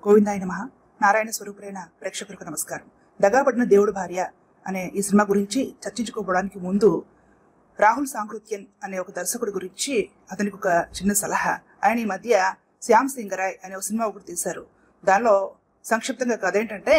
గోవిందాయ నమ నారాయణ స్వరూపులైన ప్రేక్షకులకు నమస్కారం దగాపడిన దేవుడు భార్య అనే ఈ సినిమా గురించి చర్చించుకోవడానికి ముందు రాహుల్ సాంకృత్యన్ అనే ఒక దర్శకుడి గురించి అతనికి ఒక చిన్న సలహా ఆయన ఈ మధ్య శ్యామ్ సింగరాయ్ అనే ఒక సినిమా ఒకటి తీశారు దానిలో సంక్షిప్తంగా కథ ఏంటంటే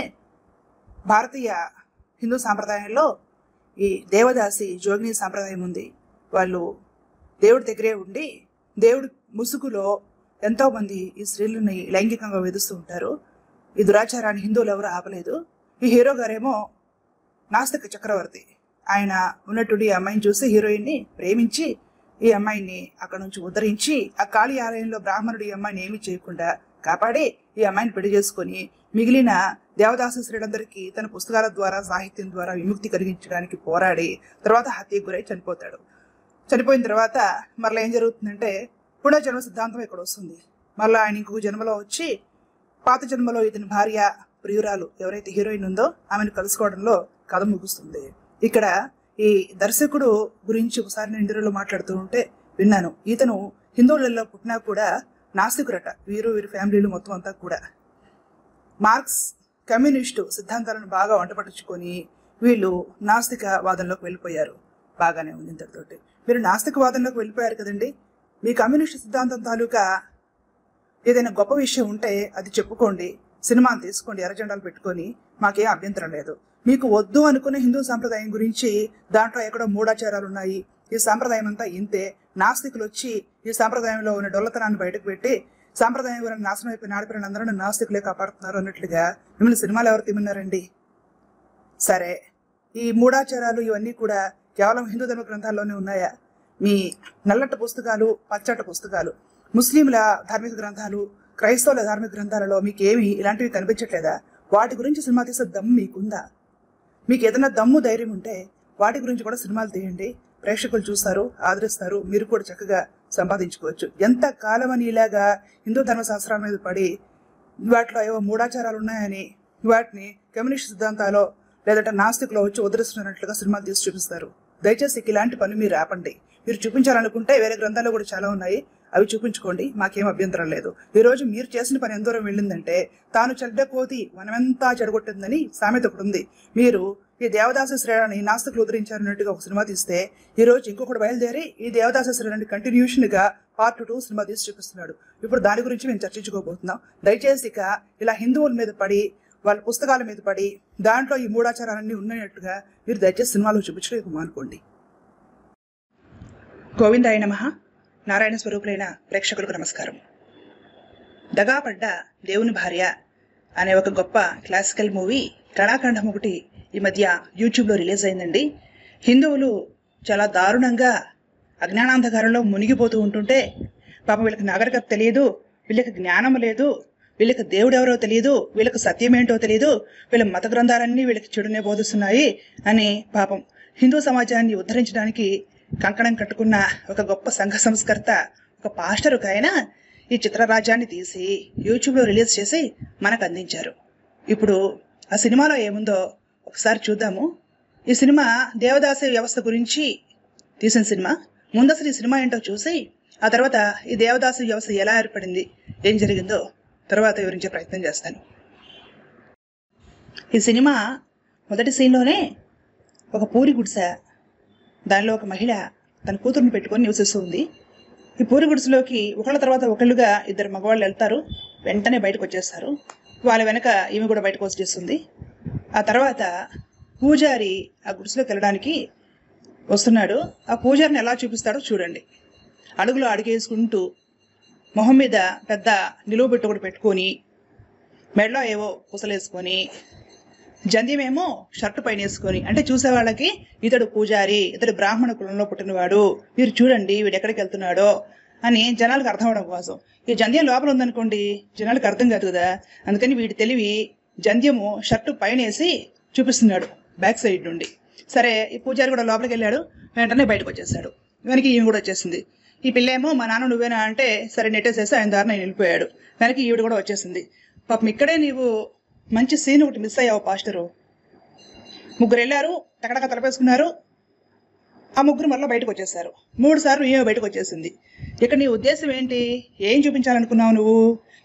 భారతీయ హిందూ సాంప్రదాయంలో ఈ దేవదాసి జోగిని సాంప్రదాయం ఉంది వాళ్ళు దేవుడి దగ్గరే ఉండి దేవుడి ముసుగులో ఎంతో మంది ఈ స్త్రీలని లైంగికంగా వేధిస్తూ ఉంటారు ఈ దురాచారాన్ని హిందువులు ఎవరు ఆపలేదు ఈ హీరో గారేమో నాస్తిక చక్రవర్తి ఆయన ఉన్నట్టుండి ఈ అమ్మాయిని చూసి హీరోయిన్ని ప్రేమించి ఈ అమ్మాయిని అక్కడ నుంచి ఉద్ధరించి ఆ కాళీ ఆలయంలో బ్రాహ్మణుడు ఈ అమ్మాయిని ఏమీ చేయకుండా కాపాడి ఈ అమ్మాయిని పెళ్లి చేసుకొని మిగిలిన దేవదాసు స్త్రీలందరికీ తన పుస్తకాల ద్వారా సాహిత్యం ద్వారా విముక్తి కలిగించడానికి పోరాడి తర్వాత హత్యకు గురై చనిపోతాడు చనిపోయిన తర్వాత మరలా ఏం జరుగుతుందంటే పునర్జన్మ సిద్ధాంతం ఇక్కడ వస్తుంది మళ్ళీ ఆయన ఇంకొక జన్మలో వచ్చి పాత జన్మలో ఇతని భార్య ప్రియురాలు ఎవరైతే హీరోయిన్ ఉందో ఆమెను కలుసుకోవడంలో కథ ముగుస్తుంది ఇక్కడ ఈ దర్శకుడు గురించి ఒకసారి నేను ఇంటర్వ్యూలో మాట్లాడుతూ ఉంటే విన్నాను ఇతను హిందువులలో పుట్టినా కూడా నాస్తికురట వీరు వీరి ఫ్యామిలీలు మొత్తం అంతా కూడా మార్క్స్ కమ్యూనిస్టు సిద్ధాంతాలను బాగా వంటపట్టించుకొని వీళ్ళు నాస్తిక వాదంలోకి వెళ్ళిపోయారు బాగానే ఉంది ఇంతటితోటి మీరు నాస్తిక వాదంలోకి వెళ్ళిపోయారు కదండి మీ కమ్యూనిస్టు సిద్ధాంతం తాలూకా ఏదైనా గొప్ప విషయం ఉంటే అది చెప్పుకోండి సినిమాని తీసుకోండి ఎర్రజెండాలు పెట్టుకొని మాకేం అభ్యంతరం లేదు మీకు వద్దు అనుకునే హిందూ సాంప్రదాయం గురించి దాంట్లో ఎక్కడో మూఢాచారాలు ఉన్నాయి ఈ సాంప్రదాయం అంతా ఇంతే నాస్తికులు వచ్చి ఈ సాంప్రదాయంలో ఉన్న డొల్లతనాన్ని బయటకు పెట్టి సాంప్రదాయం వల్ల నాశనం అయిపోయిన ఆడపిల్లని అందరూ నాస్తికులే కాపాడుతున్నారు అన్నట్లుగా మిమ్మల్ని సినిమాలు ఎవరు తిమ్మన్నారండి సరే ఈ మూఢాచారాలు ఇవన్నీ కూడా కేవలం హిందూ ధర్మ గ్రంథాల్లోనే ఉన్నాయా మీ నల్లట పుస్తకాలు పచ్చట పుస్తకాలు ముస్లింల ధార్మిక గ్రంథాలు క్రైస్తవుల ధార్మిక గ్రంథాలలో మీకు ఏమి ఇలాంటివి కనిపించట్లేదా వాటి గురించి సినిమా తీసే దమ్ము మీకుందా మీకు ఏదైనా దమ్ము ధైర్యం ఉంటే వాటి గురించి కూడా సినిమాలు తీయండి ప్రేక్షకులు చూస్తారు ఆదరిస్తారు మీరు కూడా చక్కగా సంపాదించుకోవచ్చు ఎంత కాలమని ఇలాగా హిందూ ధర్మశాస్త్రాల మీద పడి వాటిలో ఏవో మూఢాచారాలు ఉన్నాయని వాటిని కమ్యూనిస్ట్ సిద్ధాంతాలో లేదంటే నాస్తికులో వచ్చి ఉదరిస్తున్నట్లుగా సినిమాలు తీసి చూపిస్తారు దయచేసి ఇలాంటి పని మీరు ఆపండి మీరు చూపించాలనుకుంటే వేరే గ్రంథాలు కూడా చాలా ఉన్నాయి అవి చూపించుకోండి మాకేం అభ్యంతరం లేదు ఈ రోజు మీరు చేసిన పని ఎంత దూరం వెళ్ళిందంటే తాను చెడ్డ కోతి మనమెంతా చెడగొట్టిందని సామెత ఒకటి ఉంది మీరు ఈ దేవదాస శ్రేణిని నాస్తికులు ఉదరించారన్నట్టుగా ఒక సినిమా తీస్తే ఈ రోజు ఇంకొకటి బయలుదేరి ఈ దేవదాస శ్రేణిని కంటిన్యూషన్ గా పార్ట్ టూ సినిమా తీసి చూపిస్తున్నాడు ఇప్పుడు దాని గురించి మేము చర్చించుకోబోతున్నాం దయచేసి ఇక ఇలా హిందువుల మీద పడి వాళ్ళ పుస్తకాల మీద పడి దాంట్లో ఈ మూఢాచారాలన్నీ ఉన్నట్టుగా మీరు దయచేసి సినిమాలో చూపించడం మానుకోండి గోవిందాయ నమ నారాయణ స్వరూపులైన ప్రేక్షకులకు నమస్కారం దగాపడ్డ దేవుని భార్య అనే ఒక గొప్ప క్లాసికల్ మూవీ కళాఖండం ఒకటి ఈ మధ్య యూట్యూబ్లో రిలీజ్ అయిందండి హిందువులు చాలా దారుణంగా అజ్ఞానాంధకారంలో మునిగిపోతూ ఉంటుంటే పాపం వీళ్ళకి నాగరికత తెలియదు వీళ్ళకి జ్ఞానం లేదు వీళ్ళకి దేవుడు ఎవరో తెలియదు వీళ్ళకి సత్యం ఏంటో తెలియదు వీళ్ళ మత గ్రంథాలన్నీ వీళ్ళకి చెడునే బోధిస్తున్నాయి అని పాపం హిందూ సమాజాన్ని ఉద్ధరించడానికి కంకణం కట్టుకున్న ఒక గొప్ప సంఘ సంస్కర్త ఒక పాస్టర్ ఒక ఆయన ఈ చిత్రరాజ్యాన్ని తీసి యూట్యూబ్లో రిలీజ్ చేసి మనకు అందించారు ఇప్పుడు ఆ సినిమాలో ఏముందో ఒకసారి చూద్దాము ఈ సినిమా దేవదాసి వ్యవస్థ గురించి తీసిన సినిమా ముందు అసలు ఈ సినిమా ఏంటో చూసి ఆ తర్వాత ఈ దేవదాసి వ్యవస్థ ఎలా ఏర్పడింది ఏం జరిగిందో తర్వాత వివరించే ప్రయత్నం చేస్తాను ఈ సినిమా మొదటి సీన్లోనే ఒక పూరి గుడిసె దానిలో ఒక మహిళ తన కూతురుని పెట్టుకొని నివసిస్తూ ఉంది ఈ పూరి గుడిసెలోకి ఒకళ్ళ తర్వాత ఒకళ్ళుగా ఇద్దరు మగవాళ్ళు వెళ్తారు వెంటనే బయటకు వచ్చేస్తారు వాళ్ళ వెనక ఈమె కూడా బయటకు వచ్చేస్తుంది ఆ తర్వాత పూజారి ఆ గుడిసెలోకి వెళ్ళడానికి వస్తున్నాడు ఆ పూజారిని ఎలా చూపిస్తాడో చూడండి అడుగులో అడుగేసుకుంటూ మొహం మీద పెద్ద నిలువ పెట్టు ఒకటి పెట్టుకొని మెడలో ఏవో పుసలేసుకొని జంధ్యమేమో షర్టు పైన వేసుకొని అంటే చూసే వాళ్ళకి ఇతడు పూజారి ఇతడు బ్రాహ్మణ కులంలో పుట్టినవాడు మీరు చూడండి వీడు ఎక్కడికి వెళ్తున్నాడో అని జనాలకు అర్థం అవడం కోసం ఈ జంధ్యం లోపల ఉందనుకోండి జనాలకు అర్థం కాదు కదా అందుకని వీడి తెలివి జంధ్యము షర్టు పైన వేసి చూపిస్తున్నాడు బ్యాక్ సైడ్ నుండి సరే ఈ పూజారి కూడా లోపలికి వెళ్ళాడు వెంటనే బయటకు వచ్చేసాడు వెనక్కి ఈమె కూడా వచ్చేసింది ఈ పిల్ల ఏమో మా నాన్న నువ్వేనా అంటే సరే నెట్టేసేసి ఆయన దారిన ఆయన వెళ్ళిపోయాడు వెనక్కి ఈవిడ కూడా వచ్చేసింది పాపం ఇక్కడే నీవు మంచి సీన్ ఒకటి మిస్ అయ్యావు పాస్టరు ముగ్గురు వెళ్ళారు టకటక తలపేసుకున్నారు ఆ ముగ్గురు మళ్ళీ బయటకు వచ్చేసారు మూడు సార్లు ఈమె బయటకు వచ్చేసింది ఇక్కడ నీ ఉద్దేశం ఏంటి ఏం చూపించాలనుకున్నావు నువ్వు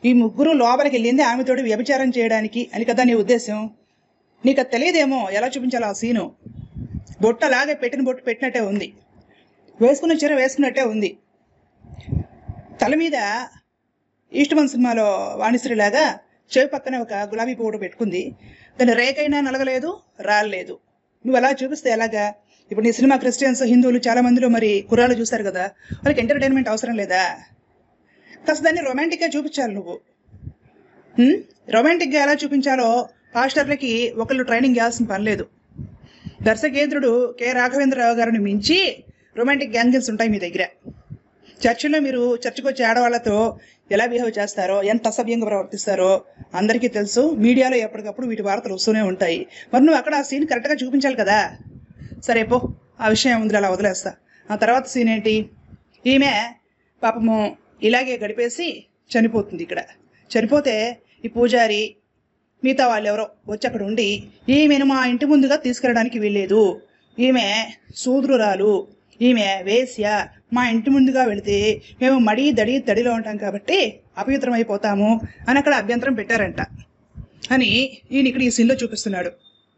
ఈ ముగ్గురు లోపలికి వెళ్ళింది ఆమెతోటి వ్యభిచారం చేయడానికి అని కదా నీ ఉద్దేశం నీకు అది తెలియదేమో ఎలా చూపించాలో ఆ సీను బొట్టలాగే పెట్టిన బొట్టు పెట్టినట్టే ఉంది వేసుకున్న చీర వేసుకున్నట్టే ఉంది తల మీద ఈస్ట్మన్ సినిమాలో వాణిశ్రీలాగా చెవి పక్కన ఒక గులాబీ పువ్వు పెట్టుకుంది దాని రేకైనా నలగలేదు రాలేదు నువ్వు అలా చూపిస్తే ఎలాగా ఇప్పుడు నీ సినిమా క్రిస్టియన్స్ హిందువులు చాలా మందిలో మరి కుర్రాలు చూస్తారు కదా వాళ్ళకి ఎంటర్టైన్మెంట్ అవసరం లేదా కాస్త దాన్ని రొమాంటిక్గా చూపించాలి నువ్వు హ్మ్? రొమాంటిక్గా ఎలా చూపించాలో పాస్టర్లకి ఒకళ్ళు ట్రైనింగ్ చేయాల్సిన పని లేదు దర్శకేంద్రుడు కె రాఘవేంద్రరావు గారిని మించి రొమాంటిక్ యాంగిల్స్ ఉంటాయి మీ దగ్గర చర్చిలో మీరు చర్చికి వచ్చే ఆడవాళ్ళతో ఎలా బిహేవ్ చేస్తారో ఎంత అసభ్యంగా ప్రవర్తిస్తారో అందరికీ తెలుసు మీడియాలో ఎప్పటికప్పుడు వీటి వార్తలు వస్తూనే ఉంటాయి మరి నువ్వు అక్కడ ఆ సీన్ కరెక్ట్గా చూపించాలి కదా సరే పో ఆ విషయం ముందు అలా వదిలేస్తా ఆ తర్వాత సీన్ ఏంటి ఈమె పాపము ఇలాగే గడిపేసి చనిపోతుంది ఇక్కడ చనిపోతే ఈ పూజారి మిగతా వాళ్ళు ఎవరో వచ్చి అక్కడ ఉండి ఈమెను మా ఇంటి ముందుగా తీసుకెళ్ళడానికి వీల్లేదు ఈమె శూద్రురాలు ఈమె వేశ్య మా ఇంటి ముందుగా వెళితే మేము మడి దడి దడిలో ఉంటాం కాబట్టి అపవిత్రం అయిపోతాము అని అక్కడ అభ్యంతరం పెట్టారంట అని ఈయన ఇక్కడ ఈ సీన్లో చూపిస్తున్నాడు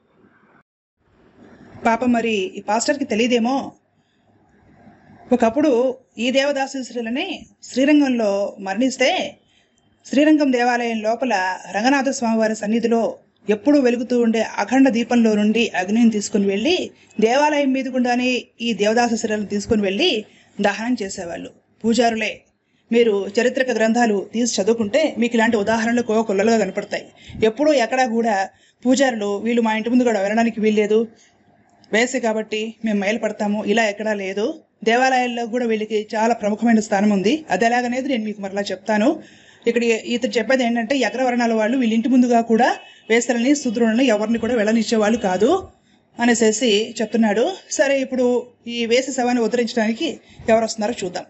పాపం మరి ఈ పాస్టర్కి తెలియదేమో ఒకప్పుడు ఈ దేవదాసీశ్వరులని శ్రీరంగంలో మరణిస్తే శ్రీరంగం దేవాలయం లోపల రంగనాథ స్వామివారి సన్నిధిలో ఎప్పుడూ వెలుగుతూ ఉండే అఖండ దీపంలో నుండి అగ్నిని తీసుకుని వెళ్ళి దేవాలయం మీద గుండానే ఈ దేవదాస శిరలను తీసుకుని వెళ్ళి దహనం చేసేవాళ్ళు పూజారులే మీరు చరిత్రక గ్రంథాలు తీసి చదువుకుంటే మీకు ఇలాంటి ఉదాహరణలు కోకొల్లలుగా కనపడతాయి ఎప్పుడూ ఎక్కడా కూడా పూజారులు వీళ్ళు మా ఇంటి ముందు కూడా వెళ్ళడానికి వీల్లేదు వేసి కాబట్టి మేము మైలుపడతాము ఇలా ఎక్కడా లేదు దేవాలయాల్లో కూడా వీళ్ళకి చాలా ప్రముఖమైన స్థానం ఉంది అది ఎలాగనేది నేను మీకు మరలా చెప్తాను ఇక్కడ ఇతను చెప్పేది ఏంటంటే ఈ అగ్రవర్ణాల వాళ్ళు వీళ్ళ ఇంటి ముందుగా కూడా వేసలని శూద్రులని ఎవరిని కూడా వెళ్ళనిచ్చేవాళ్ళు కాదు అనేసేసి చెప్తున్నాడు సరే ఇప్పుడు ఈ వేస శవాన్ని ఉద్ధరించడానికి ఎవరు వస్తున్నారో చూద్దాం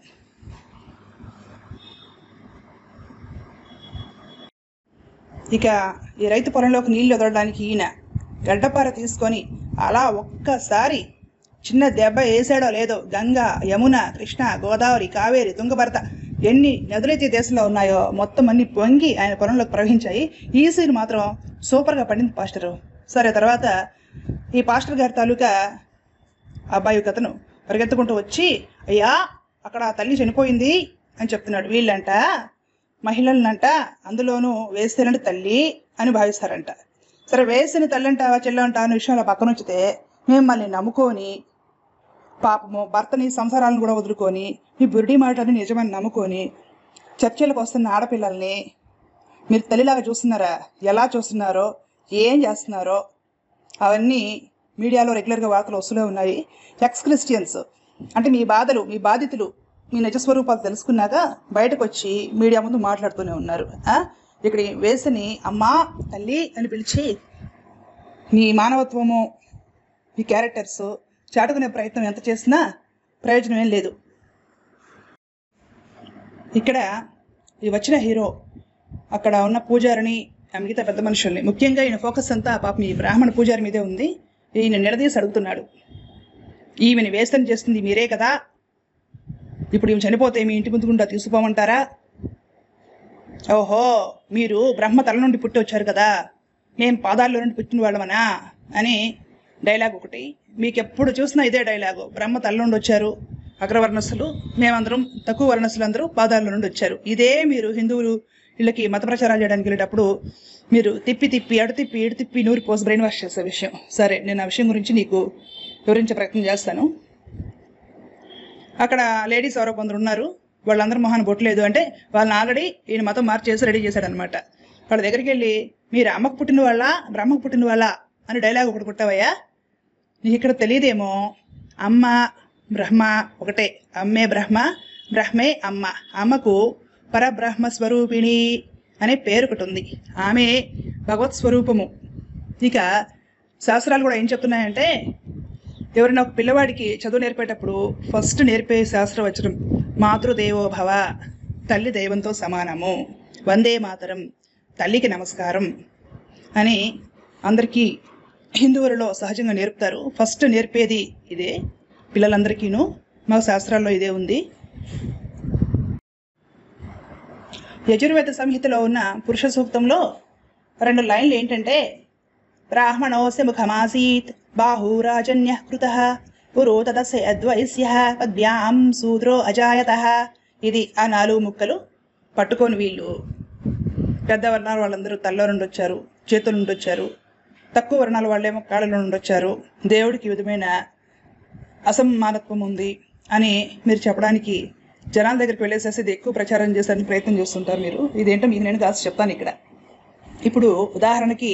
ఇక ఈ రైతు పొలంలోకి నీళ్లు వదలడానికి ఈయన గడ్డపార తీసుకొని అలా ఒక్కసారి చిన్న దెబ్బ వేసాడో లేదో గంగా యమున కృష్ణ గోదావరి కావేరి తుంగభర్త ఎన్ని నదులైతే దేశంలో ఉన్నాయో మొత్తం అన్ని పొంగి ఆయన పొలంలోకి ప్రవహించాయి ఈ సీన్ మాత్రం సూపర్గా పడింది పాస్టరు సరే తర్వాత ఈ పాస్టర్ గారి తాలూకా అబ్బాయి ఒక అతను పరిగెత్తుకుంటూ వచ్చి అయ్యా అక్కడ ఆ తల్లి చనిపోయింది అని చెప్తున్నాడు వీళ్ళంట మహిళలనంట అందులోనూ వేస్తేనంటే తల్లి అని భావిస్తారంట సరే వేసిన తల్లి అంటావా చెల్లంట అనే విషయం అలా పక్కన ఉంచితే మిమ్మల్ని నమ్ముకొని పాపము భర్తని సంసారాలను కూడా వదులుకొని మీ బురిడి మాటని నిజమని నమ్ముకొని చర్చలకు వస్తున్న ఆడపిల్లల్ని మీరు తల్లిలాగా చూస్తున్నారా ఎలా చూస్తున్నారో ఏం చేస్తున్నారో అవన్నీ మీడియాలో రెగ్యులర్గా వార్తలు వస్తూనే ఉన్నాయి ఎక్స్ క్రిస్టియన్స్ అంటే మీ బాధలు మీ బాధితులు మీ నిజస్వరూపాలు తెలుసుకున్నాక బయటకు వచ్చి మీడియా ముందు మాట్లాడుతూనే ఉన్నారు ఆ? ఇక్కడ ఈ వేసని అమ్మా తల్లి అని పిలిచి మీ మానవత్వము మీ క్యారెక్టర్స్ చాటుకునే ప్రయత్నం ఎంత చేసినా ప్రయోజనం ఏం లేదు ఇక్కడ ఈ వచ్చిన హీరో అక్కడ ఉన్న పూజారిని ఆ మిగతా పెద్ద మనుషుల్ని ముఖ్యంగా ఈయన ఫోకస్ అంతా పాపం ఈ బ్రాహ్మణ పూజారి మీదే ఉంది ఈయన నిలదీసి అడుగుతున్నాడు ఈమెను వేస్తని చేస్తుంది మీరే కదా ఇప్పుడు ఈమె చనిపోతే మీ ఇంటి ముందు గుండా తీసుకుపోమంటారా ఓహో మీరు బ్రహ్మ తల నుండి పుట్టి వచ్చారు కదా మేము పాదాల్లో నుండి పుట్టిన వాళ్ళమనా అని డైలాగ్ ఒకటి మీకు ఎప్పుడు చూసినా ఇదే డైలాగు బ్రహ్మ తల నుండి వచ్చారు అగ్రవర్ణస్సులు మేమందరం తక్కువ వర్ణస్సులు అందరూ పాదాల నుండి వచ్చారు ఇదే మీరు హిందువులు వీళ్ళకి మత ప్రచారాలు చేయడానికి వెళ్ళేటప్పుడు మీరు తిప్పి తిప్పి అడు తిప్పి ఇడు తిప్పి నూరి పోసి బ్రెయిన్ వాష్ చేసే విషయం సరే నేను ఆ విషయం గురించి నీకు వివరించే ప్రయత్నం చేస్తాను అక్కడ లేడీస్ ఎవరో కొందరు ఉన్నారు వాళ్ళందరూ మొహాన్ని బొట్టలేదు అంటే వాళ్ళని ఆల్రెడీ ఈయన మతం మార్చేసి రెడీ చేశాడనమాట వాళ్ళ దగ్గరికి వెళ్ళి మీరు అమ్మకు పుట్టిన వాళ్ళ బ్రహ్మకు పుట్టిన వాళ్ళ అని డైలాగ్ ఒకటి కొట్టావయ్యా నీకు ఇక్కడ తెలియదేమో అమ్మ బ్రహ్మ ఒకటే అమ్మే బ్రహ్మ బ్రహ్మే అమ్మ అమ్మకు పరబ్రహ్మ స్వరూపిణి అనే పేరు ఒకటి ఉంది ఆమె భగవత్ స్వరూపము ఇక శాస్త్రాలు కూడా ఏం చెప్తున్నాయంటే ఎవరైనా ఒక పిల్లవాడికి చదువు నేర్పేటప్పుడు ఫస్ట్ నేర్పే శాస్త్రవచనం మాతృదేవో భవ తల్లి దైవంతో సమానము వందే మాతరం తల్లికి నమస్కారం అని అందరికీ హిందువులలో సహజంగా నేర్పుతారు ఫస్ట్ నేర్పేది ఇదే పిల్లలందరికీను మా శాస్త్రాల్లో ఇదే ఉంది యజుర్వేద సంహితలో ఉన్న పురుష సూక్తంలో రెండు లైన్లు ఏంటంటే బ్రాహ్మణోస్య ముఖమాసీత్ బాహూరాజన్య కృత పురో తదస్య అద్వైస్య పద్భ్యాం శూద్రో అజాయత ఇది ఆ నాలుగు ముక్కలు పట్టుకొని వీళ్ళు పెద్ద వర్ణాల వాళ్ళందరూ తల్లో నుండి వచ్చారు చేతుల నుండి వచ్చారు తక్కువ వర్ణాల వాళ్ళేమో కాళ్ళ నుండి వచ్చారు దేవుడికి ఈ విధమైన అసమానత్వం ఉంది అని మీరు చెప్పడానికి జనాల దగ్గరికి వెళ్ళేసేసి ఇది ఎక్కువ ప్రచారం చేసేందుకు ప్రయత్నం చేస్తుంటారు మీరు ఇదేంటో మీకు నేను కాస్త చెప్తాను ఇక్కడ ఇప్పుడు ఉదాహరణకి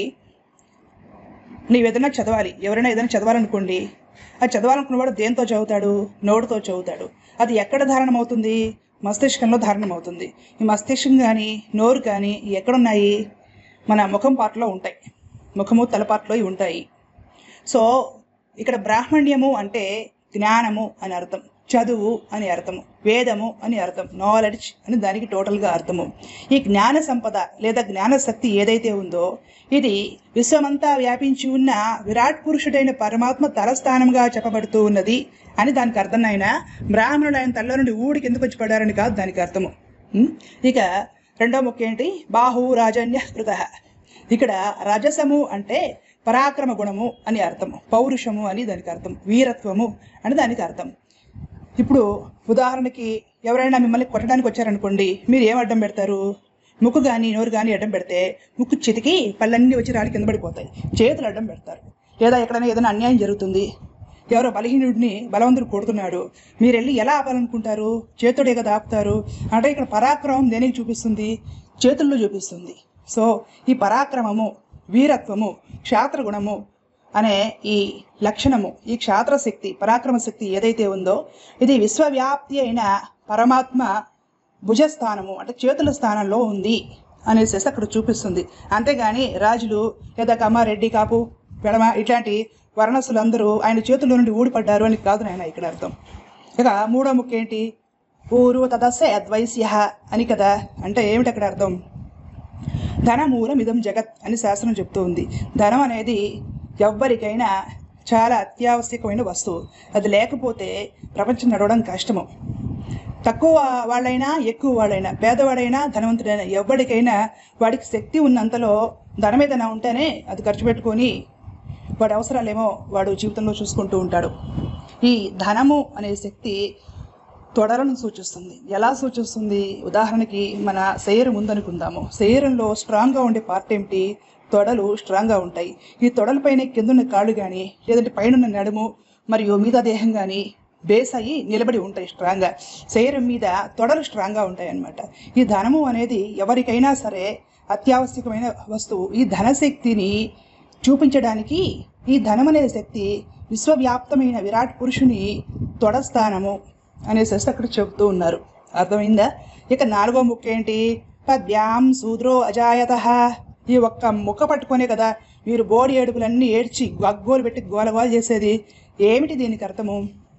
నీవు ఏదైనా చదవాలి ఎవరైనా ఏదైనా చదవాలనుకోండి అది చదవాలనుకున్నవాడు దేంతో చదువుతాడు నోటితో చదువుతాడు అది ఎక్కడ ధారణం అవుతుంది మస్తిష్కంలో ధారణం అవుతుంది ఈ మస్తిష్కం కానీ నోరు కానీ ఎక్కడున్నాయి మన ముఖం పాటలో ఉంటాయి ముఖము తలపాట్లో ఇవి ఉంటాయి సో ఇక్కడ బ్రాహ్మణ్యము అంటే జ్ఞానము అని అర్థం చదువు అని అర్థము వేదము అని అర్థం నాలెడ్జ్ అని దానికి టోటల్గా అర్థము ఈ జ్ఞాన సంపద లేదా జ్ఞాన శక్తి ఏదైతే ఉందో ఇది విశ్వమంతా వ్యాపించి ఉన్న విరాట్ పురుషుడైన పరమాత్మ తలస్థానంగా చెప్పబడుతూ ఉన్నది అని దానికి అర్థం ఆయన బ్రాహ్మణుడు ఆయన తల్లో నుండి ఊడికి ఎందుకు వచ్చి పడారని కాదు దానికి అర్థము ఉం? ఇక రెండో ముఖ్యం ఏంటి బాహు రాజన్య కృత ఇక్కడ రజసము అంటే పరాక్రమ గుణము అని అర్థం పౌరుషము అని దానికి అర్థం వీరత్వము అని దానికి అర్థం ఇప్పుడు ఉదాహరణకి ఎవరైనా మిమ్మల్ని కొట్టడానికి వచ్చారనుకోండి మీరు ఏం అడ్డం పెడతారు ముక్కు కానీ నోరు కానీ అడ్డం పెడితే ముక్కు చితికి పళ్ళన్నీ వచ్చి రాడి కింద పడిపోతాయి చేతులు అడ్డం పెడతారు లేదా ఎక్కడైనా ఏదైనా అన్యాయం జరుగుతుంది ఎవరో బలహీనుడిని బలవంతుడు కొడుతున్నాడు మీరు వెళ్ళి ఎలా ఆపాలనుకుంటారు చేతుడే కదా ఆపుతారు అంటే ఇక్కడ పరాక్రమం దేనికి చూపిస్తుంది చేతుల్లో చూపిస్తుంది సో ఈ పరాక్రమము వీరత్వము క్షాత్రగుణము అనే ఈ లక్షణము ఈ క్షాత్ర శక్తి పరాక్రమ శక్తి ఏదైతే ఉందో ఇది విశ్వవ్యాప్తి అయిన పరమాత్మ భుజస్థానము అంటే చేతుల స్థానంలో ఉంది అనేసి అక్కడ చూపిస్తుంది అంతేగాని రాజులు లేదా కమ్మ రెడ్డి కాపు పెడమ ఇట్లాంటి వర్ణసులందరూ ఆయన చేతుల్లో నుండి ఊడిపడ్డారు అని కాదు నాయన ఇక్కడ అర్థం ఇక మూడో ముక్క ఏంటి ఊరు తదస్య అద్వైస్య అని కదా అంటే ఏమిటి అక్కడ అర్థం ధనమూలం ఇదం జగత్ అని శాస్త్రం చెప్తూ ఉంది ధనం అనేది ఎవ్వరికైనా చాలా అత్యావశ్యకమైన వస్తువు అది లేకపోతే ప్రపంచం నడవడం కష్టము తక్కువ వాళ్ళైనా ఎక్కువ వాళ్ళైనా పేదవాడైనా ధనవంతుడైనా ఎవరికైనా వాడికి శక్తి ఉన్నంతలో ధనం ఏదైనా ఉంటేనే అది ఖర్చు పెట్టుకొని వాడి అవసరాలేమో వాడు జీవితంలో చూసుకుంటూ ఉంటాడు ఈ ధనము అనే శక్తి తొడలను సూచిస్తుంది ఎలా సూచిస్తుంది ఉదాహరణకి మన శరీరం ఉందనుకుందాము శరీరంలో స్ట్రాంగ్గా ఉండే పార్ట్ ఏమిటి తొడలు స్ట్రాంగ్గా ఉంటాయి ఈ తొడలపైన కిందున్న కాళ్ళు కానీ లేదంటే పైన నడుము మరియు మిగతా దేహం కానీ బేస్ అయ్యి నిలబడి ఉంటాయి స్ట్రాంగ్గా శరీరం మీద తొడలు స్ట్రాంగ్గా ఉంటాయి అన్నమాట ఈ ధనము అనేది ఎవరికైనా సరే అత్యావశ్యకమైన వస్తువు ఈ ధనశక్తిని చూపించడానికి ఈ ధనం అనే శక్తి విశ్వవ్యాప్తమైన విరాట్ పురుషుని తొడస్థానము అనేసి అక్కడ చెబుతూ ఉన్నారు అర్థమైందా ఇక నాలుగో ముక్క ఏంటి పద్భ్యాం శూద్రో అజాయత ఈ ఒక్క ముక్క పట్టుకొనే కదా మీరు బోడి ఏడుపులన్నీ ఏడ్చి గగ్గోలు పెట్టి గోలగోల చేసేది ఏమిటి దీనికి అర్థము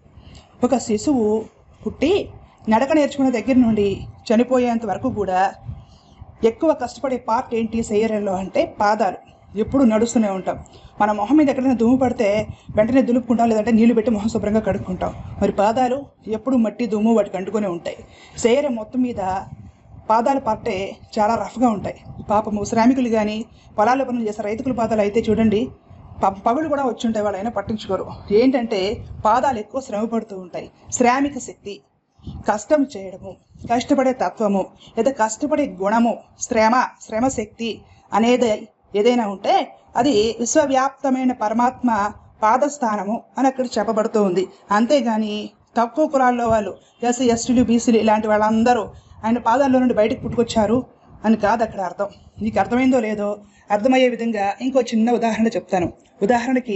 ఒక శిశువు పుట్టి నడక నేర్చుకున్న దగ్గర నుండి చనిపోయేంత వరకు కూడా ఎక్కువ కష్టపడే పార్ట్ ఏంటి శరీరంలో అంటే పాదాలు ఎప్పుడు నడుస్తూనే ఉంటాం మన మొహం మీద ఎక్కడైనా దుమ్ము పడితే వెంటనే దులుపుకుంటాం లేదంటే నీళ్లు పెట్టి మొహం శుభ్రంగా కడుక్కుంటాం మరి పాదాలు ఎప్పుడు మట్టి దుమ్ము వాటికి అంటుకునే ఉంటాయి శరీరం మొత్తం మీద పాదాల పార్టే చాలా రఫ్గా ఉంటాయి పాపము శ్రామికులు కానీ పొలాల పనులు చేసే రైతుల పాదాలు అయితే చూడండి ప- పగులు కూడా వచ్చి ఉంటాయి వాళ్ళు అయినా పట్టించుకోరు ఏంటంటే పాదాలు ఎక్కువ శ్రమ పడుతూ ఉంటాయి శ్రామిక శక్తి కష్టం చేయడము కష్టపడే తత్వము లేదా కష్టపడే గుణము శ్రమ శ్రమ శక్తి అనేది ఏదైనా ఉంటే అది విశ్వవ్యాప్తమైన పరమాత్మ పాదస్థానము అని అక్కడ చెప్పబడుతూ ఉంది అంతేగాని తక్కువ కులాల్లో వాళ్ళు ఎస్సీ ఎస్టీలు బీసీలు ఇలాంటి వాళ్ళందరూ ఆయన పాదాల్లో నుండి బయటకు పుట్టుకొచ్చారు అని కాదు అక్కడ అర్థం నీకు అర్థమైందో లేదో అర్థమయ్యే విధంగా ఇంకో చిన్న ఉదాహరణ చెప్తాను ఉదాహరణకి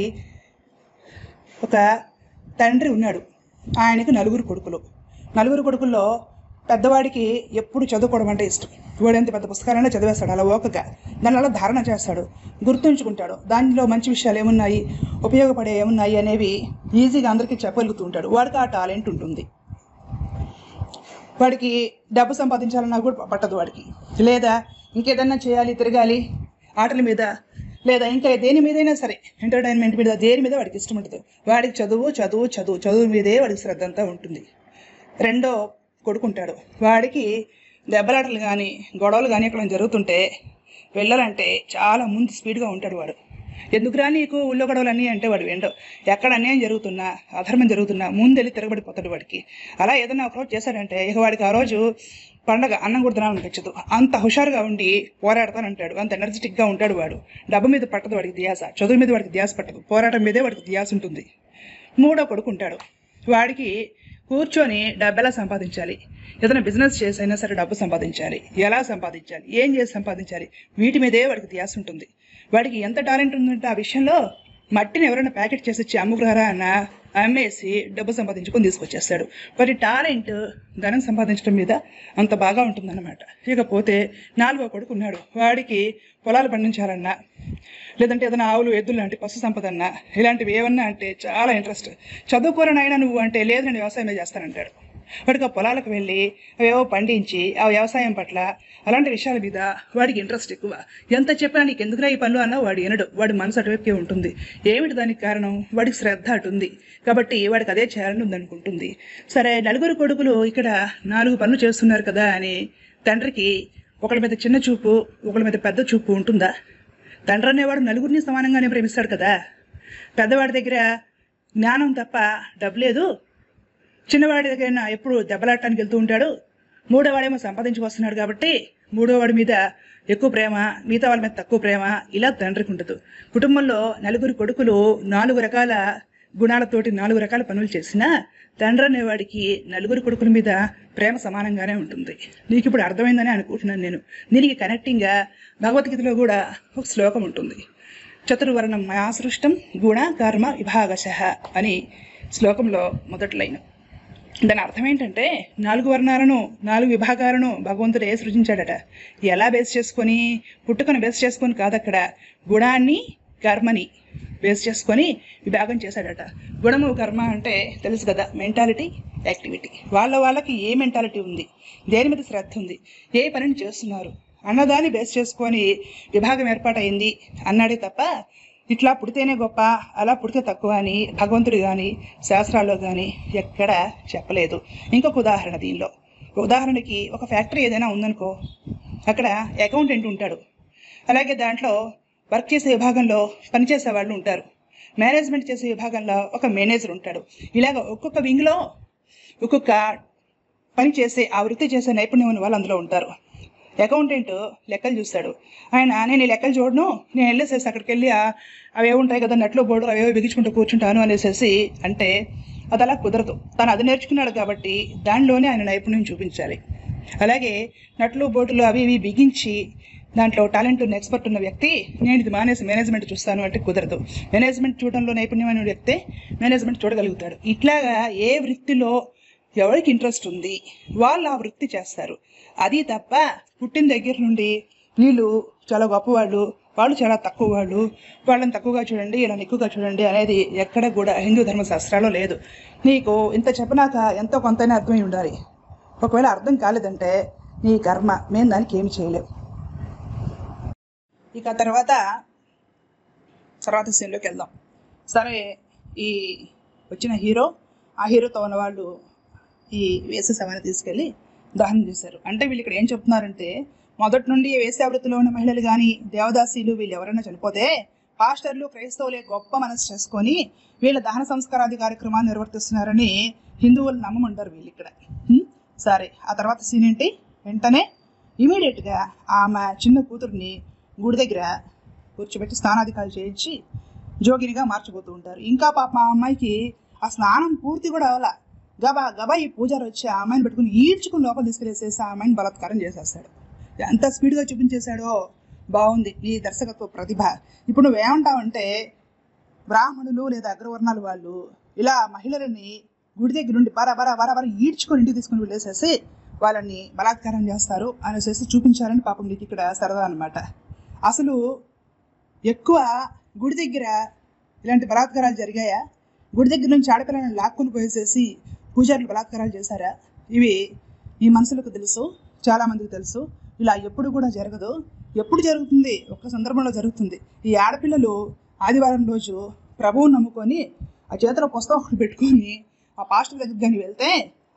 ఒక తండ్రి ఉన్నాడు ఆయనకి నలుగురు కొడుకులు నలుగురు కొడుకుల్లో పెద్దవాడికి ఎప్పుడు చదువుకోవడం అంటే ఇష్టం వాడు ఎంత పెద్ద పుస్తకాలైనా చదివేస్తాడు అలా ఓకగా దాని అలా ధారణ చేస్తాడు గుర్తుంచుకుంటాడు దానిలో మంచి విషయాలు ఏమున్నాయి ఉపయోగపడే ఏమున్నాయి అనేవి ఈజీగా అందరికీ చెప్పగలుగుతూ ఉంటాడు వాడికి ఆ టాలెంట్ ఉంటుంది వాడికి డబ్బు సంపాదించాలన్నా కూడా పట్టదు వాడికి లేదా ఇంకేదన్నా చేయాలి తిరగాలి ఆటల మీద లేదా ఇంకా దేని మీదైనా సరే ఎంటర్టైన్మెంట్ మీద దేని మీద వాడికి ఇష్టం ఉంటుంది వాడికి చదువు చదువు చదువు చదువు మీదే వాడికి శ్రద్ధ అంతా ఉంటుంది రెండో కొడుకుంటాడు వాడికి దెబ్బలాటలు కానీ గొడవలు కానీ ఎక్కడ జరుగుతుంటే వెళ్ళాలంటే చాలా ముందు స్పీడ్గా ఉంటాడు వాడు ఎందుకురా నీకు ఊళ్ళో గొడవలు అన్నీ అంటే వాడు వెండవు ఎక్కడ అన్యాయం జరుగుతున్నా అధర్మం జరుగుతున్నా ముందెళ్ళి తిరగబడిపోతాడు వాడికి అలా ఏదైనా ఒకరోజు చేశాడంటే ఇక వాడికి ఆ రోజు పండగ అన్నం కూడా తినాలనిపించదు అంత హుషారుగా ఉండి పోరాడతానంటాడు అంత ఎనర్జెటిక్గా ఉంటాడు వాడు డబ్బు మీద పట్టదు వాడికి ధ్యాస చదువు మీద వాడికి ధ్యాస పట్టదు పోరాటం మీదే వాడికి ధ్యాస ఉంటుంది మూడో కొడుకు ఉంటాడు వాడికి కూర్చొని డబ్బు ఎలా సంపాదించాలి ఏదైనా బిజినెస్ చేసైనా సరే డబ్బు సంపాదించాలి ఎలా సంపాదించాలి ఏం చేసి సంపాదించాలి వీటి మీదే వాడికి ధ్యాస ఉంటుంది వాడికి ఎంత టాలెంట్ ఉందంటే ఆ విషయంలో మట్టిని ఎవరైనా ప్యాకెట్ చేసి ఇచ్చి అమ్ముకురారా అన్న అమ్మేసి డబ్బు సంపాదించుకొని తీసుకొచ్చేస్తాడు వాడి టాలెంట్ ధనం సంపాదించడం మీద అంత బాగా ఉంటుందన్నమాట ఇకపోతే నాలుగో కొడుకు ఉన్నాడు వాడికి పొలాలు పండించాలన్నా లేదంటే ఏదైనా ఆవులు ఎద్దులు లాంటి పశు సంపద అన్నా ఇలాంటివి ఏమన్నా అంటే చాలా ఇంట్రెస్ట్ చదువుకోరనైనా నువ్వు అంటే లేదు నేను వ్యవసాయమే చేస్తానంటాడు వాడికి ఆ పొలాలకు వెళ్ళి అవేవో పండించి ఆ వ్యవసాయం పట్ల అలాంటి విషయాల మీద వాడికి ఇంట్రెస్ట్ ఎక్కువ ఎంత చెప్పినా నీకు ఎందుకురా ఈ పనులు అన్నా వాడు వినడు వాడి మనసు అటువైపుకే ఉంటుంది ఏమిటి దానికి కారణం వాడికి శ్రద్ధ అటు ఉంది కాబట్టి వాడికి అదే చేయాలని ఉందనుకుంటుంది సరే నలుగురు కొడుకులు ఇక్కడ నాలుగు పనులు చేస్తున్నారు కదా అని తండ్రికి ఒకళ్ళ మీద చిన్న చూపు ఒకళ్ళ మీద పెద్ద చూపు ఉంటుందా తండ్రి అనేవాడు నలుగురిని సమానంగానే ప్రేమిస్తాడు కదా పెద్దవాడి దగ్గర జ్ఞానం తప్ప డబ్బు లేదు చిన్నవాడి దగ్గర ఎప్పుడు దెబ్బలాడటానికి వెళ్తూ ఉంటాడు మూడో వాడేమో సంపాదించుకొస్తున్నాడు కాబట్టి మూడో వాడి మీద ఎక్కువ ప్రేమ మిగతా వాళ్ళ మీద తక్కువ ప్రేమ ఇలా తండ్రికి ఉండదు కుటుంబంలో నలుగురు కొడుకులు నాలుగు రకాల గుణాలతోటి నాలుగు రకాల పనులు చేసినా తండ్రి అనేవాడికి నలుగురు కొడుకుల మీద ప్రేమ సమానంగానే ఉంటుంది నీకు ఇప్పుడు అర్థమైందని అనుకుంటున్నాను నేను దీనికి కనెక్టింగ్గా భగవద్గీతలో కూడా ఒక శ్లోకం ఉంటుంది చతుర్వర్ణం మయా సృష్టం గుణ కర్మ విభాగశ అని శ్లోకంలో మొదటి లైన్ దాని అర్థం ఏంటంటే నాలుగు వర్ణాలను నాలుగు విభాగాలను భగవంతుడు ఏ సృజించాడట ఎలా బేస్ చేసుకొని పుట్టుకను బేస్ చేసుకొని కాదక్కడ గుణాన్ని కర్మని బేస్ చేసుకొని విభాగం చేశాడట గుణము కర్మ అంటే తెలుసు కదా మెంటాలిటీ యాక్టివిటీ వాళ్ళ వాళ్ళకి ఏ మెంటాలిటీ ఉంది దేని మీద శ్రద్ధ ఉంది ఏ పనిని చేస్తున్నారు అన్నదాన్ని బేస్ చేసుకొని విభాగం ఏర్పాటైంది అన్నాడే తప్ప ఇట్లా పుడితేనే గొప్ప అలా పుడితే తక్కువ అని భగవంతుడు కానీ శాస్త్రాల్లో కానీ ఎక్కడ చెప్పలేదు ఇంకొక ఉదాహరణ దీనిలో ఉదాహరణకి ఒక ఫ్యాక్టరీ ఏదైనా ఉందనుకో అక్కడ అకౌంటెంట్ ఉంటాడు అలాగే దాంట్లో వర్క్ చేసే విభాగంలో పనిచేసే వాళ్ళు ఉంటారు మేనేజ్మెంట్ చేసే విభాగంలో ఒక మేనేజర్ ఉంటాడు ఇలాగ ఒక్కొక్క వింగ్లో ఒక్కొక్క పని చేసే ఆ వృత్తి చేసే నైపుణ్యం ఉన్న వాళ్ళు అందులో ఉంటారు అకౌంటెంట్ లెక్కలు చూస్తాడు ఆయన నేను ఈ లెక్కలు చూడను నేను వెళ్ళేసేసి అక్కడికి వెళ్ళి ఆ- అవేవి ఉంటాయి కదా నట్లు బోర్డు అవేవో బిగించుకుంటూ కూర్చుంటాను అనేసి అంటే అది అలా కుదరదు తను అది నేర్చుకున్నాడు కాబట్టి దానిలోనే ఆయన నైపుణ్యం చూపించాలి అలాగే నట్లు బోర్డులు అవి ఇవి బిగించి దాంట్లో టాలెంట్ ఉన్న ఎక్స్పర్ట్ ఉన్న వ్యక్తి నేను ఇది మానేసి మేనేజ్మెంట్ చూస్తాను అంటే కుదరదు మేనేజ్మెంట్ చూడడంలో నైపుణ్యమైన వ్యక్తి మేనేజ్మెంట్ చూడగలుగుతాడు ఇట్లాగా ఏ వృత్తిలో ఎవరికి ఇంట్రెస్ట్ ఉంది వాళ్ళు ఆ వృత్తి చేస్తారు అది తప్ప పుట్టిన దగ్గర నుండి వీళ్ళు చాలా గొప్పవాళ్ళు వాళ్ళు చాలా తక్కువ వాళ్ళు వాళ్ళని తక్కువగా చూడండి వీళ్ళని ఎక్కువగా చూడండి అనేది ఎక్కడ కూడా హిందూ ధర్మ శాస్త్రాల్లో లేదు నీకు ఇంత చెప్పినాక ఎంతో కొంతైనా అర్థమై ఉండాలి ఒకవేళ అర్థం కాలేదంటే నీ కర్మ మేము దానికి ఏమి చేయలేం ఇక తర్వాత తర్వాత సీన్లోకి వెళ్దాం సరే ఈ వచ్చిన హీరో ఆ హీరోతో ఉన్న వాళ్ళు ఈ వేసే శవాన్ని తీసుకెళ్ళి దహనం చేశారు అంటే వీళ్ళు ఇక్కడ ఏం చెప్తున్నారంటే మొదటి నుండి వేశ్యావృత్తిలో ఉన్న మహిళలు కానీ దేవదాసీలు వీళ్ళు ఎవరైనా చనిపోతే పాస్టర్లు క్రైస్తవులే గొప్ప మనసు చేసుకొని వీళ్ళ దహన సంస్కారాది కార్యక్రమాలు నిర్వర్తిస్తున్నారని హిందువులు నమ్మమంటారు వీళ్ళు ఇక్కడ హ్మ్? సరే ఆ తర్వాత సీన్ ఏంటి వెంటనే ఇమీడియట్గా ఆమె చిన్న కూతుర్ని గుడి దగ్గర కూర్చోబెట్టి స్నానాధికారులు చేయించి జోగినిగా మార్చిపోతూ ఉంటారు ఇంకా పాప ఆ అమ్మాయికి ఆ స్నానం పూర్తి కూడా అవలా గబా గబా ఈ పూజారి వచ్చి ఆ అమ్మాయిని పెట్టుకుని ఈడ్చుకుని లోపల తీసుకెళ్ళేసేసి ఆ అమ్మాయిని బలాత్కారం చేసేస్తాడు ఎంత స్పీడ్గా చూపించేశాడో బాగుంది ఈ దర్శకత్వ ప్రతిభ ఇప్పుడు నువ్వేమంటావంటే బ్రాహ్మణులు లేదా అగ్రవర్ణాల వాళ్ళు ఇలా మహిళలని గుడి దగ్గర నుండి బర బర బర బర ఈడ్చుకొని ఇంటికి తీసుకుని వెళ్ళేసేసి వాళ్ళని బలాత్కారం చేస్తారు అనేసి చూపించాలని పాపం నీకు ఇక్కడ సరదా అనమాట అసలు ఎక్కువ గుడి దగ్గర ఇలాంటి బలాత్కారాలు జరిగాయా గుడి దగ్గర నుంచి ఆడపిల్లని లాక్కొని పోయేసేసి పూజారులు బలాత్కారాలు చేశారా ఇవి ఈ మనుషులకు తెలుసు చాలామందికి తెలుసు ఇలా ఎప్పుడు కూడా జరగదు ఎప్పుడు జరుగుతుంది ఒక్క సందర్భంలో జరుగుతుంది ఈ ఆడపిల్లలు ఆదివారం రోజు ప్రభువుని నమ్ముకొని ఆ చేతిలో పుస్తకం ఒకటి పెట్టుకొని ఆ పాస్టర్ దగ్గరికి కానీ వెళ్తే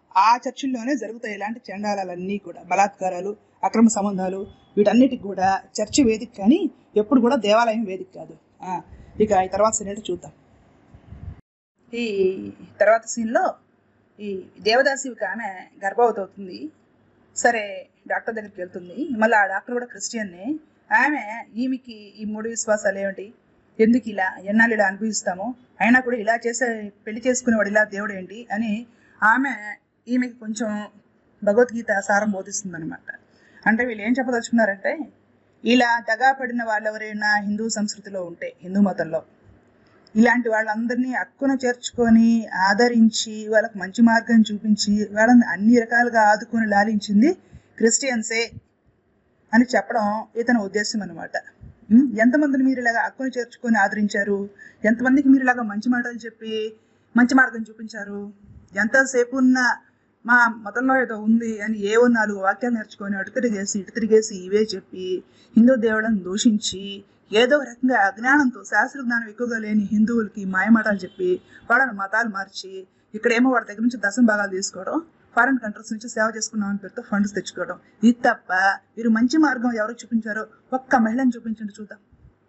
ఆ చర్చిల్లోనే జరుగుతాయి ఇలాంటి చండాలాలన్నీ కూడా బలాత్కారాలు అక్రమ సంబంధాలు వీటన్నిటికి కూడా చర్చి వేదిక కానీ ఎప్పుడు కూడా దేవాలయం వేదిక కాదు ఆ, ఇక ఈ తర్వాత సీన్ ఏంటో చూద్దాం ఈ తర్వాత సీన్లో ఈ దేవదాసి ఒక ఆమె గర్భవతి అవుతుంది సరే డాక్టర్ దగ్గరికి వెళ్తుంది మళ్ళీ ఆ డాక్టర్ కూడా క్రిస్టియన్నే ఆమె ఈమెకి ఈ మూడు విశ్వాసాలు ఏమిటి ఎందుకు ఇలా ఎన్నాళ్ళు ఇలా అనుభవిస్తాము అయినా కూడా ఇలా చేసే పెళ్లి చేసుకునేవాడు ఇలా దేవుడు ఏంటి అని ఆమె ఈమెకి కొంచెం భగవద్గీత సారం బోధిస్తుంది అనమాట అంటే వీళ్ళు ఏం చెప్పదలుచుకున్నారంటే ఇలా దగా పడిన వాళ్ళు ఎవరైనా హిందూ సంస్కృతిలో ఉంటే హిందూ మతంలో ఇలాంటి వాళ్ళందరినీ అక్కున చేర్చుకొని ఆదరించి వాళ్ళకి మంచి మార్గం చూపించి వాళ్ళని అన్ని రకాలుగా ఆదుకొని లాలించింది క్రిస్టియన్సే అని చెప్పడం ఇతని ఉద్దేశం అనమాట ఎంతమందిని మీరు ఇలాగా అక్కును చేర్చుకొని ఆదరించారు ఎంతమందికి మీరు ఇలాగా మంచి మాటలు చెప్పి మంచి మార్గం చూపించారు ఎంతసేపు ఉన్న మా మతంలో ఏదో ఉంది అని ఏవో నాలుగు వాక్యాలు నేర్చుకొని అటు తిరిగేసి ఇటు తిరిగేసి ఇవే చెప్పి హిందూ దేవుళ్ళని దూషించి ఏదో రకంగా అజ్ఞానంతో శాస్త్ర జ్ఞానం ఎక్కువగా లేని హిందువులకి మాయమాటలు చెప్పి వాళ్ళని మతాలు మార్చి ఇక్కడేమో వాడి దగ్గర నుంచి దశం భాగాలు తీసుకోవడం ఫారెన్ కంట్రీస్ నుంచి సేవ చేసుకున్నాం అని పేరుతో ఫండ్స్ తెచ్చుకోవడం ఇది తప్ప మీరు మంచి మార్గం ఎవరు చూపించారో ఒక్క మహిళను చూపించండి చూద్దాం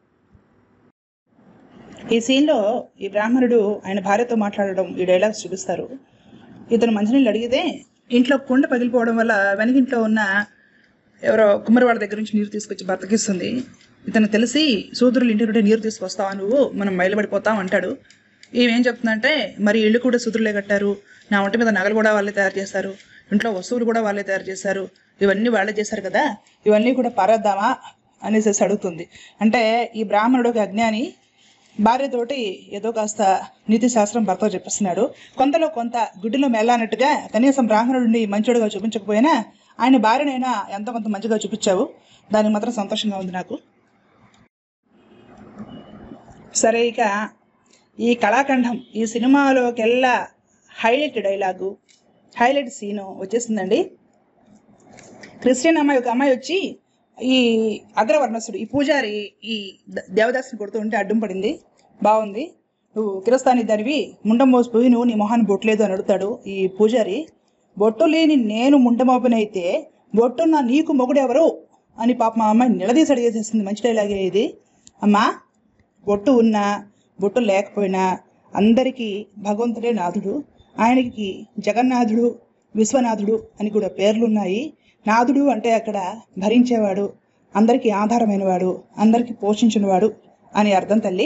ఈ సీన్లో ఈ బ్రాహ్మణుడు ఆయన భార్యతో మాట్లాడడం ఈ డైలాగ్స్ చూపిస్తారు ఇతను మంచినీళ్ళు అడిగితే ఇంట్లో కుండ పగిలిపోవడం వల్ల వెనకింట్లో ఉన్న ఎవరో కుమ్మరివాడి దగ్గర నుంచి నీరు తీసుకొచ్చి బతకిస్తుంది ఇతను తెలిసి సూదురులు ఇంటి నుండి నీరు తీసుకొస్తావా నువ్వు మనం మైలబడిపోతాం అంటాడు ఈమెం చెప్తుందంటే మరి ఇల్లు కూడా సూదురులే కట్టారు నా ఒంటి మీద నగలు కూడా వాళ్ళే తయారు చేస్తారు ఇంట్లో వస్తువులు కూడా వాళ్ళే తయారు చేశారు ఇవన్నీ వాళ్ళే చేశారు కదా ఇవన్నీ కూడా పారేద్దామా అనేసి అడుగుతుంది అంటే ఈ బ్రాహ్మణుడు ఒక అజ్ఞాని భార్యతోటి ఏదో కాస్త నీతి శాస్త్రం భర్త చెప్పిస్తున్నాడు కొంతలో కొంత గుడ్డిలో మెల్లానట్టుగా కనీసం బ్రాహ్మణుడిని మంచోడుగా చూపించకపోయినా ఆయన భార్యనైనా ఎంతో కొంత మంచిగా చూపించావు దానికి మాత్రం సంతోషంగా ఉంది నాకు సరే ఇక ఈ కళాఖండం ఈ సినిమాలోకెల్లా హైలైట్ డైలాగు హైలైట్ సీను వచ్చేసిందండి క్రిస్టియన్ అమ్మాయి ఒక అమ్మాయి వచ్చి ఈ అగ్రవర్ణసుడు ఈ పూజారి ఈ ద- దేవదాసుని కొడుతూ ఉంటే అడ్డం పడింది బాగుంది నువ్వు కిరస్తాని దానివి ముండం మోసిపోయి నువ్వు నీ మొహాన్ని బొట్లేదు అని అడుగుతాడు ఈ పూజారి బొట్టు లేని నేను ముండమోపనైతే బొట్టున్న నీకు మొగుడెవరు అని పాప మా అమ్మాయి నిలదీసి అడిగేసేసింది మంచి డైలాగే ఇది అమ్మా బొట్టు ఉన్నా బొట్టు లేకపోయినా అందరికీ భగవంతుడే నాథుడు ఆయనకి జగన్నాథుడు విశ్వనాథుడు అని కూడా పేర్లున్నాయి నాథుడు అంటే అక్కడ భరించేవాడు అందరికీ ఆధారమైనవాడు అందరికీ పోషించినవాడు అని అర్థం తల్లి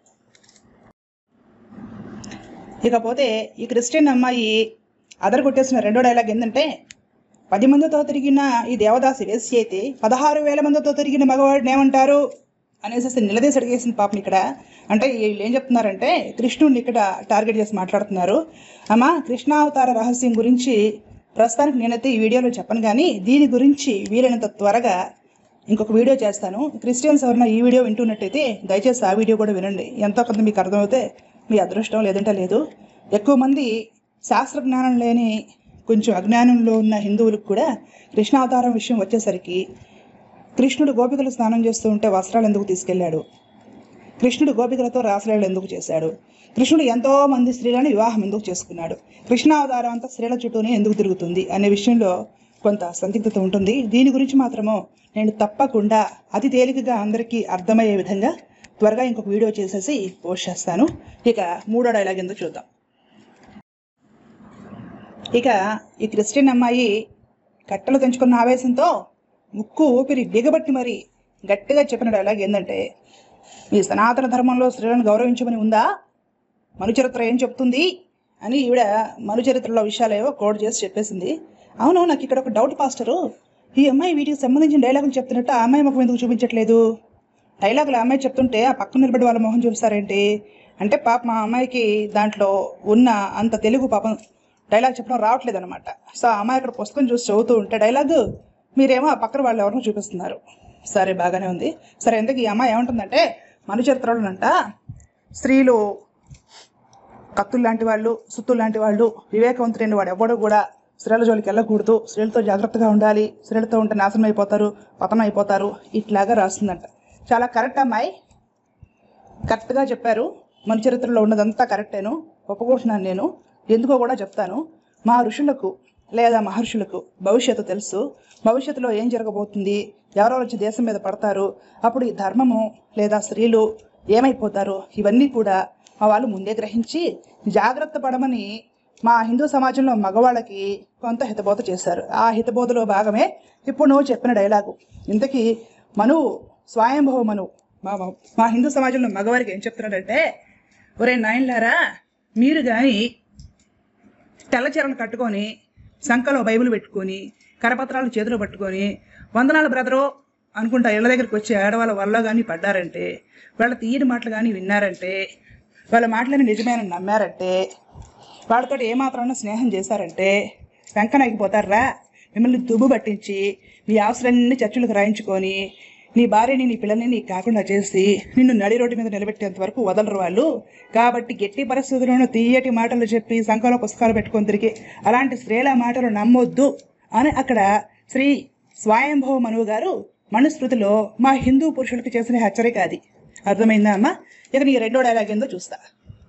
ఇకపోతే ఈ క్రిస్టియన్ అమ్మాయి అదర కొట్టేసిన రెండో డైలాగ్ ఏంటంటే పది మందితో తిరిగిన ఈ దేవదాసి వేసి అయితే పదహారు వేల మందితో తిరిగిన మగవాడిని ఏమంటారు అనేసి నిలదీసి అడిగేసింది పాపం ఇక్కడ అంటే వీళ్ళు ఏం చెప్తున్నారంటే కృష్ణుడిని ఇక్కడ టార్గెట్ చేసి మాట్లాడుతున్నారు అమ్మా కృష్ణావతార రహస్యం గురించి ప్రస్తుతానికి నేనైతే ఈ వీడియోలో చెప్పను కానీ దీని గురించి వీలైనంత త్వరగా ఇంకొక వీడియో చేస్తాను క్రిస్టియన్స్ ఎవరైనా ఈ వీడియో వింటున్నట్టయితే దయచేసి ఆ వీడియో కూడా వినండి ఎంతో కొంత మీకు అర్థమవుతే మీ అదృష్టం లేదంటే లేదు ఎక్కువ మంది శాస్త్ర జ్ఞానం లేని కొంచెం అజ్ఞానంలో ఉన్న హిందువులకు కూడా కృష్ణావతారం విషయం వచ్చేసరికి కృష్ణుడు గోపికలు స్నానం చేస్తూ ఉంటే వస్త్రాలు ఎందుకు తీసుకెళ్ళాడు కృష్ణుడు గోపికలతో రాసలీలలు ఎందుకు చేశాడు కృష్ణుడు ఎంతో మంది స్త్రీలను వివాహం ఎందుకు చేసుకున్నాడు కృష్ణావతారం అంతా స్త్రీల చుట్టూనే ఎందుకు తిరుగుతుంది అనే విషయంలో కొంత సందిగ్ధత ఉంటుంది దీని గురించి మాత్రము నేను తప్పకుండా అతి తేలికగా అందరికీ అర్థమయ్యే విధంగా త్వరగా ఇంకొక వీడియో చేసేసి పోస్ట్ చేస్తాను ఇక మూడో డైలాగ్ ఎందుకు చూద్దాం ఇక ఈ క్రిస్టియన్ అమ్మాయి కట్టలు తెంచుకున్న ఆవేశంతో ముక్కు ఊపిరి బిగబట్టి మరి గట్టిగా చెప్పిన డైలాగ్ ఏంటంటే మీ సనాతన ధర్మంలో స్త్రీలను గౌరవించమని ఉందా మనుచరిత్ర ఏం చెప్తుంది అని ఈవిడ మనుచరిత్రలో విషయాలేవో కోడ్ చేసి చెప్పేసింది అవును నాకు ఇక్కడ ఒక డౌట్ పాస్టరు ఈ అమ్మాయి వీటికి సంబంధించిన డైలాగులు చెప్తున్నట్టు ఆ అమ్మాయి ముఖం ఎందుకు చూపించట్లేదు డైలాగులు ఆ అమ్మాయి చెప్తుంటే ఆ పక్కన నిలబడి వాళ్ళ మొహం చూపిస్తారేంటి అంటే పాప మా అమ్మాయికి దాంట్లో ఉన్న అంత తెలుగు పాపం డైలాగ్ చెప్పడం రావట్లేదు అనమాట సో ఆ అమ్మాయి అక్కడ పుస్తకం చూసి చదువుతూ ఉంటే డైలాగ్ మీరేమో ఆ పక్కన వాళ్ళు ఎవరినో చూపిస్తున్నారు సరే బాగానే ఉంది సరే ఎందుకు ఈ అమ్మాయి ఏమంటుందంటే మనుచరిత్రలోనంట స్త్రీలు కత్తులు లాంటి వాళ్ళు సుత్తులు లాంటి వాళ్ళు వివేకవంతులైన వాడు ఎవడు కూడా స్త్రీల జోలికి వెళ్ళకూడదు స్త్రీలతో జాగ్రత్తగా ఉండాలి స్త్రీలతో ఉంటే నాశనం అయిపోతారు పతనం అయిపోతారు ఇట్లాగా రాస్తుందంట చాలా కరెక్ట్ అమ్మాయి కరెక్ట్గా చెప్పారు మన చరిత్రలో ఉన్నదంతా కరెక్టేను ఒప్పుకుంటున్నాను నేను ఎందుకో కూడా చెప్తాను మా ఋషులకు లేదా మహర్షులకు భవిష్యత్తు తెలుసు భవిష్యత్తులో ఏం జరగబోతుంది ఎవరెవరు వచ్చి దేశం మీద పడతారు అప్పుడు ఈ ధర్మము లేదా స్త్రీలు ఏమైపోతారు ఇవన్నీ కూడా మా వాళ్ళు ముందే గ్రహించి జాగ్రత్త పడమని మా హిందూ సమాజంలో మగవాళ్ళకి కొంత హితబోధ చేశారు ఆ హితబోధలో భాగమే ఇప్పుడు నువ్వు చెప్పిన డైలాగు ఇంతకీ మనువు స్వయంభవ మనువు మా మా హిందూ సమాజంలో మగవారికి ఏం చెప్తున్నాడంటే ఒరే నాయనలారా మీరు కానీ తెల్ల చీరలు కట్టుకొని సంకలో బైబిల్ పెట్టుకొని కరపత్రాలు చేతిలో పట్టుకొని వందనాలు బ్రదరు అనుకుంటా ఇళ్ళ దగ్గరికి వచ్చి ఆడవాళ్ళ వల్ల కానీ పడ్డారంటే వాళ్ళ తీయని మాటలు కానీ విన్నారంటే వాళ్ళ మాటలని నిజమేనని నమ్మారంటే వాళ్ళతో ఏమాత్రాన స్నేహం చేశారంటే వెంకనగిపోతారా మిమ్మల్ని దుబ్బు పట్టించి మీ అవసరాన్ని చర్చలకు రాయించుకొని నీ భార్యని నీ పిల్లల్ని నీకు కాకుండా చేసి నిన్ను నడి రోడ్డు మీద నిలబెట్టేంత వరకు వదలరు వాళ్ళు కాబట్టి గట్టి పరిస్థితుల్లోనూ తీయటి మాటలు చెప్పి సంఖలో పుస్తకాలు పెట్టుకొని తిరిగి అలాంటి స్త్రీల మాటలు నమ్మొద్దు అని అక్కడ శ్రీ స్వయంభవ మనువు గారు మనుస్మృతిలో మా హిందూ పురుషులకు చేసిన హెచ్చరిక అది అర్థమైందా అమ్మా ఇక నీ రెండో డైలాగ్ ఏందో చూస్తా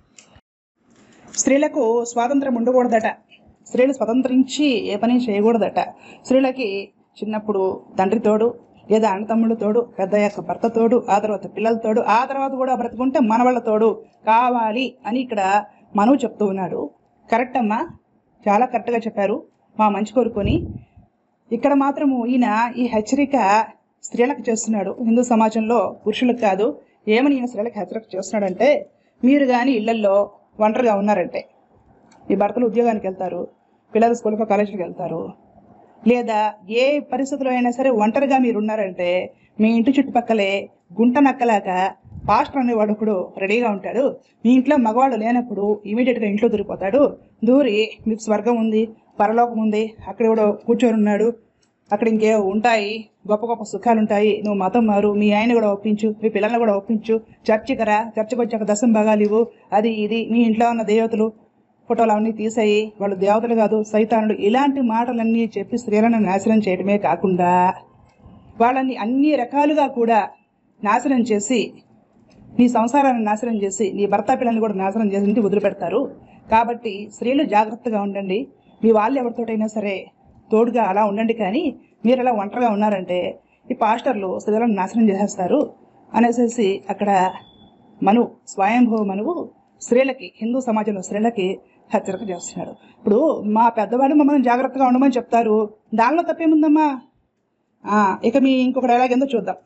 స్త్రీలకు స్వాతంత్రం ఉండకూడదట స్త్రీలు స్వతంత్రించి ఏ పని చేయకూడదట స్త్రీలకి చిన్నప్పుడు తండ్రి తోడు లేదా అన్నతమ్ముడు తోడు పెద్ద యొక్క భర్త తోడు ఆ తర్వాత పిల్లల తోడు ఆ తర్వాత కూడా బ్రతుకుంటే మనవాళ్ళ తోడు కావాలి అని ఇక్కడ మనవు చెప్తూ ఉన్నాడు కరెక్ట్ అమ్మా చాలా కరెక్ట్గా చెప్పారు మా మంచి కోరుకొని ఇక్కడ మాత్రము ఈయన ఈ హెచ్చరిక స్త్రీలకు చేస్తున్నాడు హిందూ సమాజంలో పురుషులకు కాదు ఏమని ఈయన స్త్రీలకు హెచ్చరిక చేస్తున్నాడంటే మీరు కానీ ఇళ్లల్లో ఒంటరిగా ఉన్నారంటే మీ భర్తలు ఉద్యోగానికి వెళ్తారు పిల్లలు స్కూల్కి కాలేజీకి వెళ్తారు లేదా ఏ పరిస్థితిలో అయినా సరే ఒంటరిగా మీరు ఉన్నారంటే మీ ఇంటి చుట్టుపక్కలే గుంట నక్కలాక పాస్టర్ అనేవాడు ఒకడు రెడీగా ఉంటాడు మీ ఇంట్లో మగవాళ్ళు లేనప్పుడు ఇమీడియట్గా ఇంట్లో దూరిపోతాడు దూరి మీకు స్వర్గం ఉంది పరలోకం ఉంది అక్కడ ఎవడో కూర్చొని ఉన్నాడు అక్కడ ఇంకే ఉంటాయి గొప్ప గొప్ప సుఖాలు ఉంటాయి నువ్వు మతం మారు మీ ఆయన కూడా ఒప్పించు మీ పిల్లల్ని కూడా ఒప్పించు చర్చికి రా చర్చికి వచ్చాక దశం భాగాలు ఇవ్వు అది ఇది మీ ఇంట్లో ఉన్న దేవతలు ఫోటోలు అవన్నీ తీసాయి వాళ్ళు దేవతలు కాదు సైతానుడు ఇలాంటి మాటలన్నీ చెప్పి స్త్రీలను నాశనం చేయడమే కాకుండా వాళ్ళని అన్ని రకాలుగా కూడా నాశనం చేసి నీ సంసారాన్ని నాశనం చేసి నీ భర్త పిల్లల్ని కూడా నాశనం చేసి ఇంటికి వదిలిపెడతారు కాబట్టి స్త్రీలు జాగ్రత్తగా ఉండండి మీ వాళ్ళు ఎవరితోటైనా సరే తోడుగా అలా ఉండండి కానీ మీరు అలా ఒంటరిగా ఉన్నారంటే ఈ పాస్టర్లు స్త్రీలను నాశనం చేసేస్తారు అనేసి అక్కడ మను స్వయంభవ మనువు స్త్రీలకి హిందూ సమాజంలో స్త్రీలకి హెచ్చరిక చేస్తున్నాడు ఇప్పుడు మా పెద్దవాళ్ళు మమ్మల్ని జాగ్రత్తగా ఉండమని చెప్తారు దానిలో తప్పేముందమ్మా ఆ, ఇక మీ ఇంకొక డైలాగ్ ఏందో చూద్దాం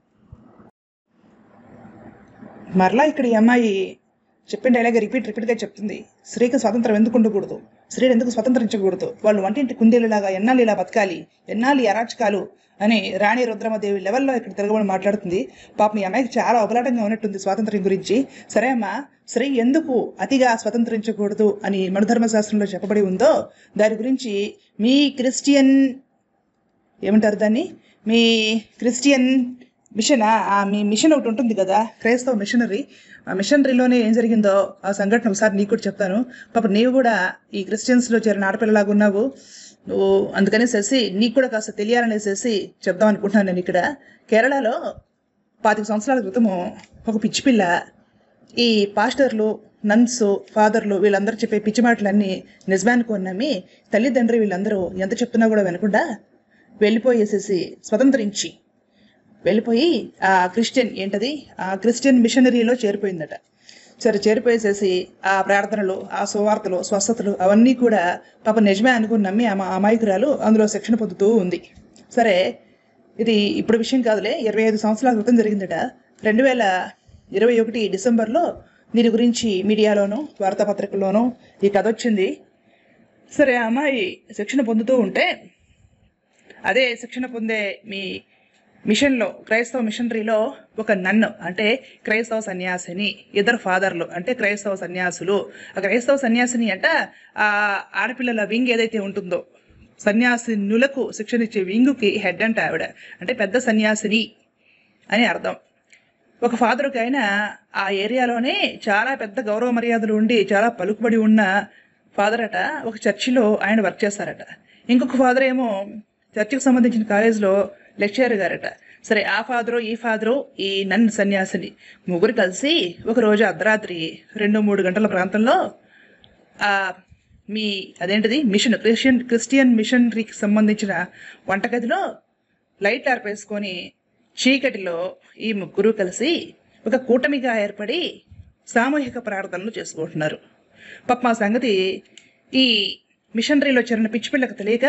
మరలా ఇక్కడ ఈ అమ్మాయి చెప్పిన డైలాగ్ రిపీట్ రిపీట్గా చెప్తుంది స్త్రీకి స్వాతంత్రం ఎందుకు ఉండకూడదు స్త్రీలు ఎందుకు స్వతంత్రించకూడదు వాళ్ళు వంటింటి కుందేలులాగా ఎన్నాళ్ళు ఇలా బతకాలి ఎన్నాళ్ళు ఈ అరాచకాలు అని రాణి రుద్రమదేవి లెవెల్లో ఇక్కడ తిరగబడి మాట్లాడుతుంది పాపం ఈ అమ్మాయికి చాలా అవలాటంగా ఉన్నట్టుంది స్వాతంత్రం గురించి సరే అమ్మా స్త్రీ ఎందుకు అతిగా స్వతంత్రించకూడదు అని మనుధర్మశాస్త్రంలో చెప్పబడి ఉందో దాని గురించి మీ క్రిస్టియన్ ఏమంటారు దాన్ని మీ క్రిస్టియన్ మిషన్ ఆ మీ మిషన్ ఒకటి ఉంటుంది కదా క్రైస్తవ మిషనరీ ఆ మిషనరీలోనే ఏం జరిగిందో ఆ సంఘటన ఒకసారి నీకు కూడా చెప్తాను పాప నీవు కూడా ఈ క్రిస్టియన్స్లో చేరిన ఆడపిల్లలాగా ఉన్నావు నువ్వు అందుకనేసేసి నీకు కూడా కాస్త తెలియాలనేసేసి చెప్దాం అనుకుంటున్నాను నేను ఇక్కడ కేరళలో పాతిక సంవత్సరాల క్రితము ఒక పిచ్చి పిల్ల ఈ పాస్టర్లు నన్స్ ఫాదర్లు వీళ్ళందరూ చెప్పే పిచ్చి మాటలన్నీ నిజమానుకొని నమ్మి తల్లిదండ్రి వీళ్ళందరూ ఎంత చెప్తున్నా కూడా వినకుండా వెళ్ళిపోయేసేసి స్వతంత్రించి వెళ్ళిపోయి ఆ క్రిస్టియన్ ఏంటది ఆ క్రిస్టియన్ మిషనరీలో చేరిపోయిందట సరే చేరిపోయేసేసి ఆ ప్రార్థనలు ఆ సువార్తలు స్వస్థతలు అవన్నీ కూడా పాప నిజమే అనుకుని నమ్మి ఆమె అమాయకురాలు అందులో శిక్షణ పొందుతూ ఉంది సరే ఇది ఇప్పుడు విషయం కాదులే ఇరవై ఐదు సంవత్సరాల క్రితం జరిగిందట రెండు వేల ఇరవై ఒకటి డిసెంబర్లో దీని గురించి మీడియాలోనూ వార్తాపత్రికల్లోనూ ఈ కథ వచ్చింది సరే ఆ అమ్మాయి శిక్షణ పొందుతూ ఉంటే అదే శిక్షణ పొందే మీ మిషన్లో క్రైస్తవ మిషనరీలో ఒక నన్ను అంటే క్రైస్తవ సన్యాసిని ఇద్దరు ఫాదర్లు అంటే క్రైస్తవ సన్యాసులు ఆ క్రైస్తవ సన్యాసిని అంట ఆ ఆడపిల్లల వింగ్ ఏదైతే ఉంటుందో సన్యాసినులకు శిక్షణ ఇచ్చే వింగుకి హెడ్ అంట ఆవిడ అంటే పెద్ద సన్యాసిని అని అర్థం ఒక ఫాదర్కి ఆయన ఆ ఏరియాలోనే చాలా పెద్ద గౌరవ మర్యాదలు ఉండి చాలా పలుకుబడి ఉన్న ఫాదర్ అట ఒక చర్చిలో ఆయన వర్క్ చేస్తారట ఇంకొక ఫాదర్ ఏమో చర్చికి సంబంధించిన కాలేజీలో లెక్చరర్ గారట సరే ఆ ఫాదరు ఈ ఫాదరు ఈ నన్ను సన్యాసిని ముగ్గురు కలిసి ఒక రోజు అర్ధరాత్రి రెండు మూడు గంటల ప్రాంతంలో ఆ మీ అదేంటిది మిషన్ క్రిస్టియన్ క్రిస్టియన్ మిషనరీకి సంబంధించిన వంటగదిలో లైట్ ఆర్పేసుకొని చీకటిలో ఈ ముగ్గురు కలిసి ఒక కూటమిగా ఏర్పడి సామూహిక ప్రార్థనలు చేసుకుంటున్నారు పాప మా సంగతి ఈ మిషనరీలో చేరిన పిచ్చి పిల్లకి తెలియక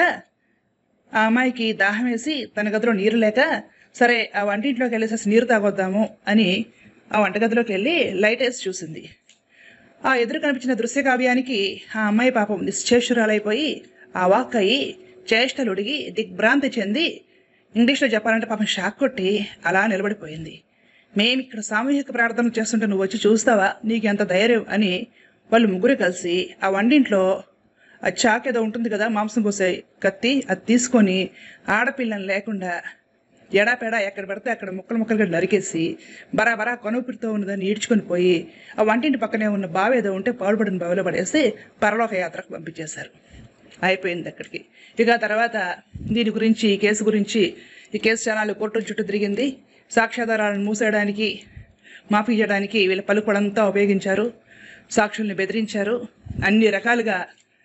ఆ అమ్మాయికి దాహం వేసి తన గదిలో నీరు లేక సరే ఆ వంటింట్లోకి వెళ్ళేసేసి నీరు తాగొద్దాము అని ఆ వంటగదిలోకి వెళ్ళి లైట్ వేసి చూసింది ఆ ఎదురు కనిపించిన దృశ్య కావ్యానికి ఆ అమ్మాయి పాపం నిశ్చేషురాలైపోయి ఆ వాక్ అయ్యి చేష్టలు ఉడిగి దిగ్భ్రాంతి చెంది ఇంగ్లీష్లో చెప్పాలంటే పాపం షాక్ కొట్టి అలా నిలబడిపోయింది మేము ఇక్కడ సామూహిక ప్రార్థనలు చేస్తుంటే నువ్వు వచ్చి చూస్తావా నీకు ఎంత ధైర్యం అని వాళ్ళు ముగ్గురు కలిసి ఆ వంటింట్లో ఆ చాక్ ఏదో ఉంటుంది కదా మాంసం కోసే కత్తి అది తీసుకొని ఆడపిల్లని లేకుండా ఎడాపెడా ఎక్కడ పడితే అక్కడ ముక్కలు ముక్కలుగా నరికేసి బరాబరా కొనుపిడితో ఉన్నదాన్ని ఈడ్చుకొని పోయి ఆ వంటింటి పక్కనే ఉన్న బావి ఏదో ఉంటే పాడుపడిన బావిలో పడేసి పరలోక యాత్రకు పంపించేశారు అయిపోయింది అక్కడికి ఇక ఆ తర్వాత దీని గురించి ఈ కేసు గురించి ఈ కేసు ఛానల్ కోర్టుల చుట్టూ తిరిగింది సాక్ష్యాధారాలను మూసేయడానికి మాఫీ చేయడానికి వీళ్ళ పలుకుడంతా ఉపయోగించారు సాక్షుల్ని బెదిరించారు అన్ని రకాలుగా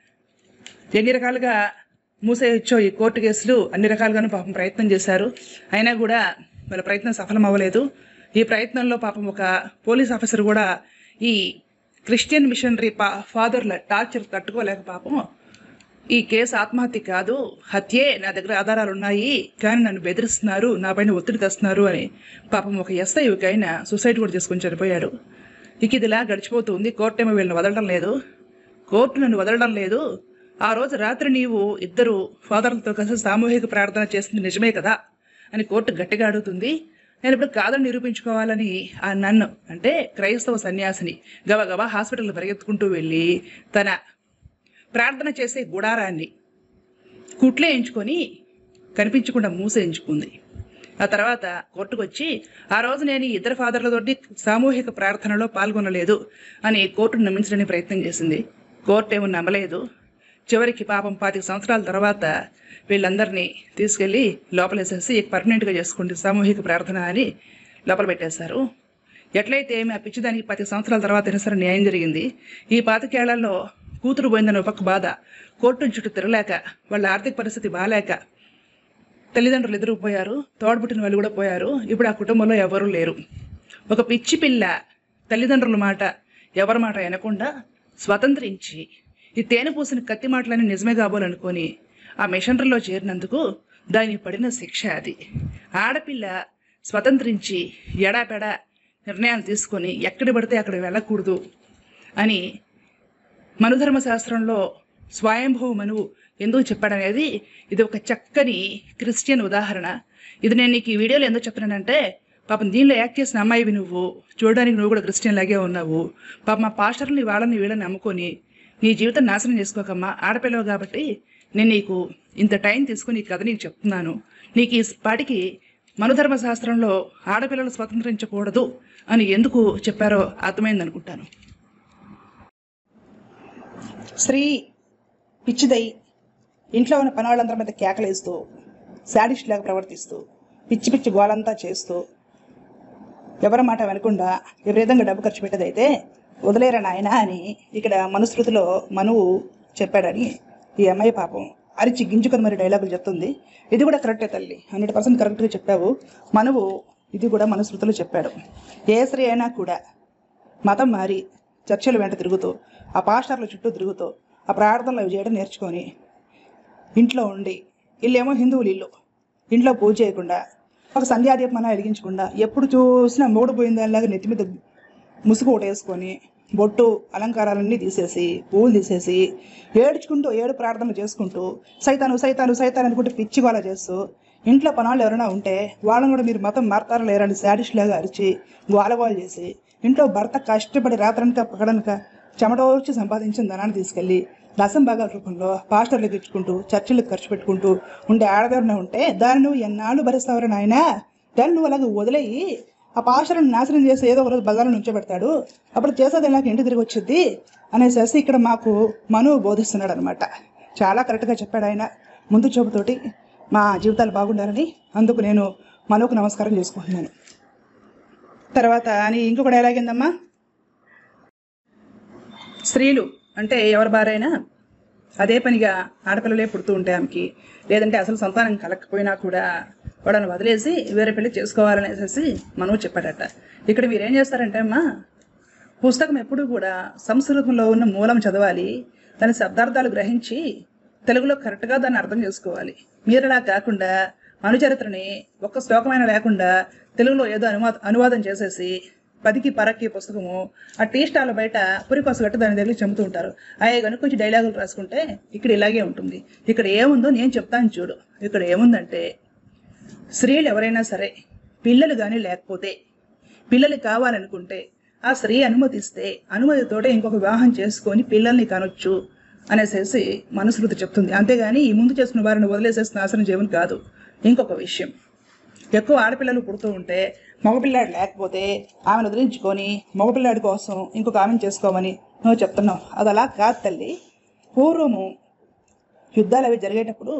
ఎన్ని రకాలుగా మూసేయొచ్చో ఈ కోర్టు కేసులు అన్ని రకాలుగాను పాపం ప్రయత్నం చేశారు అయినా కూడా వాళ్ళ ప్రయత్నం సఫలం అవ్వలేదు ఈ ప్రయత్నంలో పాపం ఒక పోలీస్ ఆఫీసర్ కూడా ఈ క్రిస్టియన్ మిషనరీ పా ఫాదర్ల టార్చర్ తట్టుకోలేక పాపం ఈ కేసు ఆత్మహత్య కాదు హత్యే నా దగ్గర ఆధారాలు ఉన్నాయి కానీ నన్ను బెదిరిస్తున్నారు నా పైన ఒత్తిడి తెస్తున్నారు అని పాపం ఒక ఎస్ఐ ఒక ఆయన సూసైడ్ కూడా చేసుకొని చనిపోయాడు ఇక ఇదిలా గడిచిపోతుంది కోర్టు ఏమో వీళ్ళని వదలడం లేదు కోర్టు నన్ను వదలడం లేదు ఆ రోజు రాత్రి నీవు ఇద్దరు ఫాదర్లతో కలిసి సామూహిక ప్రార్థన చేస్తుంది నిజమే కదా అని కోర్టు గట్టిగా అడుగుతుంది నేను ఇప్పుడు కాదని నిరూపించుకోవాలని ఆ నన్ను అంటే క్రైస్తవ సన్యాసిని గబగబా హాస్పిటల్ పరిగెత్తుకుంటూ వెళ్ళి తన ప్రార్థన చేసే గుడారాన్ని కుట్లేయించుకొని కనిపించకుండా మూసేయించుకుంది ఆ తర్వాత కోర్టుకు వచ్చి ఆ రోజు నేను ఈ ఇద్దరు ఫాదర్లతోటి సామూహిక ప్రార్థనలో పాల్గొనలేదు అని కోర్టును నమ్మించడానికి ప్రయత్నం చేసింది కోర్టు ఏమో నమ్మలేదు చివరికి పాపం పాతిక సంవత్సరాల తర్వాత వీళ్ళందరినీ తీసుకెళ్ళి లోపలేసేసి పర్మనెంట్గా చేసుకోండి సామూహిక ప్రార్థన అని లోపల పెట్టేశారు ఎట్లయితే ఏమి ఆ పిచ్చిదానికి పది సంవత్సరాల తర్వాత అయినా సరే న్యాయం జరిగింది ఈ పాతికేళ్లలో కూతురు పోయిందని ఒక పక్క బాధ కోర్టు చుట్టూ తిరగలేక వాళ్ళ ఆర్థిక పరిస్థితి బాగాలేక తల్లిదండ్రులు ఎదురు పోయారు తోడబుట్టిన వాళ్ళు కూడా పోయారు ఇప్పుడు ఆ కుటుంబంలో ఎవరూ లేరు ఒక పిచ్చి పిల్ల తల్లిదండ్రుల మాట ఎవరి మాట వినకుండా స్వతంత్రించి ఈ తేనె పూసిన కత్తి మాటలని నిజమే కాబోలనుకొని ఆ మిషనరీలో చేరినందుకు దానికి పడిన శిక్ష అది ఆడపిల్ల స్వతంత్రించి ఎడాపెడా నిర్ణయాలు తీసుకొని ఎక్కడ పడితే అక్కడ వెళ్ళకూడదు అని మనుధర్మ శాస్త్రంలో స్వయంభూ మనువు ఎందుకు చెప్పాడనేది ఇది ఒక చక్కని క్రిస్టియన్ ఉదాహరణ ఇది నేను నీకు ఈ వీడియోలో ఎందుకు చెప్తున్నానంటే పాపం దీనిలో యాక్ట్ చేసిన అమ్మాయివి నువ్వు చూడడానికి నువ్వు కూడా క్రిస్టియన్ లాగే ఉన్నావు పాపం మా పాస్టర్ని వాళ్ళని వీళ్ళని నమ్ముకొని నీ జీవితం నాశనం చేసుకోకమ్మా ఆడపిల్లవు కాబట్టి నేను నీకు ఇంత టైం తీసుకుని ఈ కథ నీకు చెప్తున్నాను నీకు ఈ పాటికి మనుధర్మ శాస్త్రంలో ఆడపిల్లలు స్వతంత్రించకూడదు అని ఎందుకు చెప్పారో అర్థమైంది అనుకుంటాను స్త్రీ పిచ్చిదై ఇంట్లో ఉన్న పనివాళ్ళందరి మీద కేకలేస్తూ శాడిస్ట్ లాగా ప్రవర్తిస్తూ పిచ్చి పిచ్చి గోలంతా చేస్తూ ఎవరి మాట వినకుండా విపరీతంగా డబ్బు ఖర్చు పెట్టేదైతే వదిలేరా నాయన అని ఇక్కడ మనుస్మృతిలో మనువు చెప్పాడని ఈ అమ్మాయి పాపం అరిచి గింజుకొని మరి డైలాగులు చెప్తుంది ఇది కూడా కరెక్టే తల్లి హండ్రెడ్ పర్సెంట్ కరెక్ట్గా చెప్పావు మనువు ఇది కూడా మనుస్మృతిలో చెప్పాడు ఏ స్త్రీ అయినా కూడా మతం మారి చర్చల వెంట తిరుగుతూ ఆ పాస్టర్ల చుట్టూ తిరుగుతూ ఆ ప్రార్థనలు అవి చేయడం నేర్చుకొని ఇంట్లో ఉండి ఇల్లేమో హిందువులు ఇల్లు ఇంట్లో పూజ చేయకుండా ఒక సంధ్యాదీపమన వెలిగించకుండా ఎప్పుడు చూసినా మూడు పోయిన దానిలాగా నెత్తి మీద ముసుగు ఒకటి వేసుకొని బొట్టు అలంకారాలన్నీ తీసేసి పువ్వులు తీసేసి ఏడ్చుకుంటూ ఏడు ప్రార్థనలు చేసుకుంటూ సైతాను సైతాను సైతాను అనుకుంటూ పిచ్చి గోల చేస్తూ ఇంట్లో పనాళ్ళు ఎవరైనా ఉంటే వాళ్ళని కూడా మీరు మతం మారతారా లేరని శాడిస్ట్ లాగా అరిచి గోలగోలు చేసి ఇంట్లో భర్త కష్టపడి రాత్రనక పగడనక చెమటోర్చి సంపాదించిన ధనాన్ని తీసుకెళ్ళి రసం భాగాల రూపంలో పాస్టర్లకు ఇచ్చుకుంటూ చర్చిలకు ఖర్చు పెట్టుకుంటూ ఉండే ఆడదారిన ఉంటే దాన్ని నువ్వు ఎన్నాళ్ళు భరిస్తావరా నాయన దాన్ని నువ్వు అలాగే వదిలేయి ఆ పాస్టర్ని నాశనం చేసి ఏదో ఒక రోజు బజార్లో నుంచోబెడతాడు అప్పుడు చేసేది ఇలాగ ఇంటి తిరిగి వచ్చింది అనేసి ఇక్కడ మాకు మనువు బోధిస్తున్నాడు అనమాట చాలా కరెక్ట్గా చెప్పాడు ఆయన ముందు చూపుతోటి మా జీవితాలు బాగుండాలని అందుకు నేను మనువుకు నమస్కారం చేసుకుంటున్నాను తర్వాత అని ఇంకొకటి ఎలాగిందమ్మా స్త్రీలు అంటే ఎవరి బారైనా అదే పనిగా ఆడపిల్లలే పుడుతూ ఉంటే ఆమెకి లేదంటే అసలు సంతానం కలగకపోయినా కూడా వాడని వదిలేసి వేరే పెళ్లి చేసుకోవాలనేసి మనవు చెప్పాడట ఇక్కడ మీరు ఏం చేస్తారంటే అమ్మా పుస్తకం ఎప్పుడూ కూడా సంస్కృతంలో ఉన్న మూలం చదవాలి దాని శబ్దార్థాలు గ్రహించి తెలుగులో కరెక్ట్గా దాన్ని అర్థం చేసుకోవాలి మీరలా కాకుండా అనుచరిత్రని ఒక్క శ్లోకమైన లేకుండా తెలుగులో ఏదో అనువాద అనువాదం చేసేసి పదికి పరక్కి పుస్తకము ఆ టీ స్టాల్ బయట పురికొస గట్టు దాని దగ్గర చెబుతూ ఉంటారు అయ్యే కనుక కొంచెం డైలాగులు రాసుకుంటే ఇక్కడ ఇలాగే ఉంటుంది ఇక్కడ ఏముందో నేను చెప్తాను చూడు ఇక్కడ ఏముందంటే స్త్రీలు ఎవరైనా సరే పిల్లలు కానీ లేకపోతే పిల్లలు కావాలనుకుంటే ఆ స్త్రీ అనుమతిస్తే అనుమతితోటే ఇంకొక వివాహం చేసుకొని పిల్లల్ని కనొచ్చు అనేసేసి మనుస్మృతి చెప్తుంది అంతేగాని ఈ ముందు చేసిన వారిని వదిలేసేసి నాశనం చేయమని కాదు ఇంకొక విషయం ఎక్కువ ఆడపిల్లలు పుడుతూ ఉంటే మగపిల్లాడు లేకపోతే ఆమెను వదిలించుకొని మగపిల్లాడి కోసం ఇంకొక ఆమెను చేసుకోమని నువ్వు చెప్తున్నావు అది అలా కాదు తల్లి పూర్వము యుద్ధాలు అవి జరిగేటప్పుడు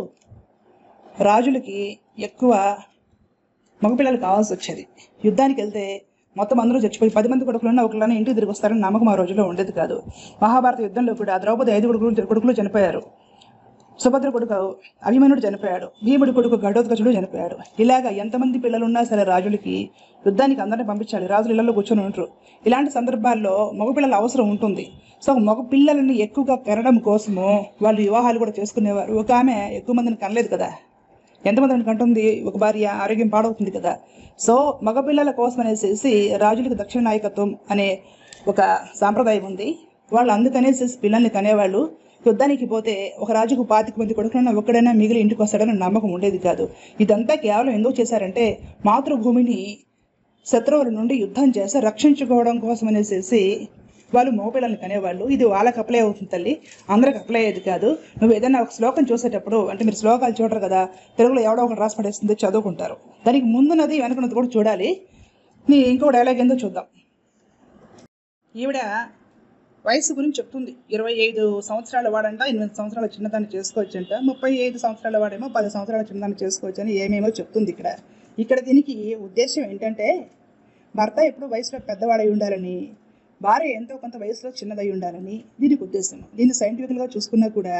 రాజులకి ఎక్కువ మగపిల్లలు కావాల్సి వచ్చేది యుద్ధానికి వెళ్తే మొత్తం అందరూ చచ్చిపోయి పది మంది కొడుకులున్న ఒకళ్ళని ఇంటికి తిరిగి వస్తారని నమ్మకం ఆ రోజుల్లో ఉండేది కాదు మహాభారత యుద్ధంలో కూడా ద్రౌపది ఐదు కొడుకులు కొడుకులు చనిపోయారు సుభద్ర కొడుకు అభిమన్యుడు చనిపోయాడు భీముడి కొడుకు గడోత్కచుడు చనిపోయాడు ఇలాగ ఎంతమంది పిల్లలు ఉన్నా సరే రాజులకి యుద్ధానికి అందరిని పంపించాలి రాజులు ఇళ్లలో కూర్చొని ఉంటారు ఇలాంటి సందర్భాల్లో మగపిల్లల అవసరం ఉంటుంది సో మగ పిల్లలని ఎక్కువగా కనడం కోసము వాళ్ళు వివాహాలు కూడా చేసుకునేవారు ఒక ఆమె ఎక్కువ మందిని కనలేదు కదా ఎంతమందిని కంటుంది ఒక భార్య ఆరోగ్యం పాడవుతుంది కదా సో మగపిల్లల కోసం అనేసి రాజులకు దక్షిణ నాయకత్వం అనే ఒక సాంప్రదాయం ఉంది వాళ్ళు అందుకనేసి పిల్లల్ని కనేవాళ్ళు యుద్ధానికి పోతే ఒక రాజుకు పాతిక మంది కొడుకులన్నా ఒక్కడైనా మిగిలి ఇంటికి వస్తాడని నమ్మకం ఉండేది కాదు ఇదంతా కేవలం ఎందుకు చేశారంటే మాతృభూమిని శత్రువుల నుండి యుద్ధం చేసి రక్షించుకోవడం కోసం అనేసి వాళ్ళు మగపిల్లల్ని కనేవాళ్ళు ఇది వాళ్ళకి అప్లై అవుతుంది తల్లి అందరికి అప్లై అయ్యేది కాదు నువ్వు ఏదైనా ఒక శ్లోకం చూసేటప్పుడు అంటే మీరు శ్లోకాలు చూడరు కదా తెలుగులో ఎవడో ఒకటి రాసి పడేస్తుంది చదువుకుంటారు దానికి ముందున్నది వెనకన్నది కూడా చూడాలి నీ ఇంకో డైలాగ్ ఏందో చూద్దాం ఈవిడ వయసు గురించి చెప్తుంది ఇరవై ఐదు సంవత్సరాల వాడంట ఎనిమిది సంవత్సరాల చిన్నదాన్ని చేసుకోవచ్చంట ముప్పై ఐదు సంవత్సరాల వాడేమో పది సంవత్సరాల చిన్నదాన్ని చేసుకోవచ్చు అని ఏమేమో చెప్తుంది ఇక్కడ ఇక్కడ దీనికి ఉద్దేశం ఏంటంటే భర్త ఎప్పుడు వయసులో పెద్దవాడై ఉండాలని భార్య ఎంతో కొంత వయసులో చిన్నదై ఉండాలని దీనికి ఉద్దేశం దీన్ని సైంటిఫికల్గా చూసుకున్నా కూడా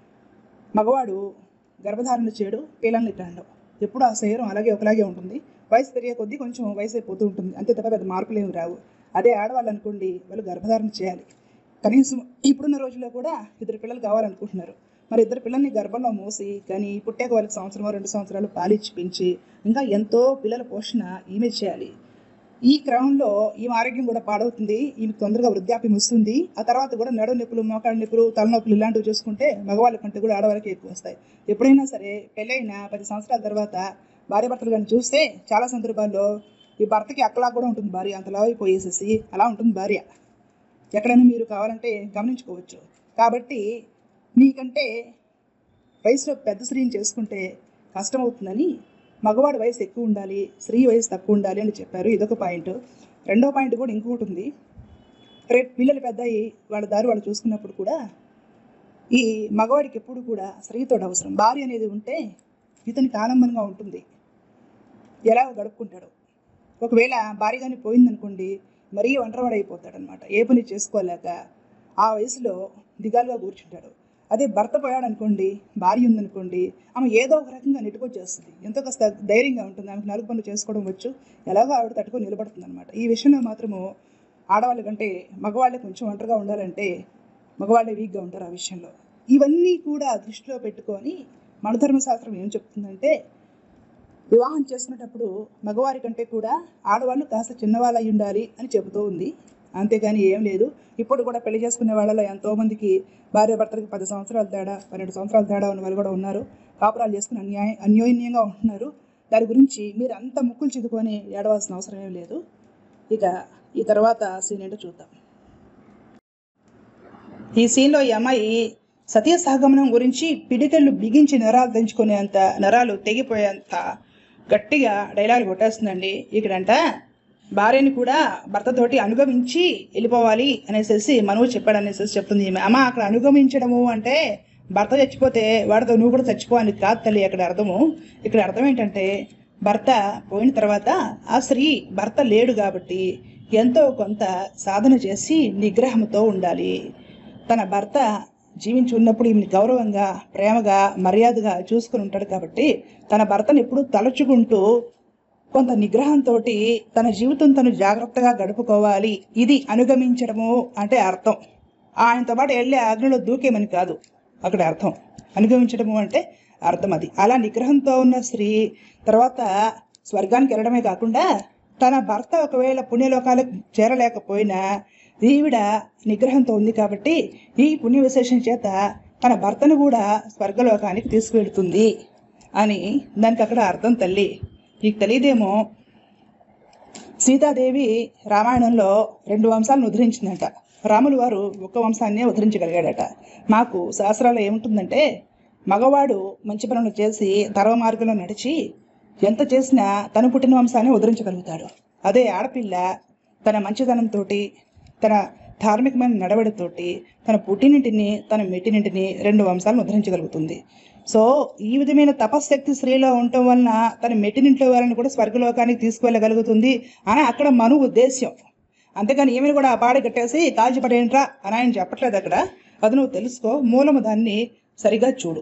మగవాడు గర్భధారణ చేయడు పిల్లల్ని తండం ఎప్పుడు ఆ శరీరం అలాగే ఒకలాగే ఉంటుంది వయసు పెరిగే కొద్దీ కొంచెం వయసు అయిపోతూ ఉంటుంది అంతే తప్ప పెద్ద మార్పులు ఏమి రావు అదే ఆడవాళ్ళు అనుకోండి వాళ్ళు గర్భధారణ చేయాలి కనీసం ఇప్పుడున్న రోజుల్లో కూడా ఇద్దరు పిల్లలు కావాలనుకుంటున్నారు మరి ఇద్దరు పిల్లల్ని గర్భంలో మోసి కానీ పుట్టాక వాళ్ళకి సంవత్సరం రెండు సంవత్సరాలు పాలిచ్చి పెంచి ఇంకా ఎంతో పిల్లల పోషణ ఈమె చేయాలి ఈ క్రమంలో ఈమె ఆరోగ్యం కూడా పాడవుతుంది ఈమె తొందరగా వృద్ధాప్యం వస్తుంది ఆ తర్వాత కూడా నడు నొప్పులు మోకాళ్ళ నొప్పులు తలనొప్పులు ఇలాంటివి చూసుకుంటే మగవాళ్ళ కంటే కూడా ఆడవాళ్ళకి ఎక్కువ వస్తాయి ఎప్పుడైనా సరే పెళ్ళైన పది సంవత్సరాల తర్వాత భార్య భర్తలు కానీ చూస్తే చాలా సందర్భాల్లో ఈ భర్తకి అక్కలా కూడా ఉంటుంది భార్య అంతలా అయిపోయేసేసి అలా ఉంటుంది భార్య ఎక్కడైనా మీరు కావాలంటే గమనించుకోవచ్చు కాబట్టి నీకంటే వయసులో పెద్ద స్త్రీని చేసుకుంటే కష్టమవుతుందని మగవాడి వయసు ఎక్కువ ఉండాలి స్త్రీ వయసు తక్కువ ఉండాలి అని చెప్పారు ఇదొక పాయింట్ రెండో పాయింట్ కూడా ఇంకొకటి ఉంది రేపు పిల్లలు పెద్దయి వాళ్ళ దారి వాళ్ళు చూసుకున్నప్పుడు కూడా ఈ మగవాడికి ఎప్పుడు కూడా స్త్రీతో అవసరం భార్య అనేది ఉంటే ఇతనికి ఆలంబనంగా ఉంటుంది ఎలా గడుపుకుంటాడు ఒకవేళ భార్య కానీ పోయిందనుకోండి మరీ ఒంటరివాడు అయిపోతాడు అనమాట ఏ పని చేసుకోలేక ఆ వయసులో దిగాలుగా కూర్చుంటాడు అదే భర్త పోయాడు అనుకోండి భార్య ఉందనుకోండి ఆమె ఏదో ఒక రకంగా నెట్టుకొచ్చేస్తుంది ఎంతో కాస్త ధైర్యంగా ఉంటుంది ఆమెకు నలుగు పనులు చేసుకోవడం వచ్చు ఎలాగో ఆవిడ తట్టుకొని నిలబడుతుంది అనమాట ఈ విషయంలో మాత్రము ఆడవాళ్ళ కంటే మగవాళ్ళే కొంచెం ఒంటరిగా ఉండాలంటే మగవాళ్ళే వీక్గా ఉంటారు ఆ విషయంలో ఇవన్నీ కూడా దృష్టిలో పెట్టుకొని మన ధర్మశాస్త్రం ఏం చెప్తుందంటే వివాహం చేసుకునేటప్పుడు మగవారి కంటే కూడా ఆడవాళ్ళు కాస్త చిన్నవాళ్ళు అయి ఉండాలి అని చెబుతూ ఉంది అంతేగాని ఏం లేదు ఇప్పుడు కూడా పెళ్లి చేసుకునే వాళ్ళలో ఎంతోమందికి భార్య భర్తలకి పది సంవత్సరాల తేడా పన్నెండు సంవత్సరాల తేడా ఉన్న వాళ్ళు కూడా ఉన్నారు కాపురాలు చేసుకుని అన్యాయ అన్యోన్యంగా ఉంటున్నారు దాని గురించి మీరు అంత ముక్కులు చిదుకొని ఏడవలసిన అవసరం ఏం లేదు ఇక ఈ తర్వాత సీన్ ఏంటో చూద్దాం ఈ సీన్లో ఈ అమ్మాయి సతీయ సహగమనం గురించి పిడికెళ్ళు బిగించి నరాలు తెంచుకునేంత నరాలు తెగిపోయేంత గట్టిగా డైలాగ్ కొట్టేస్తుందండి ఇక్కడంట భార్యని కూడా భర్తతోటి అనుగమించి వెళ్ళిపోవాలి అనేసి మనవు చెప్పాడు అనేసి చెప్తుంది ఈమె అమ్మ అక్కడ అనుగమించడము అంటే భర్త చచ్చిపోతే వాడితో నువ్వు కూడా చచ్చిపో అని కాదు తల్లి అక్కడ అర్థము ఇక్కడ అర్థం ఏంటంటే భర్త పోయిన తర్వాత ఆ స్త్రీ భర్త లేడు కాబట్టి ఎంతో కొంత సాధన చేసి నిగ్రహంతో ఉండాలి తన భర్త జీవించి ఉన్నప్పుడు ఈమెని గౌరవంగా ప్రేమగా మర్యాదగా చూసుకుని ఉంటాడు కాబట్టి తన భర్తను ఎప్పుడూ తలచుకుంటూ కొంత నిగ్రహంతో తన జీవితం తను జాగ్రత్తగా గడుపుకోవాలి ఇది అనుగమించడము అంటే అర్థం ఆయనతో పాటు వెళ్ళి అగ్నిలో దూకేమని కాదు అక్కడ అర్థం అనుగమించడము అంటే అర్థం అది అలా నిగ్రహంతో ఉన్న స్త్రీ తర్వాత స్వర్గానికి వెళ్ళడమే కాకుండా తన భర్త ఒకవేళ పుణ్యలోకాలకు చేరలేకపోయినా ఈవిడ నిగ్రహంతో ఉంది కాబట్టి ఈ పుణ్య విశేషం చేత తన భర్తను కూడా స్వర్గలోకానికి తీసుకువెళ్తుంది అని దానికి అక్కడ అర్థం తల్లి నీకు తెలియదేమో సీతాదేవి రామాయణంలో రెండు వంశాలను ఉద్ధరించిందంట రాములు వారు ఒక్క వంశాన్నే ఉద్ధరించగలిగాడట మాకు శాస్త్రాల్లో ఏముంటుందంటే మగవాడు మంచి పనులు చేసి ధర్మ మార్గంలో నడిచి ఎంత చేసినా తను పుట్టిన వంశాన్ని ఉద్ధరించగలుగుతాడు అదే ఆడపిల్ల తన మంచితనంతో తన ధార్మికమైన నడవడితోటి తన పుట్టినింటిని తన మెట్టినింటిని రెండు వంశాలను ఉద్ధరించగలుగుతుంది సో ఈ విధమైన తపశ్శక్తి స్త్రీలో ఉండటం వలన తన మెట్టినింట్లో వాళ్ళని కూడా స్వర్గలోకానికి తీసుకువెళ్ళగలుగుతుంది అని అక్కడ మను ఉద్దేశ్యం అంతేగాని ఏమైనా కూడా ఆ పాడి కట్టేసి కాల్చి పడేంట్రా అని ఆయన చెప్పట్లేదు అక్కడ అది నువ్వు తెలుసుకో మూలము దాన్ని సరిగా చూడు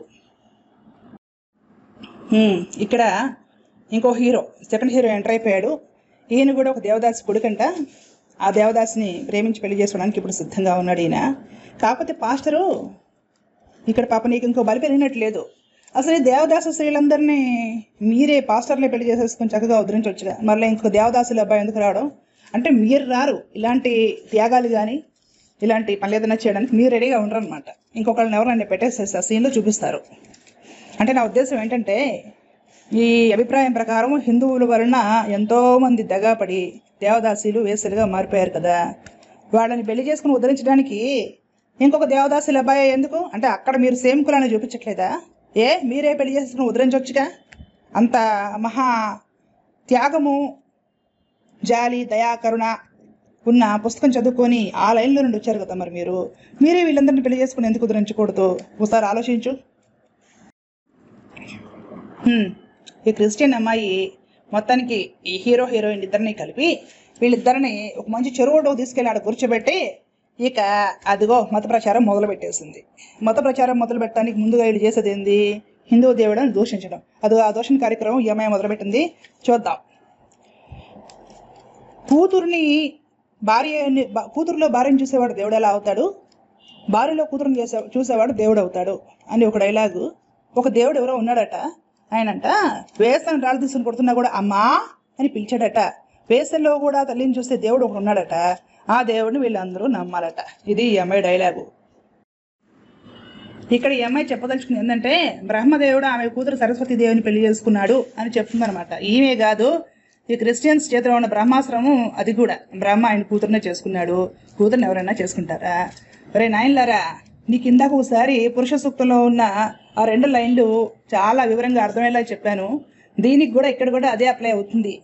హ్మ్, ఇక్కడ ఇంకో హీరో సెకండ్ హీరో ఎంటర్ అయిపోయాడు ఈయన కూడా ఒక దేవదాసి కొడుకంట ఆ దేవదాసిని ప్రేమించి పెళ్లి చేసుకోవడానికి ఇప్పుడు సిద్ధంగా ఉన్నాడు ఈయన కాకపోతే పాస్టరు ఇక్కడ పాప నీకు ఇంకో బలి పెరిగినట్లేదు అసలు ఈ దేవదాసు స్త్రీలందరినీ మీరే పాస్టర్లే పెళ్లి చేసేసుకొని చక్కగా ఉద్ధరించవచ్చుగా మళ్ళీ ఇంకొక దేవదాసుల అబ్బాయి ఎందుకు రావడం అంటే మీరు రారు ఇలాంటి త్యాగాలు కానీ ఇలాంటి పనులు ఏదైనా చేయడానికి మీరు రెడీగా ఉండరు అనమాట ఇంకొకళ్ళని ఎవరైనా పెట్టేసేసి ఆ సీన్లో చూపిస్తారు అంటే నా ఉద్దేశం ఏంటంటే ఈ అభిప్రాయం ప్రకారం హిందువుల వలన ఎంతోమంది దగాపడి దేవదాసీలు వేసలుగా మారిపోయారు కదా వాళ్ళని పెళ్లి చేసుకుని ఉద్ధరించడానికి ఇంకొక దేవదాసుల అబ్బాయి ఎందుకు అంటే అక్కడ మీరు సేమ్ కులాన్ని చూపించట్లేదా ఏ మీరే పెళ్లి చేసుకుని ఉద్ధరించవచ్చుగా అంత మహా త్యాగము జాలి దయా కరుణ ఉన్న పుస్తకం చదువుకొని ఆ లైన్లో నుండి వచ్చారు కదా మరి మీరు మీరే వీళ్ళందరినీ పెళ్లి చేసుకుని ఎందుకు ఉద్ధరించకూడదు ఒకసారి ఆలోచించు హ్మ్. ఈ క్రిస్టియన్ అమ్మాయి మొత్తానికి ఈ హీరో హీరోయిన్ ఇద్దరిని కలిపి వీళ్ళిద్దరిని ఒక మంచి చెరువులో తీసుకెళ్ళి ఆడ కూర్చోబెట్టి ఇక అదిగో మత ప్రచారం మొదలు పెట్టేసింది మత ప్రచారం మొదలు పెట్టడానికి ముందుగా వీళ్ళు చేసేది ఏంది హిందూ దేవుడని దూషించడం అది ఆ దూషణ కార్యక్రమం ఈ అమ్మాయి మొదలుపెట్టింది చూద్దాం కూతుర్ని భార్యని బా- కూతురులో భార్యను చూసేవాడు దేవుడు ఎలా అవుతాడు భార్యలో కూతురుని చేసే చూసేవాడు దేవుడు అవుతాడు అని ఒక డైలాగు ఒక దేవుడు ఎవరో ఉన్నాడట ఆయనంట వేసన రాళ్ళు తీసుకుని కొడుతున్నా కూడా అమ్మా అని పిలిచాడట వేసల్లో కూడా తల్లిని చూస్తే దేవుడు ఒకడు ఉన్నాడట ఆ దేవుడిని వీళ్ళందరూ నమ్మాలట ఇది ఈ అమ్మాయి డైలాగు ఇక్కడ ఈ అమ్మాయి చెప్పదలుచుకుంది ఏంటంటే బ్రహ్మదేవుడు ఆమె కూతురు సరస్వతి దేవిని పెళ్లి చేసుకున్నాడు అని చెప్తుందనమాట ఈమె కాదు ఈ క్రిస్టియన్స్ చేతిలో ఉన్న బ్రహ్మాశ్రమం అది కూడా బ్రహ్మ ఆయన కూతురునే చేసుకున్నాడు కూతురుని ఎవరైనా చేసుకుంటారా ఒరే నాయనలారా నీకు ఇందాక ఒకసారి పురుష సూక్తంలో ఉన్న ఆ రెండు లైన్లు చాలా వివరంగా అర్థమయ్యేలా చెప్పాను దీనికి కూడా ఇక్కడ కూడా అదే అప్లై అవుతుంది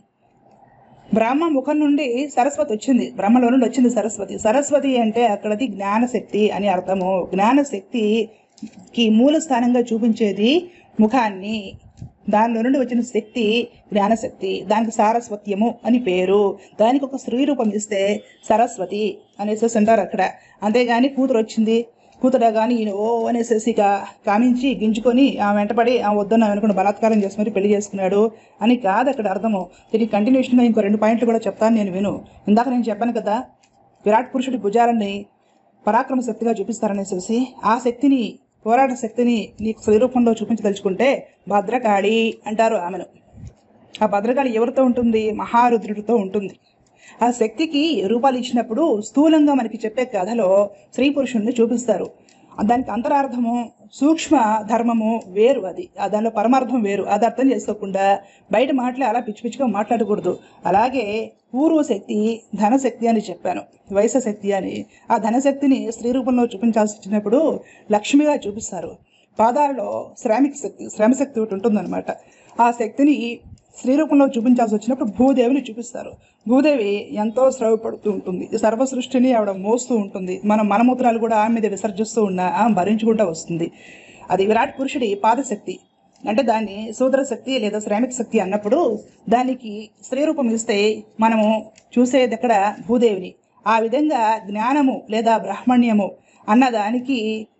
బ్రహ్మ ముఖం నుండి సరస్వతి వచ్చింది బ్రహ్మలో నుండి వచ్చింది సరస్వతి సరస్వతి అంటే అక్కడది జ్ఞానశక్తి అని అర్థము జ్ఞానశక్తికి మూల స్థానంగా చూపించేది ముఖాన్ని దానిలో నుండి వచ్చిన శక్తి జ్ఞానశక్తి దానికి సారస్వత్యము అని పేరు దానికి ఒక స్త్రీ రూపం ఇస్తే సరస్వతి అనేసి అంటారు అక్కడ అంతేగాని కూతురు వచ్చింది కూతురా కానీ ఈయన ఓ అనేసేసి ఇక కామించి గింజుకొని ఆ వెంటపడి ఆ వద్దన్న అనుకుని బలాత్కారం చేసి మరి పెళ్లి చేసుకున్నాడు అని కాదు అక్కడ అర్థము దీనికి కంటిన్యూషన్గా ఇంకో రెండు పాయింట్లు కూడా చెప్తాను నేను విను ఇందాక నేను చెప్పాను కదా విరాట్ పురుషుడి భుజాలని పరాక్రమ శక్తిగా చూపిస్తారనేసి ఆ శక్తిని పోరాట శక్తిని నీకు స్వరూపంలో చూపించదలుచుకుంటే భద్రకాళి అంటారు ఆమెను ఆ భద్రకాళి ఎవరితో ఉంటుంది మహారుద్రుడితో ఉంటుంది ఆ శక్తికి రూపాలు ఇచ్చినప్పుడు స్థూలంగా మనకి చెప్పే కథలో స్త్రీ పురుషుల్ని చూపిస్తారు దానికి అంతరార్థము సూక్ష్మ ధర్మము వేరు అది ఆ దానిలో పరమార్థం వేరు అది అర్థం చేసుకోకుండా బయట మాటలే అలా పిచ్చి పిచ్చిగా మాట్లాడకూడదు అలాగే పూర్వ శక్తి ధనశక్తి అని చెప్పాను వయస శక్తి అని ఆ ధనశక్తిని స్త్రీ రూపంలో చూపించాల్సి వచ్చినప్పుడు లక్ష్మిగా చూపిస్తారు పాదాలలో శ్రామిక శక్తి శ్రమశక్తి ఒకటి ఉంటుందన్నమాట ఆ శక్తిని స్త్రీ రూపంలో చూపించాల్సి వచ్చినప్పుడు భూదేవిని చూపిస్తారు భూదేవి ఎంతో శ్రమపడుతూ ఉంటుంది ఈ సర్వ సృష్టిని ఆవిడ మోస్తూ ఉంటుంది మన మనమూత్రాలు కూడా ఆమె మీద విసర్జిస్తూ ఉన్న ఆమె భరించుకుంటూ వస్తుంది అది విరాట్ పురుషుడి పాదశక్తి అంటే దాన్ని సూదర శక్తి లేదా శ్రామిక శక్తి అన్నప్పుడు దానికి స్త్రీ రూపం ఇస్తే మనము చూసేది ఎక్కడ భూదేవిని ఆ విధంగా జ్ఞానము లేదా బ్రాహ్మణ్యము అన్నదానికి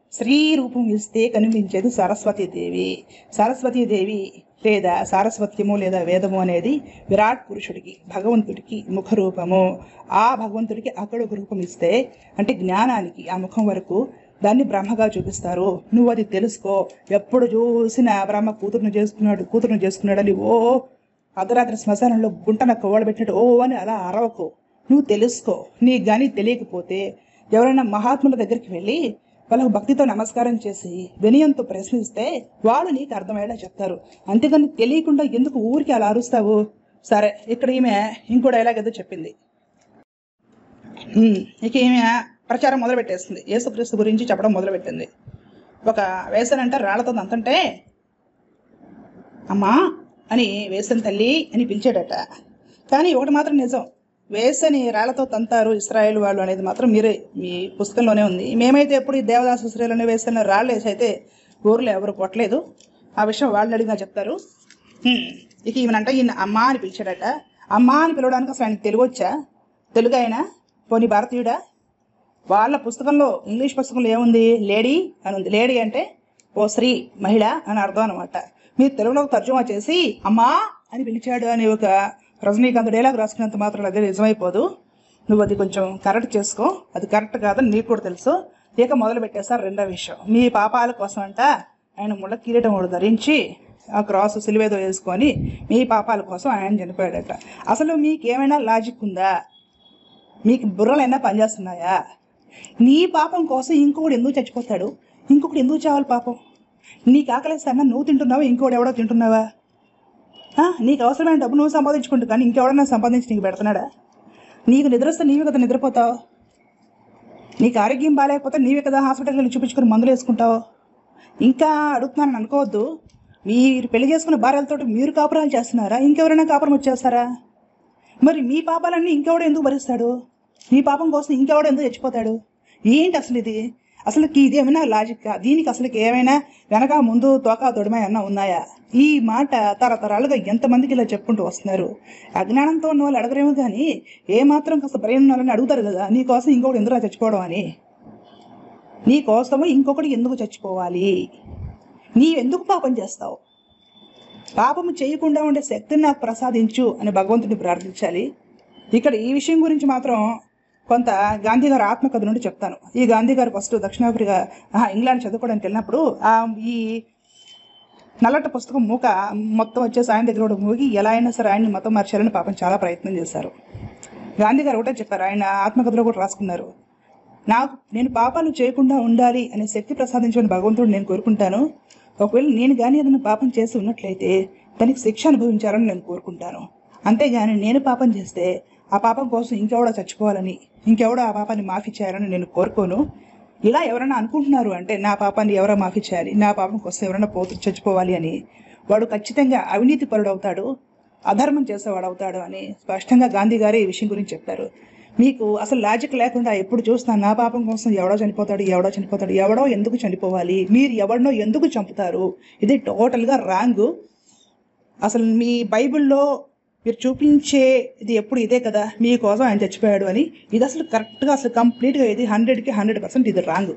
స్త్రీ రూపం ఇస్తే కనిపించేది సరస్వతీదేవి సరస్వతీదేవి లేదా సారస్వత్యము లేదా వేదము అనేది విరాట్ పురుషుడికి భగవంతుడికి ముఖ రూపము ఆ భగవంతుడికి అక్కడ ఒక రూపం ఇస్తే అంటే జ్ఞానానికి ఆ ముఖం వరకు దాన్ని బ్రహ్మగా చూపిస్తారు నువ్వు అది తెలుసుకో ఎప్పుడు చూసినా బ్రహ్మ కూతురును చేసుకున్నాడు కూతురును చేసుకున్నాడని ఓ అర్ధరాత్రి శ్మశానంలో గుంటన కొవ్వలు పెట్టినట్టు ఓ అని అలా అరవకు నువ్వు తెలుసుకో నీకు కానీ తెలియకపోతే ఎవరైనా మహాత్ముల దగ్గరికి వెళ్ళి వాళ్ళకు భక్తితో నమస్కారం చేసి వినయంతో ప్రశ్నిస్తే వాళ్ళు నీకు అర్థమయ్యేలా చెప్తారు అంతేగాని తెలియకుండా ఎందుకు ఊరికి అలా అరుస్తావు సరే ఇక్కడ ఈమె ఇంకో డైలాగ్ ఏదో చెప్పింది హ్మ్, ఇక ఈమె ప్రచారం మొదలుపెట్టేస్తుంది యేసుక్రీస్తు గురించి చెప్పడం మొదలుపెట్టింది ఒక వేసనంటే రాళ్లతో అంతంటే అమ్మా అని వేసన్ తల్లి అని పిలిచాడట కానీ ఒకటి మాత్రం నిజం వేసని రాళ్లతో తంతారు ఇస్రాయేల్ వాళ్ళు అనేది మాత్రం మీరే మీ పుస్తకంలోనే ఉంది మేమైతే ఎప్పుడు ఈ దేవదాస స్త్రీలను వేసిన రాళ్ళు వేసి అయితే ఊర్లో ఎవరు కొట్టలేదు ఆ విషయం వాళ్ళని అడిగినా చెప్తారు హ్మ్. ఇక ఈమెనంట ఈయన అమ్మా అని పిలిచాడట అమ్మా అని పిలవడానికి అసలు ఆయనకి తెలుగు వచ్చా తెలుగు అయినా పోనీ భారతీయుడా వాళ్ళ పుస్తకంలో ఇంగ్లీష్ పుస్తకంలో ఏముంది లేడీ అని ఉంది లేడీ అంటే ఓ స్త్రీ మహిళ అని అర్థం అనమాట మీరు తెలుగులో తర్జుమా చేసి అమ్మా అని పిలిచాడు అని ఒక రజనీకాంత్ డైలాగ్ రాసుకున్నంత మాత్రం అదే నిజమైపోదు నువ్వు అది కొంచెం కరెక్ట్ చేసుకో అది కరెక్ట్ కాదని నీకు కూడా తెలుసు ఇక మొదలు పెట్టేస్తారు రెండో విషయం మీ పాపాల కోసం అంట ఆయన ముళ్ళ కిరీటం కూడా ధరించి ఆ క్రాస్ సిలివేదో వేసుకొని మీ పాపాల కోసం ఆయన చనిపోయాడట అసలు మీకేమైనా లాజిక్ ఉందా మీకు బుర్రలైనా పనిచేస్తున్నాయా నీ పాపం కోసం ఇంకొకడు ఎందుకు చచ్చిపోతాడు ఇంకొకడు ఎందుకు చావాలి పాపం నీకు ఆకలిస్తానా నువ్వు తింటున్నావా ఇంకోటి ఎవడో తింటున్నావా ఆ, నీకు అవసరమైన డబ్బు నువ్వు సంపాదించుకుంటూ కానీ ఇంకెవడన్నా సంపాదించి నీకు పెడుతున్నాడా నీకు నిద్ర వస్తే నీవే కదా నిద్రపోతావు నీకు ఆరోగ్యం బాగాలేకపోతే నీవే కదా హాస్పిటల్కి వెళ్ళి చూపించుకొని మందులు వేసుకుంటావు ఇంకా అడుగుతున్నానని అనుకోవద్దు మీరు పెళ్లి చేసుకున్న భార్యలతో మీరు కాపురాలు చేస్తున్నారా ఇంకెవరైనా కాపురం వచ్చేస్తారా మరి మీ పాపాలన్నీ ఇంకెవడు ఎందుకు భరిస్తాడు మీ పాపం కోసం ఇంకెవడు ఎందుకు చచ్చిపోతాడు ఏంటి అసలు ఇది అసలు ఇది ఏమైనా లాజిక్ దీనికి అసలు ఏమైనా వెనక ముందు తోక తొడిమ ఏమైనా ఉన్నాయా ఈ మాట తరతరాలుగా ఎంతమందికి ఇలా చెప్పుకుంటూ వస్తున్నారు అజ్ఞానంతో ఉన్న వాళ్ళు అడగరేమో కానీ ఏ మాత్రం కాస్త భయం ఉన్న వాళ్ళని అడుగుతారు కదా నీ కోసం ఇంకొకటి ఎందుకు చచ్చిపోవడం అని నీ కోసము ఇంకొకటి ఎందుకు చచ్చిపోవాలి నీవెందుకు పాపం చేస్తావు పాపము చేయకుండా ఉండే శక్తిని నాకు ప్రసాదించు అని భగవంతుడిని ప్రార్థించాలి ఇక్కడ ఈ విషయం గురించి మాత్రం కొంత గాంధీ గారి ఆత్మకథ నుండి చెప్తాను ఈ గాంధీ గారు ఫస్ట్ దక్షిణాఫ్రికా ఆహా, ఇంగ్లాండ్ చదువుకోవడానికి వెళ్ళినప్పుడు ఆ ఈ నల్లట పుస్తకం మూక మొత్తం వచ్చేసి ఆయన దగ్గర కూడా మూగి ఎలా అయినా సరే ఆయన్ని మతం మార్చాలని పాపం చాలా ప్రయత్నం చేశారు గాంధీ గారు ఒకటే చెప్పారు ఆయన ఆత్మకథలో కూడా రాసుకున్నారు నాకు నేను పాపాలు చేయకుండా ఉండాలి అనే శక్తి ప్రసాదించమని భగవంతుడు నేను కోరుకుంటాను ఒకవేళ నేను కానీ ఏదైనా పాపం చేసి ఉన్నట్లయితే దానికి శిక్ష అనుభవించాలని నేను కోరుకుంటాను అంతేగాని నేను పాపం చేస్తే ఆ పాపం కోసం ఇంకెవడో చచ్చిపోవాలని ఇంకెవడో ఆ పాపాన్ని మాఫీ చేయాలని నేను కోరుకోను ఇలా ఎవరైనా అనుకుంటున్నారు అంటే నా పాపాన్ని ఎవరో మాఫీ చేయాలి నా పాపం కోసం ఎవరైనా పోతు చచ్చిపోవాలి అని వాడు ఖచ్చితంగా అవినీతి పరుడు అవుతాడు అధర్మం చేసేవాడు అవుతాడు అని స్పష్టంగా గాంధీ గారే ఈ విషయం గురించి చెప్తారు మీకు అసలు లాజిక్ లేకుండా ఎప్పుడు చూసినా నా పాపం కోసం ఎవడో చనిపోతాడు ఎవడో చనిపోతాడు ఎవడో ఎందుకు చనిపోవాలి మీరు ఎవరినో ఎందుకు చంపుతారు ఇది టోటల్గా రాంగ్ అసలు మీ బైబిల్లో మీరు చూపించే ఇది ఎప్పుడు ఇదే కదా మీకోసం ఆయన చచ్చిపోయాడు అని ఇది అసలు కరెక్ట్గా అసలు కంప్లీట్గా ఇది హండ్రెడ్కి హండ్రెడ్ పర్సెంట్ ఇది రాంగ్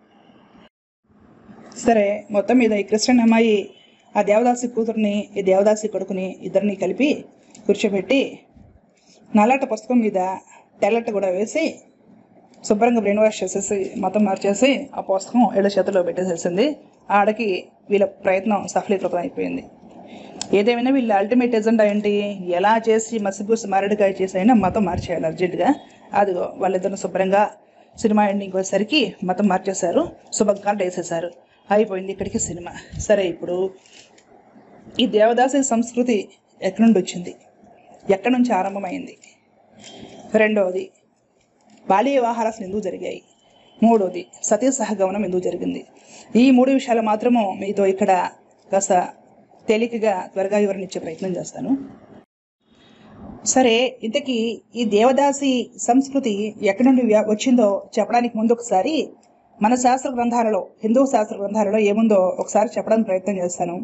సరే మొత్తం మీద ఈ క్రిస్టియన్ అమ్మాయి ఆ దేవదాసి కూతుర్ని ఈ దేవదాసి కొడుకుని ఇద్దరిని కలిపి కూర్చోబెట్టి నల్లట పుస్తకం మీద తెల్లట కూడా వేసి శుభ్రంగా బ్రెయిన్ వాష్ చేసేసి మొత్తం మార్చేసి ఆ పుస్తకం ఏళ్ళ చేతిలో పెట్టేసేసింది ఆడకి వీళ్ళ ప్రయత్నం సఫలీకృతం అయిపోయింది ఏదేమైనా వీళ్ళ అల్టిమేట్ ఎజెండా ఏంటి ఎలా చేసి మసిపూసి మారడికాయ చేసి అయినా మతం మార్చేయాలి అర్జెంటుగా అదిగో వాళ్ళిద్దరు శుభ్రంగా సినిమా ఎండింగ్ వచ్చేసరికి మతం మార్చేశారు శుభంకాలు వేసేశారు అయిపోయింది ఇక్కడికి సినిమా సరే ఇప్పుడు ఈ దేవదాసి సంస్కృతి ఎక్కడి నుండి వచ్చింది ఎక్కడి నుంచి ఆరంభమైంది రెండవది బాల్య వివాహాలు అసలు ఎందుకు జరిగాయి మూడోది సతీ సహగమనం ఎందుకు జరిగింది ఈ మూడు విషయాలు మాత్రము మీతో ఇక్కడ కాస్త తేలికగా త్వరగా వివరణిచ్చే ప్రయత్నం చేస్తాను సరే ఇంతకీ ఈ దేవదాసి సంస్కృతి ఎక్కడి నుండి వ్య- వచ్చిందో చెప్పడానికి ముందు ఒకసారి మన శాస్త్ర గ్రంథాలలో హిందూ శాస్త్ర గ్రంథాలలో ఏముందో ఒకసారి చెప్పడానికి ప్రయత్నం చేస్తాను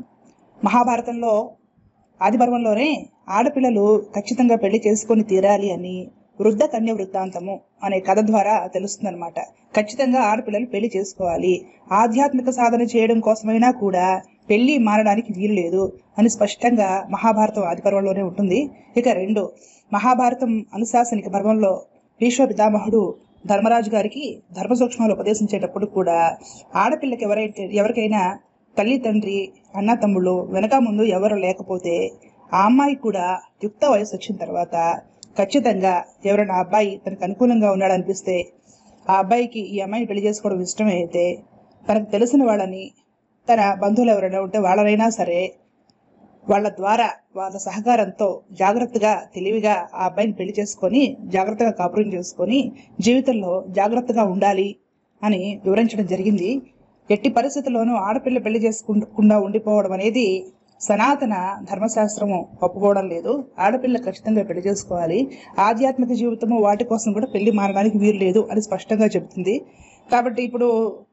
మహాభారతంలో ఆదిపర్వంలోనే ఆడపిల్లలు ఖచ్చితంగా పెళ్లి చేసుకొని తీరాలి అని వృద్ధ కన్య వృత్తాంతము అనే కథ ద్వారా తెలుస్తుందన్నమాట ఖచ్చితంగా ఆడపిల్లలు పెళ్లి చేసుకోవాలి ఆధ్యాత్మిక సాధన చేయడం కోసమైనా కూడా పెళ్లి మారడానికి వీలు లేదు అని స్పష్టంగా మహాభారతం ఆదిపర్వంలోనే ఉంటుంది ఇక రెండు మహాభారతం అనుశాసనిక పర్వంలో భీష్మ పితామహుడు ధర్మరాజు గారికి ధర్మ సూక్ష్మాలు ఉపదేశించేటప్పుడు కూడా ఆడపిల్లకి ఎవరైతే ఎవరికైనా తల్లి తండ్రి అన్న తమ్ముళ్ళు వెనక ముందు ఎవరు లేకపోతే ఆ అమ్మాయి కూడా యుక్త వయసు వచ్చిన తర్వాత ఖచ్చితంగా ఎవరైనా అబ్బాయి తనకు అనుకూలంగా ఉన్నాడు అనిపిస్తే ఆ అబ్బాయికి ఈ అమ్మాయిని పెళ్లి చేసుకోవడం ఇష్టమైతే తనకు తెలిసిన వాళ్ళని తన బంధువులు ఎవరైనా ఉంటే వాళ్ళనైనా సరే వాళ్ళ ద్వారా వాళ్ళ సహకారంతో జాగ్రత్తగా తెలివిగా ఆ అబ్బాయిని పెళ్లి చేసుకొని జాగ్రత్తగా కాపురం చేసుకొని జీవితంలో జాగ్రత్తగా ఉండాలి అని వివరించడం జరిగింది ఎట్టి పరిస్థితుల్లోనూ ఆడపిల్ల పెళ్లి చేసుకుండా ఉండిపోవడం అనేది సనాతన ధర్మశాస్త్రము ఒప్పుకోవడం లేదు ఆడపిల్ల ఖచ్చితంగా పెళ్లి చేసుకోవాలి ఆధ్యాత్మిక జీవితము వాటి కోసం కూడా పెళ్లి మారడానికి వీలు లేదు అని స్పష్టంగా చెబుతుంది కాబట్టి ఇప్పుడు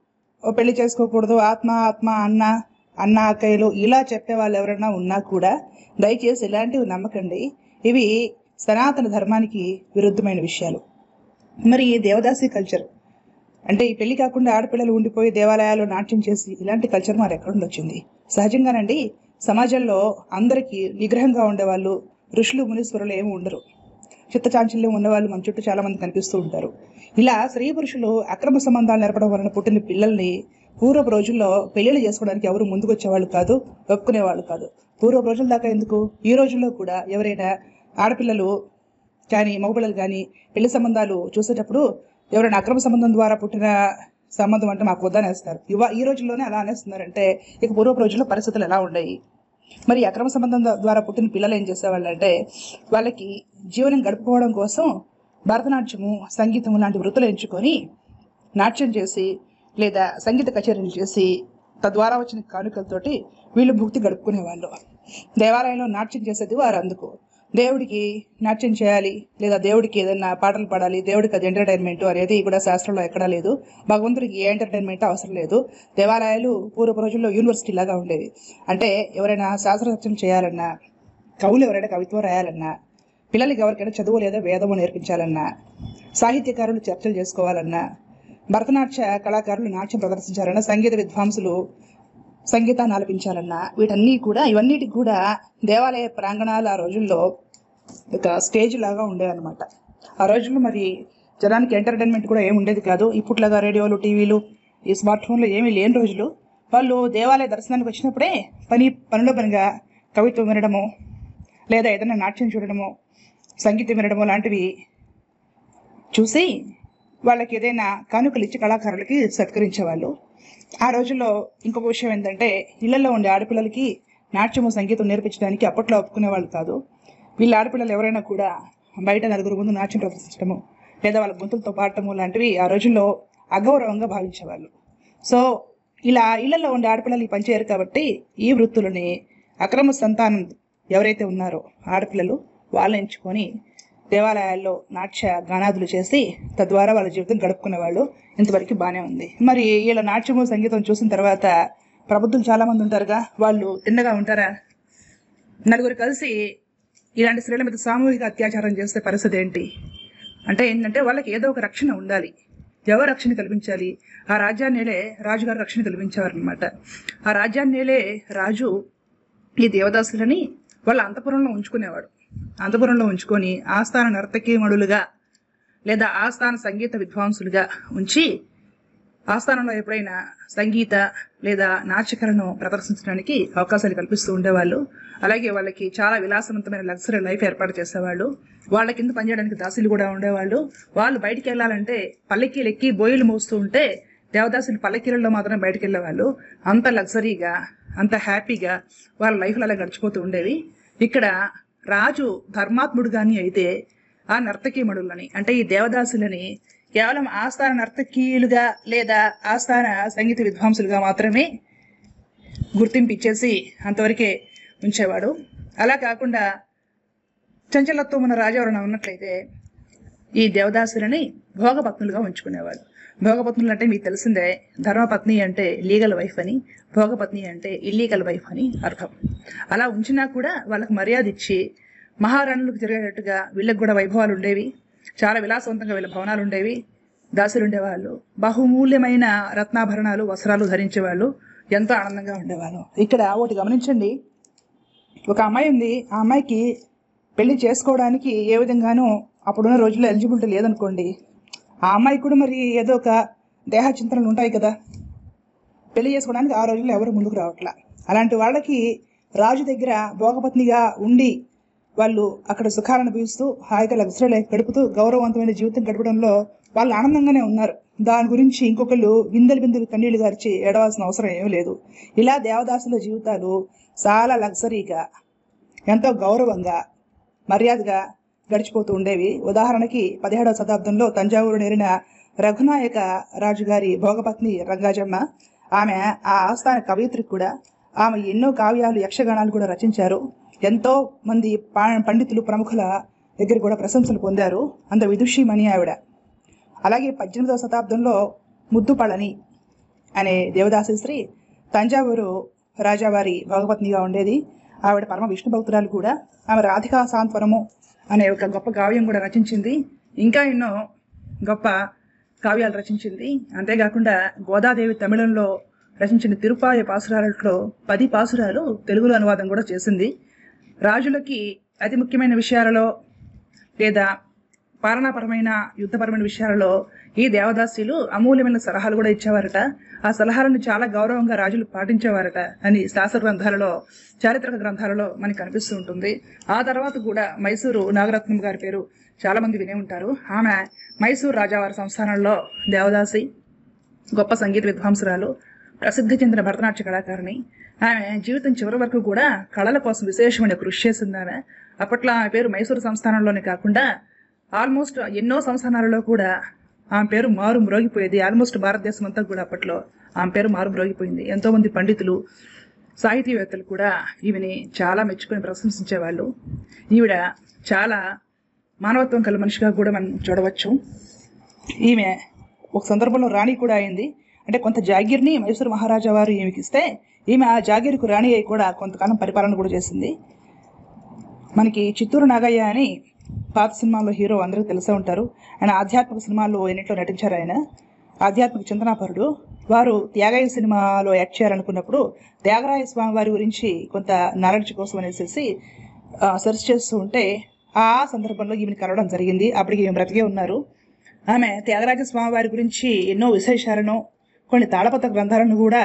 ఓ పెళ్లి చేసుకోకూడదు ఆత్మ ఆత్మ అన్న అన్న అక్కయ్యలు ఇలా చెప్పే వాళ్ళు ఎవరైనా ఉన్నా కూడా దయచేసి ఇలాంటివి నమ్మకండి ఇవి సనాతన ధర్మానికి విరుద్ధమైన విషయాలు మరి ఈ దేవదాసి కల్చర్ అంటే ఈ పెళ్లి కాకుండా ఆడపిల్లలు ఉండిపోయి దేవాలయాలు నాట్యం చేసి ఇలాంటి కల్చర్ మరి ఎక్కడ నుండి వచ్చింది సహజంగానండి సమాజంలో అందరికీ నిగ్రహంగా ఉండేవాళ్ళు ఋషులు మునీశ్వరులు ఏమి ఉండరు చిత్తచాంచల్యం ఉన్నవాళ్ళు మన చుట్టూ చాలా మంది కనిపిస్తూ ఉంటారు ఇలా స్త్రీ పురుషులు అక్రమ సంబంధాలు నెరపడం వలన పుట్టిన పిల్లల్ని పూర్వపు రోజుల్లో పెళ్లిళ్ళు చేసుకోవడానికి ఎవరు ముందుకు వచ్చేవాళ్ళు కాదు ఒప్పుకునేవాళ్ళు కాదు పూర్వపు రోజుల దాకా ఎందుకు ఈ రోజుల్లో కూడా ఎవరైనా ఆడపిల్లలు కానీ మగపిల్లలు కానీ పెళ్లి సంబంధాలు చూసేటప్పుడు ఎవరైనా అక్రమ సంబంధం ద్వారా పుట్టిన సంబంధం అంటే మాకు వద్దనేస్తారు ఇవ ఈ రోజుల్లోనే అలా అనేస్తున్నారంటే ఇక పూర్వపు రోజుల్లో పరిస్థితులు ఎలా ఉండేవి మరి అక్రమ సంబంధం ద- ద్వారా పుట్టిన పిల్లలు ఏం చేసేవాళ్ళు అంటే వాళ్ళకి జీవనం గడుపుకోవడం కోసం భరతనాట్యము సంగీతము లాంటి వృత్తులు ఎంచుకొని నాట్యం చేసి లేదా సంగీత కచేరీలు చేసి తద్వారా వచ్చిన కానుకలతోటి వీళ్ళు భుక్తి గడుపుకునేవాళ్ళు దేవాలయంలో నాట్యం చేసేది వారు అందుకు దేవుడికి నాట్యం చేయాలి లేదా దేవుడికి ఏదైనా పాటలు పాడాలి దేవుడికి అది ఎంటర్టైన్మెంట్ అనేది కూడా శాస్త్రంలో ఎక్కడా లేదు భగవంతుడికి ఏ ఎంటర్టైన్మెంట్ అవసరం లేదు దేవాలయాలు పూర్వపు రోజుల్లో యూనివర్సిటీ లాగా ఉండేవి అంటే ఎవరైనా శాస్త్రరచన చేయాలన్నా కవులు ఎవరైనా కవిత్వం రాయాలన్నా పిల్లలకి ఎవరికైనా చదువు లేదా వేదము నేర్పించాలన్నా సాహిత్యకారులు చర్చలు చేసుకోవాలన్నా భరతనాట్య కళాకారులు నాట్యం ప్రదర్శించాలన్నా సంగీత విద్వాంసులు సంగీతాన్ని ఆలపించాలన్నా వీటన్నీ కూడా ఇవన్నిటికి కూడా దేవాలయ ప్రాంగణాలు ఆ రోజుల్లో ఒక స్టేజ్ లాగా ఉండేవన్నమాట ఆ రోజుల్లో మరి జనానికి ఎంటర్టైన్మెంట్ కూడా ఏమి ఉండేది కాదు ఇప్పట్లాగా రేడియోలు టీవీలు ఈ స్మార్ట్ ఫోన్లు ఏమీ లేని రోజులు వాళ్ళు దేవాలయ దర్శనానికి వచ్చినప్పుడే పని పనిలో పనిగా కవిత్వం వినడము లేదా ఏదైనా నాట్యం చూడడము సంగీతం వినడము లాంటివి చూసి వాళ్ళకి ఏదైనా కానుకలు ఇచ్చి కళాకారులకి సత్కరించేవాళ్ళు ఆ రోజుల్లో ఇంకొక విషయం ఏంటంటే ఇళ్లలో ఉండే ఆడపిల్లలకి నాట్యము సంగీతం నేర్పించడానికి అప్పట్లో ఒప్పుకునేవాళ్ళు కాదు వీళ్ళ ఆడపిల్లలు ఎవరైనా కూడా బయట నలుగురు ముందు నాట్యం ప్రదర్శించడము లేదా వాళ్ళ గొంతులతో పాడటము లాంటివి ఆ రోజుల్లో అగౌరవంగా భావించేవాళ్ళు సో ఇలా ఇళ్లలో ఉండే ఆడపిల్లలు ఈ పనిచేయరు కాబట్టి ఈ వృత్తులని అక్రమ సంతానం ఎవరైతే ఉన్నారో ఆడపిల్లలు వాళ్ళని ఎంచుకొని దేవాలయాల్లో నాట్య గానాదులు చేసి తద్వారా వాళ్ళ జీవితం గడుపుకునేవాళ్ళు ఇంతవరకు బాగానే ఉంది మరి వీళ్ళ నాట్యము సంగీతం చూసిన తర్వాత ప్రబుద్ధులు చాలా మంది ఉంటారుగా వాళ్ళు తిన్నగా ఉంటారా నలుగురు కలిసి ఇలాంటి స్త్రీల మీద సామూహిక అత్యాచారం చేస్తే పరిస్థితి ఏంటి అంటే ఏంటంటే వాళ్ళకి ఏదో ఒక రక్షణ ఉండాలి ఎవరు రక్షణ కల్పించాలి ఆ రాజ్యాన్నేలే రాజుగారు రక్షణ కల్పించేవారనమాట ఆ రాజ్యాన్నేలే రాజు ఈ దేవదాసులని వాళ్ళ అంతపురంలో ఉంచుకునేవాడు అంతపురంలో ఉంచుకొని ఆస్థాన నర్తకీమణులుగా లేదా ఆస్థాన సంగీత విద్వాంసులుగా ఉంచి ఆస్థానంలో ఎప్పుడైనా సంగీత లేదా నాట్యకలను ప్రదర్శించడానికి అవకాశాలు కల్పిస్తూ ఉండేవాళ్ళు అలాగే వాళ్ళకి చాలా విలాసవంతమైన లగ్జరీ లైఫ్ ఏర్పాటు చేసేవాళ్ళు వాళ్ళ కింద పనిచేయడానికి దాసులు కూడా ఉండేవాళ్ళు వాళ్ళు బయటికి వెళ్ళాలంటే పల్లకీలు ఎక్కి బోయిలు మోస్తూ ఉంటే దేవదాసులు పల్లకీలలో మాత్రమే బయటికి వెళ్ళేవాళ్ళు అంత లగ్జరీగా అంత హ్యాపీగా వాళ్ళ లైఫ్లో అలా గడిచిపోతూ ఉండేవి ఇక్కడ రాజు ధర్మాత్ముడు కానీ అయితే ఆ నర్తకీమణులని అంటే ఈ దేవదాసులని కేవలం ఆస్థాన నర్తకీయులుగా లేదా ఆస్థాన సంగీత విద్వాంసులుగా మాత్రమే గుర్తింపు ఇచ్చేసి అంతవరకే ఉంచేవాడు అలా కాకుండా చంచలత్వం ఉన్న రాజు ఎవరైనా ఉన్నట్లయితే ఈ దేవదాసులని భోగపత్నులుగా ఉంచుకునేవాడు భోగపత్నులు అంటే మీకు తెలిసిందే ధర్మపత్ని అంటే లీగల్ వైఫ్ అని భోగపత్ని అంటే ఇల్లీగల్ వైఫ్ అని అర్థం అలా ఉంచినా కూడా వాళ్ళకి మర్యాద ఇచ్చి మహారాణులకు జరిగేటట్టుగా వీళ్ళకి కూడా వైభవాలు ఉండేవి చాలా విలాసవంతంగా వీళ్ళ భవనాలు ఉండేవి దాసులు ఉండేవాళ్ళు బహుమూల్యమైన రత్నాభరణాలు వస్త్రాలు ధరించేవాళ్ళు ఎంతో ఆనందంగా ఉండేవాళ్ళు ఇక్కడ ఒకటి గమనించండి ఒక అమ్మాయి ఉంది ఆ అమ్మాయికి పెళ్లి చేసుకోవడానికి ఏ విధంగానూ అప్పుడున్న రోజుల్లో ఎలిజిబిలిటీ లేదనుకోండి ఆ అమ్మాయి కూడా మరి ఏదో ఒక దేహ చింతనలు ఉంటాయి కదా పెళ్లి చేసుకోవడానికి ఆ రోజుల్లో ఎవరు ముందుకు రావట్లా అలాంటి వాళ్ళకి రాజు దగ్గర భోగపత్నిగా ఉండి వాళ్ళు అక్కడ సుఖాలను పీస్తూ హాయిగా లగ్జరీ లైఫ్ గడుపుతూ గౌరవవంతమైన జీవితం గడపడంలో వాళ్ళు ఆనందంగానే ఉన్నారు దాని గురించి ఇంకొకళ్ళు బిందెలు బిందెలు కన్నీళ్లు గార్చి ఏడవలసిన అవసరం ఏమీ లేదు ఇలా దేవదాసుల జీవితాలు చాలా లగ్జరీగా ఎంతో గౌరవంగా మర్యాదగా గడిచిపోతూ ఉండేవి ఉదాహరణకి పదిహేడవ శతాబ్దంలో తంజావూరు నేరిన రఘునాయక రాజుగారి భోగపత్ని రంగాజమ్మ ఆమె ఆ ఆస్థాన కవయిత్రి కూడా ఆమె ఎన్నో కావ్యాలు యక్షగానాలు కూడా రచించారు ఎంతో మంది పా- పండితులు ప్రముఖుల దగ్గర కూడా ప్రశంసలు పొందారు అంత విదుషీమణి ఆవిడ అలాగే పద్దెనిమిదవ శతాబ్దంలో ముద్దుపళని అనే దేవదాసి స్త్రీ తంజావూరు రాజావారి భగపత్నిగా ఉండేది ఆవిడ పరమ విష్ణు భక్తురాలు కూడా ఆమె రాధికా సాంత్వనము అనే ఒక గొప్ప కావ్యం కూడా రచించింది ఇంకా ఎన్నో గొప్ప కావ్యాలు రచించింది అంతేకాకుండా గోదాదేవి తమిళంలో రచించిన తిరుపాయ పాసురాలలో పది పాసురాలు తెలుగులో అనువాదం కూడా చేసింది రాజులకి అతి ముఖ్యమైన విషయాలలో లేదా పాలనాపరమైన యుద్ధపరమైన విషయాలలో ఈ దేవదాసీలు అమూల్యమైన సలహాలు కూడా ఇచ్చేవారట ఆ సలహాలను చాలా గౌరవంగా రాజులు పాటించేవారట అని శాస్త్ర గ్రంథాలలో చారిత్రక గ్రంథాలలో మనకి కనిపిస్తూ ఉంటుంది ఆ తర్వాత కూడా మైసూరు నాగరత్నం గారి పేరు చాలా మంది వినే ఉంటారు ఆమె మైసూరు రాజావారి సంస్థానంలో దేవదాసి గొప్ప సంగీత విద్వాంసురాలు ప్రసిద్ధి చెందిన భరతనాట్య కళాకారిణి ఆమె జీవితం చివరి వరకు కూడా కళల కోసం విశేషమైన కృషి చేసింది ఆమె అప్పట్లో ఆమె పేరు మైసూరు సంస్థానంలోనే కాకుండా ఆల్మోస్ట్ ఎన్నో సంస్థానాలలో కూడా ఆమె పేరు మారు మ్రోగిపోయేది ఆల్మోస్ట్ భారతదేశం అంతా కూడా అప్పట్లో ఆమె పేరు మారు మ్రోగిపోయింది ఎంతోమంది పండితులు సాహితీవేత్తలు కూడా ఈమెని చాలా మెచ్చుకొని ప్రశంసించేవాళ్ళు ఈవిడ చాలా మానవత్వం కల మనిషిగా కూడా మనం చూడవచ్చు ఈమె ఒక సందర్భంలో రాణి కూడా అయింది అంటే కొంత జాగీర్ని మైసూరు మహారాజా వారు ఈమెకి ఇస్తే ఈమె ఆ జాగీర్కు రాణి అయి కూడా కొంతకాలం పరిపాలన కూడా చేసింది మనకి చిత్తూరు నాగయ్య అని పాత సినిమాల్లో హీరో అందరికీ తెలిసే ఉంటారు ఆయన ఆధ్యాత్మిక సినిమాల్లో ఎన్నింటిలో నటించారు ఆయన ఆధ్యాత్మిక చింతనాపరుడు వారు త్యాగయ్య సినిమాలో యాక్ట్ చేయాలనుకున్నప్పుడు త్యాగరాయ స్వామి వారి గురించి కొంత నాలెడ్జ్ కోసం అనేసి సెర్చ్ చేస్తూ ఉంటే ఆ సందర్భంలో ఈమెను కలవడం జరిగింది అప్పటికి ఈమె బ్రతికే ఉన్నారు ఆమె త్యాగరాజ స్వామి వారి గురించి ఎన్నో విశేషాలను కొన్ని తాళపత్ర గ్రంథాలను కూడా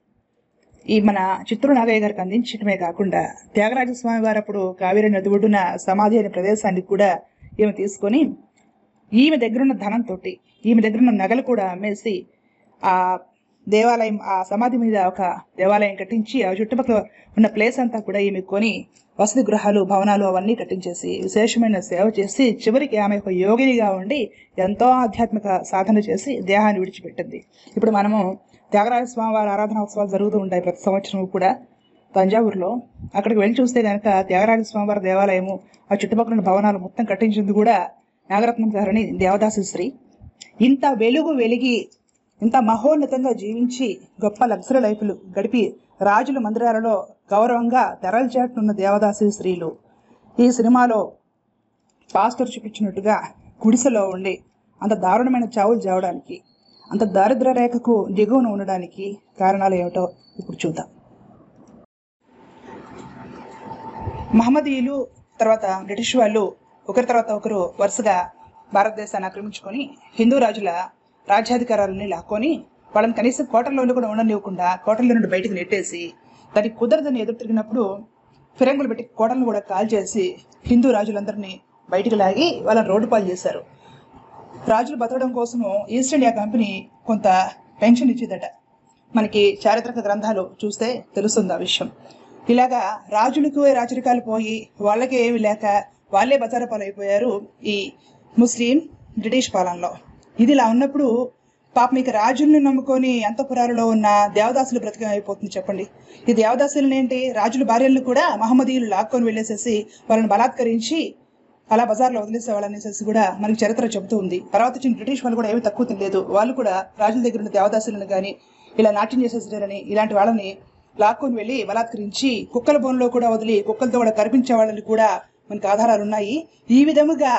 ఈ మన చిత్తూరు నాగయ్య గారికి అందించడమే కాకుండా త్యాగరాజ స్వామి వారు అప్పుడు కావేరి నది ఒడ్డున సమాధి అనే ప్రదేశానికి కూడా ఈమె తీసుకొని ఈమె దగ్గరున్న ధనంతో ఈమె దగ్గరున్న నగలు కూడా అమ్మేసి ఆ దేవాలయం ఆ సమాధి మీద ఒక దేవాలయం కట్టించి ఆ చుట్టుపక్కల ఉన్న ప్లేస్ అంతా కూడా ఈమె కొని వసతి గృహాలు భవనాలు అవన్నీ కట్టించేసి విశేషమైన సేవ చేసి చివరికి ఆమె ఒక యోగినిగా ఉండి ఎంతో ఆధ్యాత్మిక సాధన చేసి దేహాన్ని విడిచిపెట్టింది ఇప్పుడు మనము త్యాగరాజ స్వామి వారి ఆరాధన ఉత్సవాలు జరుగుతూ ఉంటాయి ప్రతి సంవత్సరం కూడా తంజావూరులో అక్కడికి వెళ్ళి చూస్తే కనుక త్యాగరాజ స్వామి వారి దేవాలయము ఆ చుట్టుపక్కల ఉన్న భవనాలు మొత్తం కట్టించింది కూడా నాగరత్నం గారని దేవదాసి స్త్రీ ఇంత వెలుగు వెలిగి ఇంత మహోన్నతంగా జీవించి గొప్ప లగ్జరీ లైఫ్లు గడిపి రాజుల మందిరాలలో గౌరవంగా తెరల్చేటనున్న దేవదాసి స్త్రీలు ఈ సినిమాలో పాస్టర్ చూపించినట్టుగా గుడిసెలో ఉండి అంత దారుణమైన చావులు చావడానికి అంత దారిద్ర రేఖకు దిగువన ఉండడానికి కారణాలు ఏమిటో ఇప్పుడు చూద్దాం మహమ్మదీయులు తర్వాత బ్రిటిష్ వాళ్ళు ఒకరి తర్వాత ఒకరు వరుసగా భారతదేశాన్ని ఆక్రమించుకొని హిందూ రాజుల రాజ్యాధికారాలని లాక్కొని వాళ్ళని కనీసం కోటల్లోనూ కూడా ఉండనివ్వకుండా కోటల్లో నుండి బయటకు నెట్టేసి దానికి కుదరదని ఎదురు తిరిగినప్పుడు ఫిరంగులు పెట్టి కోటలను కూడా కాల్ చేసి హిందూ రాజులందరినీ బయటికి లాగి వాళ్ళని రోడ్డు పాలు చేశారు రాజులు బతకడం కోసము ఈస్ట్ ఇండియా కంపెనీ కొంత పెన్షన్ ఇచ్చేదట మనకి చారిత్రక గ్రంథాలు చూస్తే తెలుస్తుంది ఆ విషయం ఇలాగా రాజులకు రాజరికాలు పోయి వాళ్ళకే ఏమి లేక వాళ్ళే బజారు పాలైపోయారు ఈ ముస్లిం బ్రిటిష్ పాలనలో ఇది ఇలా ఉన్నప్పుడు పాప మీకు రాజుల్ని నమ్ముకొని అంతఃపురాలలో ఉన్న దేవదాసులు బ్రతికం అయిపోతుంది చెప్పండి ఈ దేవదాసులను ఏంటి రాజుల భార్యలను కూడా మహమ్మదీయులు లాక్కొని వెళ్ళేసేసి వాళ్ళని బలాత్కరించి అలా బజార్లో వదిలేసేవాళ్ళని అనేసి కూడా మనకి చరిత్ర చెబుతూ ఉంది తర్వాత వచ్చిన బ్రిటిష్ వాళ్ళు కూడా ఏమీ తక్కువ తినలేదు వాళ్ళు కూడా రాజుల దగ్గర ఉన్న దేవదాసులను కానీ ఇలా నాట్యం చేసేసారని ఇలాంటి వాళ్ళని లాక్కొని వెళ్ళి బలాత్కరించి కుక్కల బోన్లో కూడా వదిలి కుక్కలతో కూడా కనిపించే వాళ్ళని కూడా మనకి ఆధారాలు ఉన్నాయి ఈ విధముగా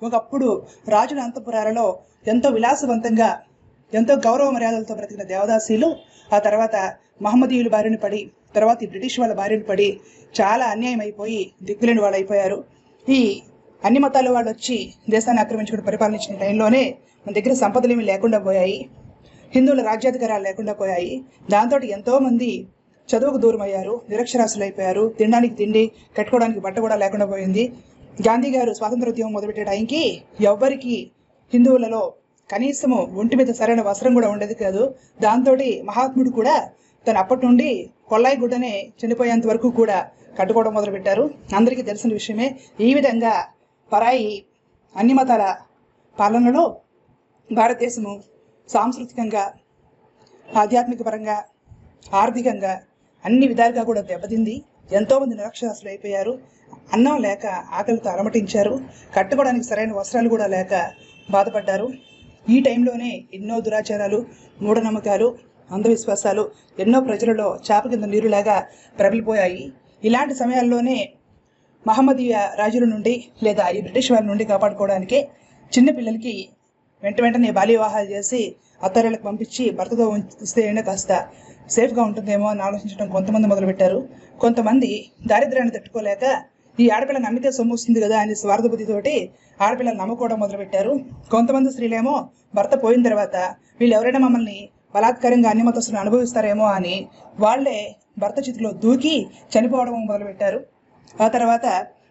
ఒకప్పుడు రాజుల అంతపురాలలో ఎంతో విలాసవంతంగా ఎంతో గౌరవ మర్యాదలతో బ్రతికిన దేవదాసీలు ఆ తర్వాత మహమ్మదీయుల బారిన పడి తర్వాత ఈ బ్రిటిష్ వాళ్ళ బారిన పడి చాలా అన్యాయం అయిపోయి దిక్కులేని వాళ్ళు అయిపోయారు ఈ అన్ని మతాల వాళ్ళు వచ్చి దేశాన్ని ఆక్రమించుకుని పరిపాలించిన టైంలోనే మన దగ్గర సంపదలు ఏమీ లేకుండా పోయాయి హిందువుల రాజ్యాధికారాలు లేకుండా పోయాయి దాంతో ఎంతో మంది చదువుకు దూరం అయ్యారు నిరక్షరాస్యులు అయిపోయారు తినడానికి తిండి కట్టుకోవడానికి బట్ట కూడా లేకుండా పోయింది గాంధీ గారు స్వాతంత్రోద్యమం మొదలుపెట్టే టైంకి ఎవ్వరికి హిందువులలో కనీసము ఒంటి మీద సరైన వస్త్రం కూడా ఉండేది కాదు దాంతో మహాత్ముడు కూడా తను అప్పటి నుండి కొల్లాయి గుడ్డనే చనిపోయేంత వరకు కూడా కట్టుకోవడం మొదలుపెట్టారు అందరికీ తెలిసిన విషయమే ఈ విధంగా పరాయి అన్ని మతాల పాలనలో భారతదేశము సాంస్కృతికంగా ఆధ్యాత్మిక పరంగా ఆర్థికంగా అన్ని విధాలుగా కూడా దెబ్బతింది ఎంతోమంది నిరక్షరాస్యులు అయిపోయారు అన్నం లేక ఆకలితో అలమటించారు కట్టుకోవడానికి సరైన వస్త్రాలు కూడా లేక బాధపడ్డారు ఈ టైంలోనే ఎన్నో దురాచారాలు మూఢనమ్మకాలు అంధవిశ్వాసాలు ఎన్నో ప్రజలలో చాప కింద నీరులాగా ప్రబలిపోయాయి ఇలాంటి సమయాల్లోనే మహమ్మదీయ రాజుల నుండి లేదా ఈ బ్రిటిష్ వారి నుండి కాపాడుకోవడానికి చిన్న పిల్లలకి వెంట వెంటనే బాల్య వివాహాలు చేసి అత్తారేళ్ళకి పంపించి భర్తతో ఉంచితే అయినా కాస్త సేఫ్గా ఉంటుందేమో అని ఆలోచించడం కొంతమంది మొదలుపెట్టారు కొంతమంది దారిద్ర్యాన్ని తట్టుకోలేక ఈ ఆడపిల్లని నమ్మితే సొమ్ము వస్తుంది కదా అని స్వార్థ బుద్ధితోటి ఆడపిల్లని నమ్ముకోవడం మొదలుపెట్టారు కొంతమంది స్త్రీలేమో భర్త పోయిన తర్వాత వీళ్ళు ఎవరైనా మమ్మల్ని బలాత్కారంగా అన్ని మతస్థులు అనుభవిస్తారేమో అని వాళ్ళే భర్త చితిలో దూకి చనిపోవడం మొదలుపెట్టారు ఆ తర్వాత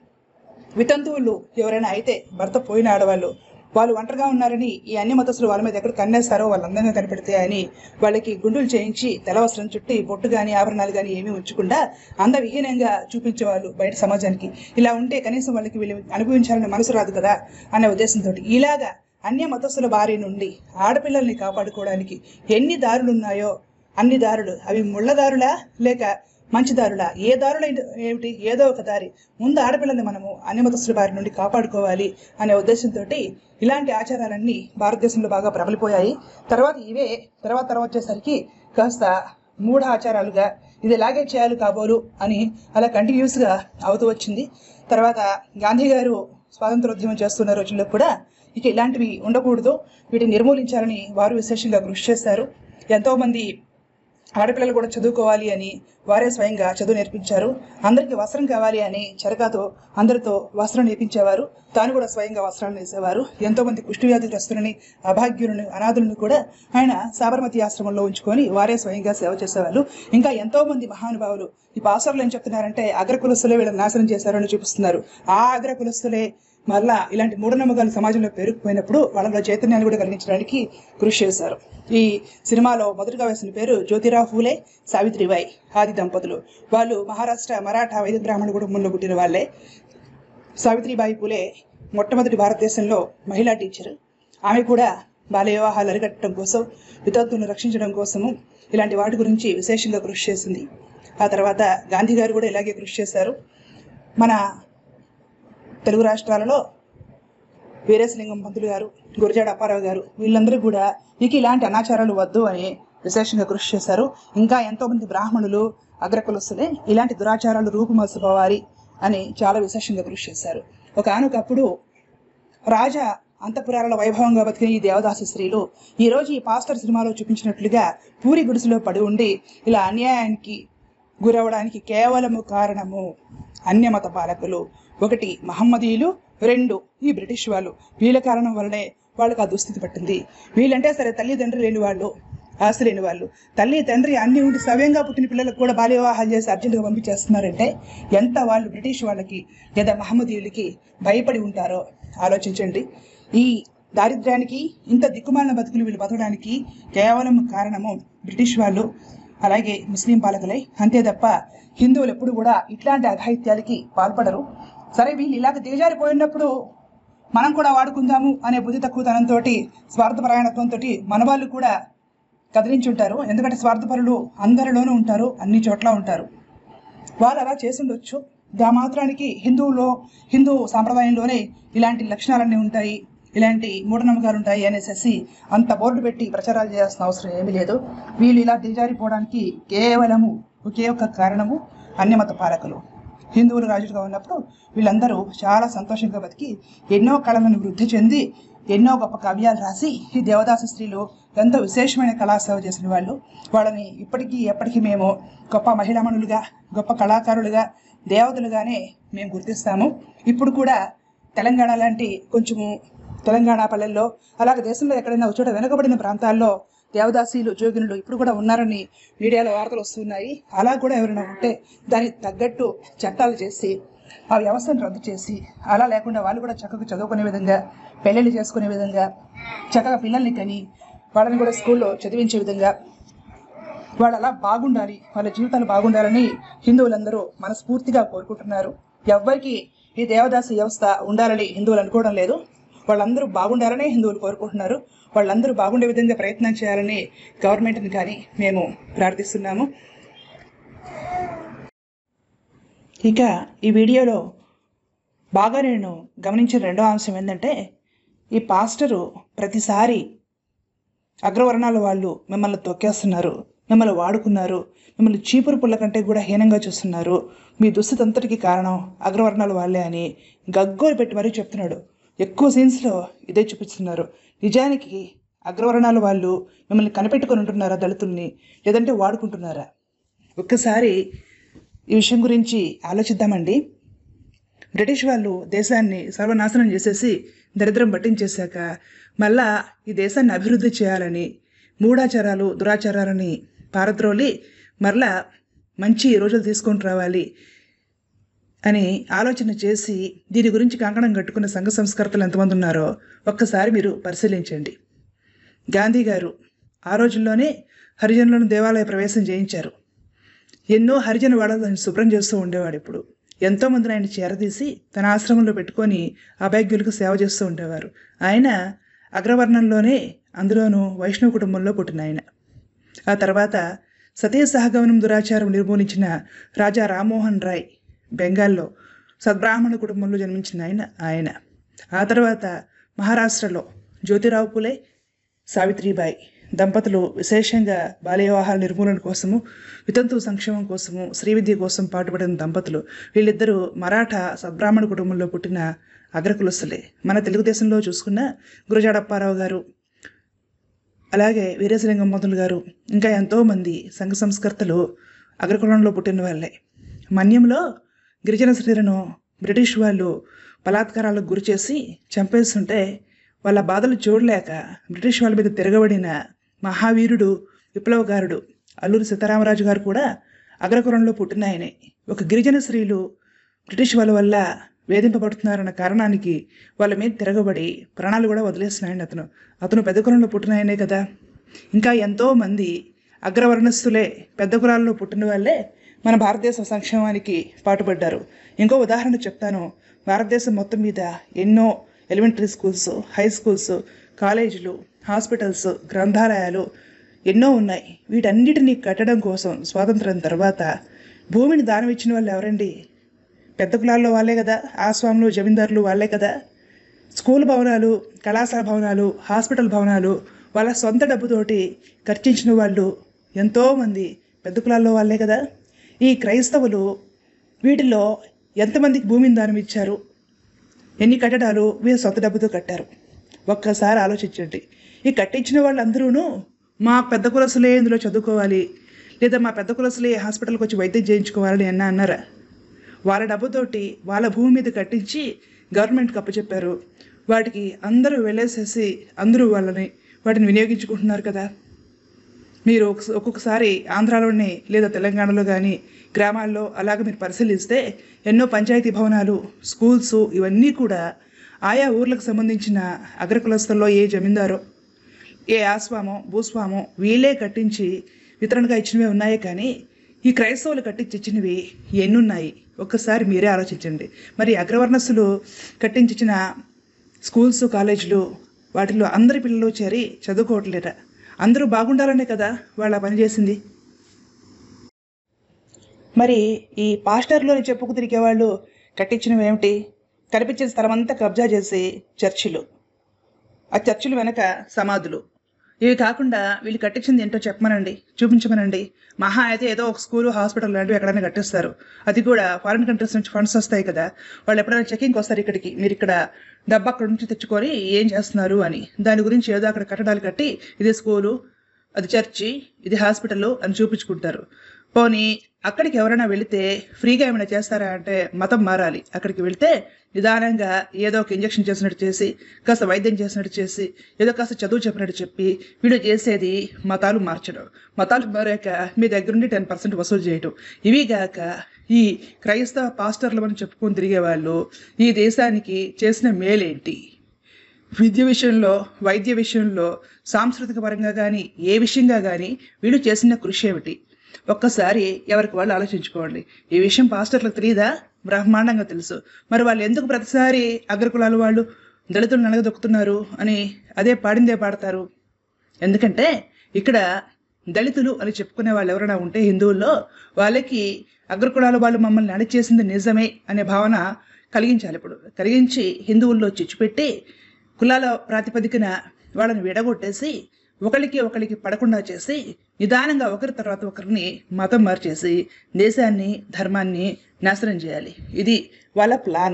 వితంతువులు ఎవరైనా అయితే భర్త పోయిన ఆడవాళ్ళు వాళ్ళు ఒంటరిగా ఉన్నారని ఈ అన్ని మతస్థులు వాళ్ళ మీద ఎక్కడ కన్నేస్తారో వాళ్ళు అందంగా కనిపెడితే అని వాళ్ళకి గుండులు చేయించి తెలవస్త్రం చుట్టి బొట్టు కానీ ఆభరణాలు కానీ ఏమీ ఉంచకుండా అందవిహీనంగా చూపించేవాళ్ళు బయట సమాజానికి ఇలా ఉంటే కనీసం వాళ్ళకి వీళ్ళు అనుభవించాలని మనసు రాదు కదా అనే ఉద్దేశంతో ఇలాగా అన్య మతస్థుల బారి నుండి ఆడపిల్లల్ని కాపాడుకోవడానికి ఎన్ని దారులు ఉన్నాయో అన్ని దారులు అవి ముళ్ళ దారులా లేక మంచి దారులా ఏ దారులు ఏమిటి ఏదో ఒక దారి ముందు ఆడపిల్లల్ని మనము అన్ని మతస్థుల బారి నుండి కాపాడుకోవాలి అనే ఉద్దేశంతో ఇలాంటి ఆచారాలన్నీ భారతదేశంలో బాగా ప్రబలిపోయాయి తర్వాత ఇవే తర్వాత తర్వాత వచ్చేసరికి కాస్త మూఢ ఆచారాలుగా ఇది ఇలాగే చేయాలి కాబోలు అని అలా కంటిన్యూస్గా అవుతూ వచ్చింది తర్వాత గాంధీ గారు స్వాతంత్రోద్యమం చేస్తున్న రోజుల్లో కూడా ఇక ఇలాంటివి ఉండకూడదు వీటిని నిర్మూలించాలని వారు విశేషంగా కృషి చేశారు ఎంతోమంది ఆడపిల్లలు కూడా చదువుకోవాలి అని వారే స్వయంగా చదువు నేర్పించారు అందరికీ వస్త్రం కావాలి అని చరకాతో అందరితో వస్త్రం నేర్పించేవారు తాను కూడా స్వయంగా వస్త్రాలు వేసేవారు ఎంతో మంది కుష్టి వ్యాధిగ్రస్తులని అభాగ్యులను అనాథులను కూడా ఆయన సాబర్మతి ఆశ్రమంలో ఉంచుకొని వారే స్వయంగా సేవ చేసేవాళ్ళు ఇంకా ఎంతో మంది మహానుభావులు ఈ పాసర్లు ఏం చెప్తున్నారంటే అగ్ర కులస్తులే వీళ్ళని నాశనం చేశారని చూపిస్తున్నారు ఆ అగ్ర కులస్తులే మళ్ళా ఇలాంటి మూఢనమ్మకాలు సమాజంలో పేరుకుపోయినప్పుడు వాళ్ళలో చైతన్యాన్ని కూడా కలిగించడానికి కృషి చేశారు ఈ సినిమాలో మొదటగా వేసిన పేరు జ్యోతిరావు ఫూలే సావిత్రిబాయి ఆది దంపతులు వాళ్ళు మహారాష్ట్ర మరాఠా వైద్య బ్రాహ్మణ కుటుంబంలో పుట్టిన వాళ్ళే సావిత్రిబాయి పూలే మొట్టమొదటి భారతదేశంలో మహిళా టీచర్ ఆమె కూడా బాల్య వివాహాలు అరికట్టడం కోసం వితంతులను రక్షించడం కోసము ఇలాంటి వాటి గురించి విశేషంగా కృషి చేసింది ఆ తర్వాత గాంధీ గారు కూడా ఇలాగే కృషి చేశారు మన తెలుగు రాష్ట్రాలలో వీరేశలింగం పంతులు గారు గురజాడ అప్పారావు గారు వీళ్ళందరూ కూడా ఇక ఇలాంటి అనాచారాలు వద్దు అని విశేషంగా కృషి చేశారు ఇంకా ఎంతోమంది బ్రాహ్మణులు అగ్రకులస్తులే ఇలాంటి దురాచారాలు రూపుమల్సిపోవాలి అని చాలా విశేషంగా కృషి చేశారు ఒక ఆనొకప్పుడు రాజా అంతపురాల వైభవంగా బతికిన ఈ దేవదాసి స్త్రీలు ఈ రోజు ఈ పాస్టర్ సినిమాలో చూపించినట్లుగా పూరి గుడిసెలో పడి ఉండి ఇలా అన్యాయానికి గురవడానికి కేవలము కారణము అన్యమత పాలకులు ఒకటి మహమ్మదీయులు రెండు ఈ బ్రిటిష్ వాళ్ళు వీళ్ళ కారణం వల్లనే వాళ్ళకి ఆ దుస్థితి పట్టింది వీళ్ళంటే సరే తల్లిదండ్రులు లేని వాళ్ళు ఆస్తి లేని వాళ్ళు తల్లి తండ్రి అన్ని ఉండి సవ్యంగా పుట్టిన పిల్లలకు కూడా బాల్య వివాహాలు చేసి అర్జెంటుగా పంపించేస్తున్నారంటే ఎంత వాళ్ళు బ్రిటిష్ వాళ్ళకి లేదా మహమ్మదీయులకి భయపడి ఉంటారో ఆలోచించండి ఈ దారిద్ర్యానికి ఇంత దిక్కుమాలిన బతుకులు వీళ్ళు బతకడానికి కేవలం కారణము బ్రిటిష్ వాళ్ళు అలాగే ముస్లిం పాలకులై అంతే తప్ప హిందువులు ఎప్పుడు కూడా ఇట్లాంటి అఘాయిత్యాలకి పాల్పడరు సరే వీళ్ళు ఇలాగ దిగజారిపోయినప్పుడు మనం కూడా వాడుకుందాము అనే బుద్ధి తక్కువతనంతో స్వార్థపరాయణత్వంతో మన వాళ్ళు కూడా కదిలించుంటారు ఎందుకంటే స్వార్థపరులు అందరిలోనూ ఉంటారు అన్ని చోట్ల ఉంటారు వాళ్ళు అలా చేసుండొచ్చు దా మాత్రానికి హిందువులో హిందూ సాంప్రదాయంలోనే ఇలాంటి లక్షణాలన్నీ ఉంటాయి ఇలాంటి మూఢనమ్మకాలు ఉంటాయి అనేసి అంత బోర్డు పెట్టి ప్రచారాలు చేయాల్సిన అవసరం ఏమీ లేదు వీళ్ళు ఇలా దిగజారిపోవడానికి కేవలము ఒకే ఒక్క కారణము అన్యమత పాలకులు హిందువులు రాజులుగా ఉన్నప్పుడు వీళ్ళందరూ చాలా సంతోషంగా బతికి ఎన్నో కళలను వృద్ధి చెంది ఎన్నో గొప్ప కావ్యాలు రాసి ఈ దేవదాసు స్త్రీలు ఎంతో విశేషమైన కళాసేవ చేసిన వాళ్ళు వాళ్ళని ఇప్పటికీ ఎప్పటికీ మేము గొప్ప మహిళామణులుగా గొప్ప కళాకారులుగా దేవతలుగానే మేము గుర్తిస్తాము ఇప్పుడు కూడా తెలంగాణ లాంటి కొంచెము తెలంగాణ పల్లెల్లో అలాగే దేశంలో ఎక్కడైనా ఒక చోట వెనుకబడిన ప్రాంతాల్లో దేవదాసీలు జోగినులు ఇప్పుడు కూడా ఉన్నారని మీడియాలో వార్తలు వస్తున్నాయి అలా కూడా ఎవరైనా ఉంటే దానికి తగ్గట్టు చట్టాలు చేసి ఆ వ్యవస్థను రద్దు చేసి అలా లేకుండా వాళ్ళు కూడా చక్కగా చదువుకునే విధంగా పెళ్ళిళ్ళు చేసుకునే విధంగా చక్కగా పిల్లల్ని కని వాళ్ళని కూడా స్కూల్లో చదివించే విధంగా వాళ్ళు అలా బాగుండాలి వాళ్ళ జీవితాలు బాగుండాలని హిందువులందరూ మనస్ఫూర్తిగా కోరుకుంటున్నారు ఎవ్వరికి ఈ దేవదాసి వ్యవస్థ ఉండాలని హిందువులు అనుకోవడం లేదు వాళ్ళందరూ బాగుండాలనే హిందువులు కోరుకుంటున్నారు వాళ్ళందరూ బాగుండే విధంగా ప్రయత్నం చేయాలని గవర్నమెంట్ని కానీ మేము ప్రార్థిస్తున్నాము ఇక ఈ వీడియోలో బాగా నేను గమనించిన రెండో అంశం ఏంటంటే ఈ పాస్టరు ప్రతిసారి అగ్రవర్ణాల వాళ్ళు మిమ్మల్ని తొక్కేస్తున్నారు మిమ్మల్ని వాడుకున్నారు మిమ్మల్ని చీపురు పుల్ల కంటే కూడా హీనంగా చూస్తున్నారు మీ దుస్థితి అంతటికి కారణం అగ్రవర్ణాల వాళ్ళే అని గగ్గోలు పెట్టి మరీ చెప్తున్నాడు ఎక్కువ సీన్స్లో ఇదే చూపిస్తున్నారు నిజానికి అగ్రవర్ణాల వాళ్ళు మిమ్మల్ని కనిపెట్టుకొని ఉంటున్నారా దళితుల్ని లేదంటే వాడుకుంటున్నారా ఒక్కసారి ఈ విషయం గురించి ఆలోచిద్దామండి బ్రిటిష్ వాళ్ళు దేశాన్ని సర్వనాశనం చేసేసి దరిద్రం పట్టించేశాక మళ్ళా ఈ దేశాన్ని అభివృద్ధి చేయాలని మూఢాచారాలు దురాచారాలని పారద్రోలి మరలా మంచి రోజులు తీసుకొని రావాలి అని ఆలోచన చేసి దీని గురించి కంకణం కట్టుకున్న సంఘ సంస్కర్తలు ఎంతమంది ఉన్నారో ఒక్కసారి మీరు పరిశీలించండి గాంధీ గారు ఆ రోజుల్లోనే హరిజనులను దేవాలయ ప్రవేశం చేయించారు ఎన్నో హరిజన వాడలను శుభ్రం చేస్తూ ఉండేవాడు ఇప్పుడు ఎంతోమందిని ఆయన చేరదీసి తన ఆశ్రమంలో పెట్టుకొని అభాగ్యులకు సేవ చేస్తూ ఉండేవారు ఆయన అగ్రవర్ణంలోనే అందులోనూ వైష్ణవ కుటుంబంలో పుట్టిన ఆయన ఆ తర్వాత సతీ సహగమనం దురాచారం నిర్మూలించిన రాజా రామ్మోహన్ రాయ్ బెంగాల్లో సద్బ్రాహ్మణ కుటుంబంలో జన్మించిన ఆయన ఆయన ఆ తర్వాత మహారాష్ట్రలో జ్యోతిరావు పులే సావిత్రిబాయి దంపతులు విశేషంగా బాల్య వివాహాల నిర్మూలన కోసము వితంతు సంక్షేమం కోసము శ్రీవిద్య కోసం పాటుపడిన దంపతులు వీళ్ళిద్దరూ మరాఠా సద్బ్రాహ్మణ కుటుంబంలో పుట్టిన అగ్రకులస్తులే మన తెలుగుదేశంలో చూసుకున్న గురజాడప్పారావు గారు అలాగే వీరేశలింగం మొదలు గారు ఇంకా ఎంతోమంది సంఘ సంస్కర్తలు అగ్రకులంలో పుట్టిన వాళ్ళే మన్యంలో గిరిజన స్త్రీలను బ్రిటిష్ వాళ్ళు బలాత్కారాలకు గురి చేసి చంపేస్తుంటే వాళ్ళ బాధలు చూడలేక బ్రిటిష్ వాళ్ళ మీద తిరగబడిన మహావీరుడు విప్లవకారుడు అల్లూరి సీతారామరాజు గారు కూడా అగ్రకులంలో పుట్టిన ఆయనే ఒక గిరిజన స్త్రీలు బ్రిటిష్ వాళ్ళ వల్ల వేధింపబడుతున్నారన్న కారణానికి వాళ్ళ మీద తిరగబడి ప్రాణాలు కూడా వదిలేస్తున్నాయండి అతను అతను పెద్ద కులంలో పుట్టిన ఆయనే కదా ఇంకా ఎంతో మంది అగ్రవర్ణస్థులే పెద్ద కులాల్లో పుట్టిన వాళ్ళే మన భారతదేశ సంక్షేమానికి పాటుపడ్డారు ఇంకో ఉదాహరణ చెప్తాను భారతదేశం మొత్తం మీద ఎన్నో ఎలిమెంటరీ స్కూల్స్ హై స్కూల్స్ కాలేజీలు హాస్పిటల్స్ గ్రంథాలయాలు ఎన్నో ఉన్నాయి వీటన్నిటినీ కట్టడం కోసం స్వాతంత్రం తర్వాత భూమిని దానం ఇచ్చిన వాళ్ళు ఎవరండి పెద్ద కులాల్లో వాళ్ళే కదా ఆస్వాములు జమీందారులు వాళ్ళే కదా స్కూల్ భవనాలు కళాశాల భవనాలు హాస్పిటల్ భవనాలు వాళ్ళ సొంత డబ్బుతోటి ఖర్చించిన వాళ్ళు ఎంతోమంది పెద్ద కులాల్లో వాళ్ళే కదా ఈ క్రైస్తవులు వీటిలో ఎంతమందికి భూమిని దానం ఇచ్చారు ఎన్ని కట్టడాలు వీరు సొంత డబ్బుతో కట్టారు ఒక్కసారి ఆలోచించండి ఈ కట్టించిన వాళ్ళందరూను మా పెద్ద కులసులే ఇందులో చదువుకోవాలి లేదా మా పెద్ద కులసులే హాస్పిటల్కి వచ్చి వైద్యం చేయించుకోవాలని అన్న అన్నారా వాళ్ళ డబ్బుతోటి వాళ్ళ భూమి మీద కట్టించి గవర్నమెంట్కి అప్పచెప్పారు వాటికి అందరూ వెళ్ళేసేసి అందరూ వాళ్ళని వాటిని వినియోగించుకుంటున్నారు కదా మీరు ఒకస- ఒక్కొక్కసారి ఆంధ్రాలోనే లేదా తెలంగాణలో కానీ గ్రామాల్లో అలాగ మీరు పరిశీలిస్తే ఎన్నో పంచాయతీ భవనాలు స్కూల్స్ ఇవన్నీ కూడా ఆయా ఊర్లకు సంబంధించిన అగ్రకులస్తుల్లో ఏ జమీందారో ఏ ఆస్వామో భూస్వామో వీళ్ళే కట్టించి వితరణగా ఇచ్చినవే ఉన్నాయే కానీ ఈ క్రైస్తవులు కట్టించి ఇచ్చినవి ఎన్నున్నాయి ఒక్కసారి మీరే ఆలోచించండి మరి అగ్రవర్ణస్సులు కట్టించిన స్కూల్స్ కాలేజీలు వాటిలో అందరి పిల్లలు చేరి చదువుకోవట్లేట అందరూ బాగుండాలనే కదా వాళ్ళ పని చేసింది మరి ఈ పాస్టర్లోని చెప్పుకు తిరిగే వాళ్ళు కట్టించినవి ఏమిటి కనిపించిన స్థలం అంతా కబ్జా చేసి చర్చిలు ఆ చర్చిల వెనక సమాధులు ఇవి కాకుండా వీళ్ళు కట్టించింది ఏంటో చెప్పమనండి చూపించమనండి మహా అయితే ఏదో ఒక స్కూల్ హాస్పిటల్ లాంటివి ఎక్కడైనా కట్టిస్తారు అది కూడా ఫారిన్ కంట్రీస్ నుంచి ఫండ్స్ వస్తాయి కదా వాళ్ళు ఎప్పుడైనా చెకింగ్కి వస్తారు ఇక్కడికి మీరు ఇక్కడ డబ్బు అక్కడ నుంచి తెచ్చుకొని ఏం చేస్తున్నారు అని దాని గురించి ఏదో అక్కడ కట్టడాలు కట్టి ఇది స్కూలు అది చర్చి ఇది హాస్పిటల్ అని చూపించుకుంటారు పోనీ అక్కడికి ఎవరైనా వెళితే ఫ్రీగా ఏమైనా చేస్తారా అంటే మతం మారాలి అక్కడికి వెళితే నిదానంగా ఏదో ఒక ఇంజక్షన్ చేసినట్టు చేసి కాస్త వైద్యం చేసినట్టు చేసి ఏదో కాస్త చదువు చెప్పినట్టు చెప్పి వీళ్ళు చేసేది మతాలు మార్చడం మతాలు మారాక మీ దగ్గర నుండి టెన్ పర్సెంట్ వసూలు చేయటం ఇవి గాక ఈ క్రైస్తవ పాస్టర్లు అని చెప్పుకొని తిరిగే వాళ్ళు ఈ దేశానికి చేసిన మేలేంటి విద్య విషయంలో వైద్య విషయంలో సాంస్కృతిక పరంగా కానీ ఏ విషయంగా కానీ వీళ్ళు చేసిన కృషి ఏమిటి ఒక్కసారి ఎవరికి వాళ్ళు ఆలోచించుకోండి ఈ విషయం పాస్టర్లకు తెలియదా బ్రహ్మాండంగా తెలుసు మరి వాళ్ళు ఎందుకు ప్రతిసారి అగ్రకులాల వాళ్ళు దళితులు నలగదొక్కుతున్నారు అని అదే పాడిందే పాడతారు ఎందుకంటే ఇక్కడ దళితులు అని చెప్పుకునే వాళ్ళు ఎవరైనా ఉంటే హిందువుల్లో వాళ్ళకి అగ్రకులాల వాళ్ళు మమ్మల్ని అణిచేసింది నిజమే అనే భావన కలిగించాలి ఇప్పుడు కలిగించి హిందువుల్లో చిచ్చుపెట్టి కులాల ప్రాతిపదికన వాళ్ళని విడగొట్టేసి ఒకరికి ఒకరికి పడకుండా చేసి నిదానంగా ఒకరి తర్వాత ఒకరిని మతం మార్చేసి దేశాన్ని ధర్మాన్ని నాశనం చేయాలి ఇది వాళ్ళ ప్లాను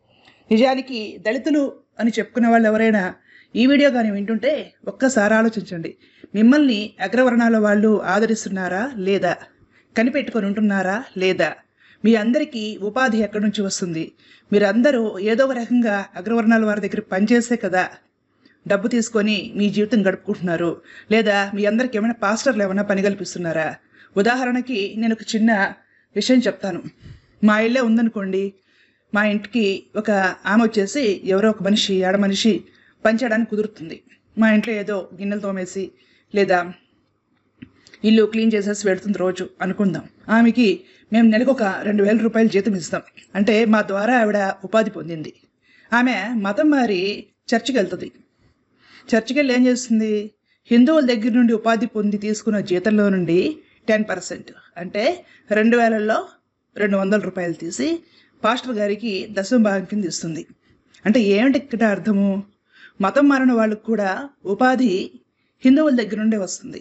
నిజానికి దళితులు అని చెప్పుకునే వాళ్ళు ఎవరైనా ఈ వీడియో కానీ వింటుంటే ఒక్కసారి ఆలోచించండి మిమ్మల్ని అగ్రవర్ణాల వాళ్ళు ఆదరిస్తున్నారా లేదా కనిపెట్టుకొని ఉంటున్నారా లేదా మీ అందరికీ ఉపాధి ఎక్కడి నుంచి వస్తుంది మీరందరూ ఏదో ఒక రకంగా అగ్రవర్ణాల వారి దగ్గర పనిచేసే కదా డబ్బు తీసుకొని మీ జీవితం గడుపుకుంటున్నారు లేదా మీ అందరికి ఏమైనా పాస్టర్లు ఏమైనా పని కల్పిస్తున్నారా ఉదాహరణకి నేను ఒక చిన్న విషయం చెప్తాను మా ఇల్లే ఉందనుకోండి మా ఇంటికి ఒక ఆమె వచ్చేసి ఎవరో ఒక మనిషి ఆడ మనిషి పనిచేయడానికి కుదురుతుంది మా ఇంట్లో ఏదో గిన్నెలు తోమేసి లేదా ఇల్లు క్లీన్ చేసేసి వెళ్తుంది రోజు అనుకుందాం ఆమెకి మేము నెలకు ఒక రెండు వేల రూపాయలు జీతం ఇస్తాం అంటే మా ద్వారా ఆవిడ ఉపాధి పొందింది ఆమె మతం మారి చర్చికి వెళ్తుంది చర్చికి వెళ్ళి ఏం చేస్తుంది హిందువుల దగ్గర నుండి ఉపాధి పొంది తీసుకున్న జీతంలో నుండి టెన్ పర్సెంట్ అంటే రెండు వేలల్లో రెండు వందల రూపాయలు తీసి పాస్టర్ గారికి దశమ భాగం కింద ఇస్తుంది అంటే ఏమిటి ఇక్కడ అర్థము మతం మారిన వాళ్ళకు కూడా ఉపాధి హిందువుల దగ్గర నుండే వస్తుంది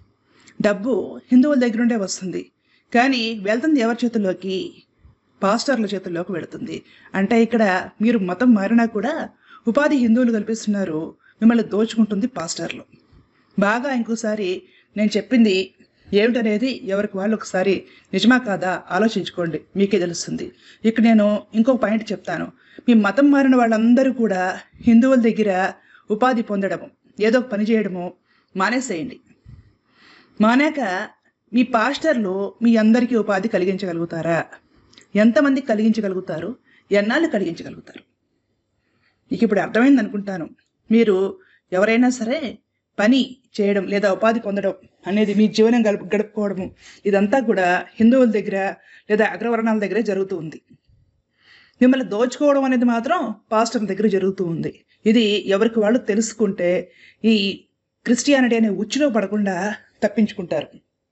డబ్బు హిందువుల దగ్గర నుండే వస్తుంది కానీ వెళ్తుంది ఎవరి చేతుల్లోకి పాస్టర్ల చేతుల్లోకి వెళుతుంది అంటే ఇక్కడ మీరు మతం మారినా కూడా ఉపాధి హిందువులు కల్పిస్తున్నారు మిమ్మల్ని దోచుకుంటుంది పాస్టర్లు బాగా ఇంకోసారి నేను చెప్పింది ఏమిటనేది ఎవరికి వాళ్ళు ఒకసారి నిజమా కాదా ఆలోచించుకోండి మీకే తెలుస్తుంది ఇక్కడ నేను ఇంకొక పాయింట్ చెప్తాను మీ మతం మారిన వాళ్ళందరూ కూడా హిందువుల దగ్గర ఉపాధి పొందడము ఏదో ఒక పని చేయడము మానేసేయండి మానాక మీ పాస్టర్లు మీ అందరికీ ఉపాధి కలిగించగలుగుతారా ఎంతమంది కలిగించగలుగుతారు ఎన్నాళ్ళు కలిగించగలుగుతారు మీకు ఇప్పుడు అర్థమైంది అనుకుంటాను మీరు ఎవరైనా సరే పని చేయడం లేదా ఉపాధి పొందడం అనేది మీ జీవనం గడుపు గడుపుకోవడము ఇదంతా కూడా హిందువుల దగ్గర లేదా అగ్రవర్ణాల దగ్గరే జరుగుతూ ఉంది మిమ్మల్ని దోచుకోవడం అనేది మాత్రం పాస్టర్ల దగ్గర జరుగుతూ ఉంది ఇది ఎవరికి వాళ్ళు తెలుసుకుంటే ఈ క్రిస్టియానిటీ అనే ఉచ్చులో పడకుండా తప్పించుకుంటారు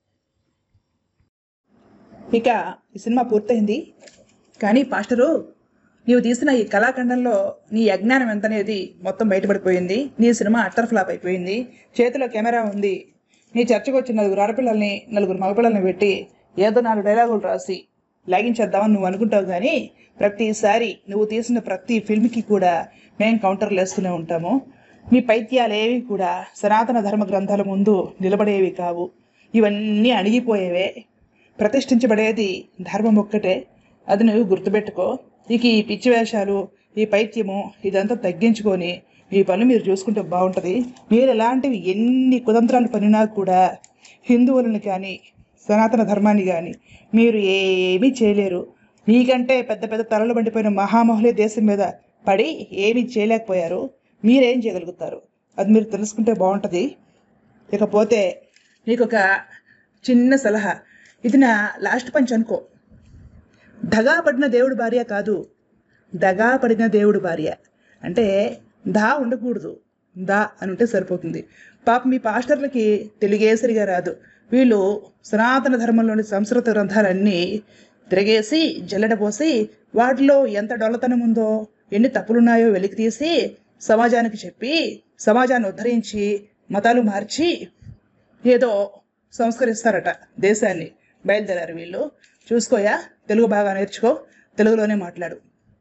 ఇక ఈ సినిమా పూర్తయింది కానీ పాస్టరు నీవు తీసిన ఈ కళాఖండంలో నీ అజ్ఞానం ఎంత అనేది మొత్తం బయటపడిపోయింది నీ సినిమా అట్టర్ ఫ్లాప్ అయిపోయింది చేతిలో కెమెరా ఉంది నీ చర్చకు వచ్చిన నలుగురు ఆడపిల్లల్ని నలుగురు మగపిల్లల్ని పెట్టి ఏదో నాలుగు డైలాగులు రాసి లాగించేద్దామని నువ్వు అనుకుంటావు కానీ ప్రతిసారి నువ్వు తీసిన ప్రతి ఫిల్మ్కి కూడా మేము కౌంటర్లు వేస్తూనే ఉంటాము మీ పైత్యాలు ఏవి కూడా సనాతన ధర్మ గ్రంథాల ముందు నిలబడేవి కావు ఇవన్నీ అణిగిపోయేవే ప్రతిష్ఠించబడేది ధర్మం ఒక్కటే అది నువ్వు గుర్తుపెట్టుకో ఇక ఈ పిచ్చి వేషాలు ఈ పైత్యము ఇదంతా తగ్గించుకొని మీ పనులు మీరు చూసుకుంటే బాగుంటుంది మీరు ఎలాంటివి ఎన్ని కుతంత్రాలు పనినా కూడా హిందువులను కానీ సనాతన ధర్మాన్ని కానీ మీరు ఏమీ చేయలేరు మీకంటే పెద్ద పెద్ద తలలు బండిపోయిన మహామహులే దేశం మీద పడి ఏమీ చేయలేకపోయారు మీరేం చేయగలుగుతారు అది మీరు తెలుసుకుంటే బాగుంటుంది ఇకపోతే నీకు ఒక చిన్న సలహా ఇది నా లాస్ట్ పంచ్ అనుకో దగా పడిన దేవుడు భార్య కాదు దగా పడిన దేవుడు భార్య అంటే దా ఉండకూడదు దా అని ఉంటే సరిపోతుంది పాప మీ పాస్టర్లకి తెలుగేసరిగా రాదు వీళ్ళు సనాతన ధర్మంలోని సంస్కృత గ్రంథాలన్నీ తిరగేసి జల్లెడపోసి వాటిలో ఎంత డొల్లతనం ఉందో ఎన్ని తప్పులున్నాయో వెలికి తీసి సమాజానికి చెప్పి సమాజాన్ని ఉద్ధరించి మతాలు మార్చి ఏదో సంస్కరిస్తారట దేశాన్ని బయలుదేరారు వీళ్ళు చూసుకోయా తెలుగు బాగా నేర్చుకో తెలుగులోనే మాట్లాడు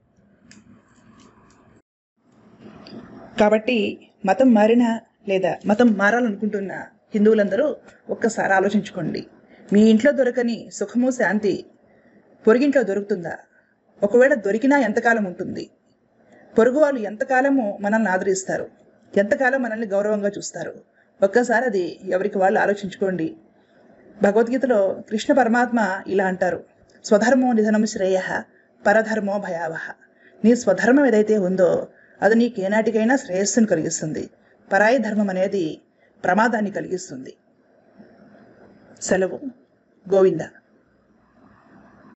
కాబట్టి మతం మారినా లేదా మతం మారాలనుకుంటున్న హిందువులందరూ ఒక్కసారి ఆలోచించుకోండి మీ ఇంట్లో దొరకని సుఖము శాంతి పొరుగింట్లో దొరుకుతుందా ఒకవేళ దొరికినా ఎంతకాలం ఉంటుంది పొరుగు వాళ్ళు ఎంతకాలము మనల్ని ఆదరిస్తారు ఎంతకాలం మనల్ని గౌరవంగా చూస్తారు ఒక్కసారి అది ఎవరికి వాళ్ళు ఆలోచించుకోండి భగవద్గీతలో కృష్ణ పరమాత్మ ఇలా అంటారు స్వధర్మో నిధనం శ్రేయ పరధర్మో భయావహ నీ స్వధర్మం ఏదైతే ఉందో అది నీకు ఏనాటికైనా శ్రేయస్సును కలిగిస్తుంది పరాయి ధర్మం అనేది ప్రమాదాన్ని కలిగిస్తుంది సెలవు గోవింద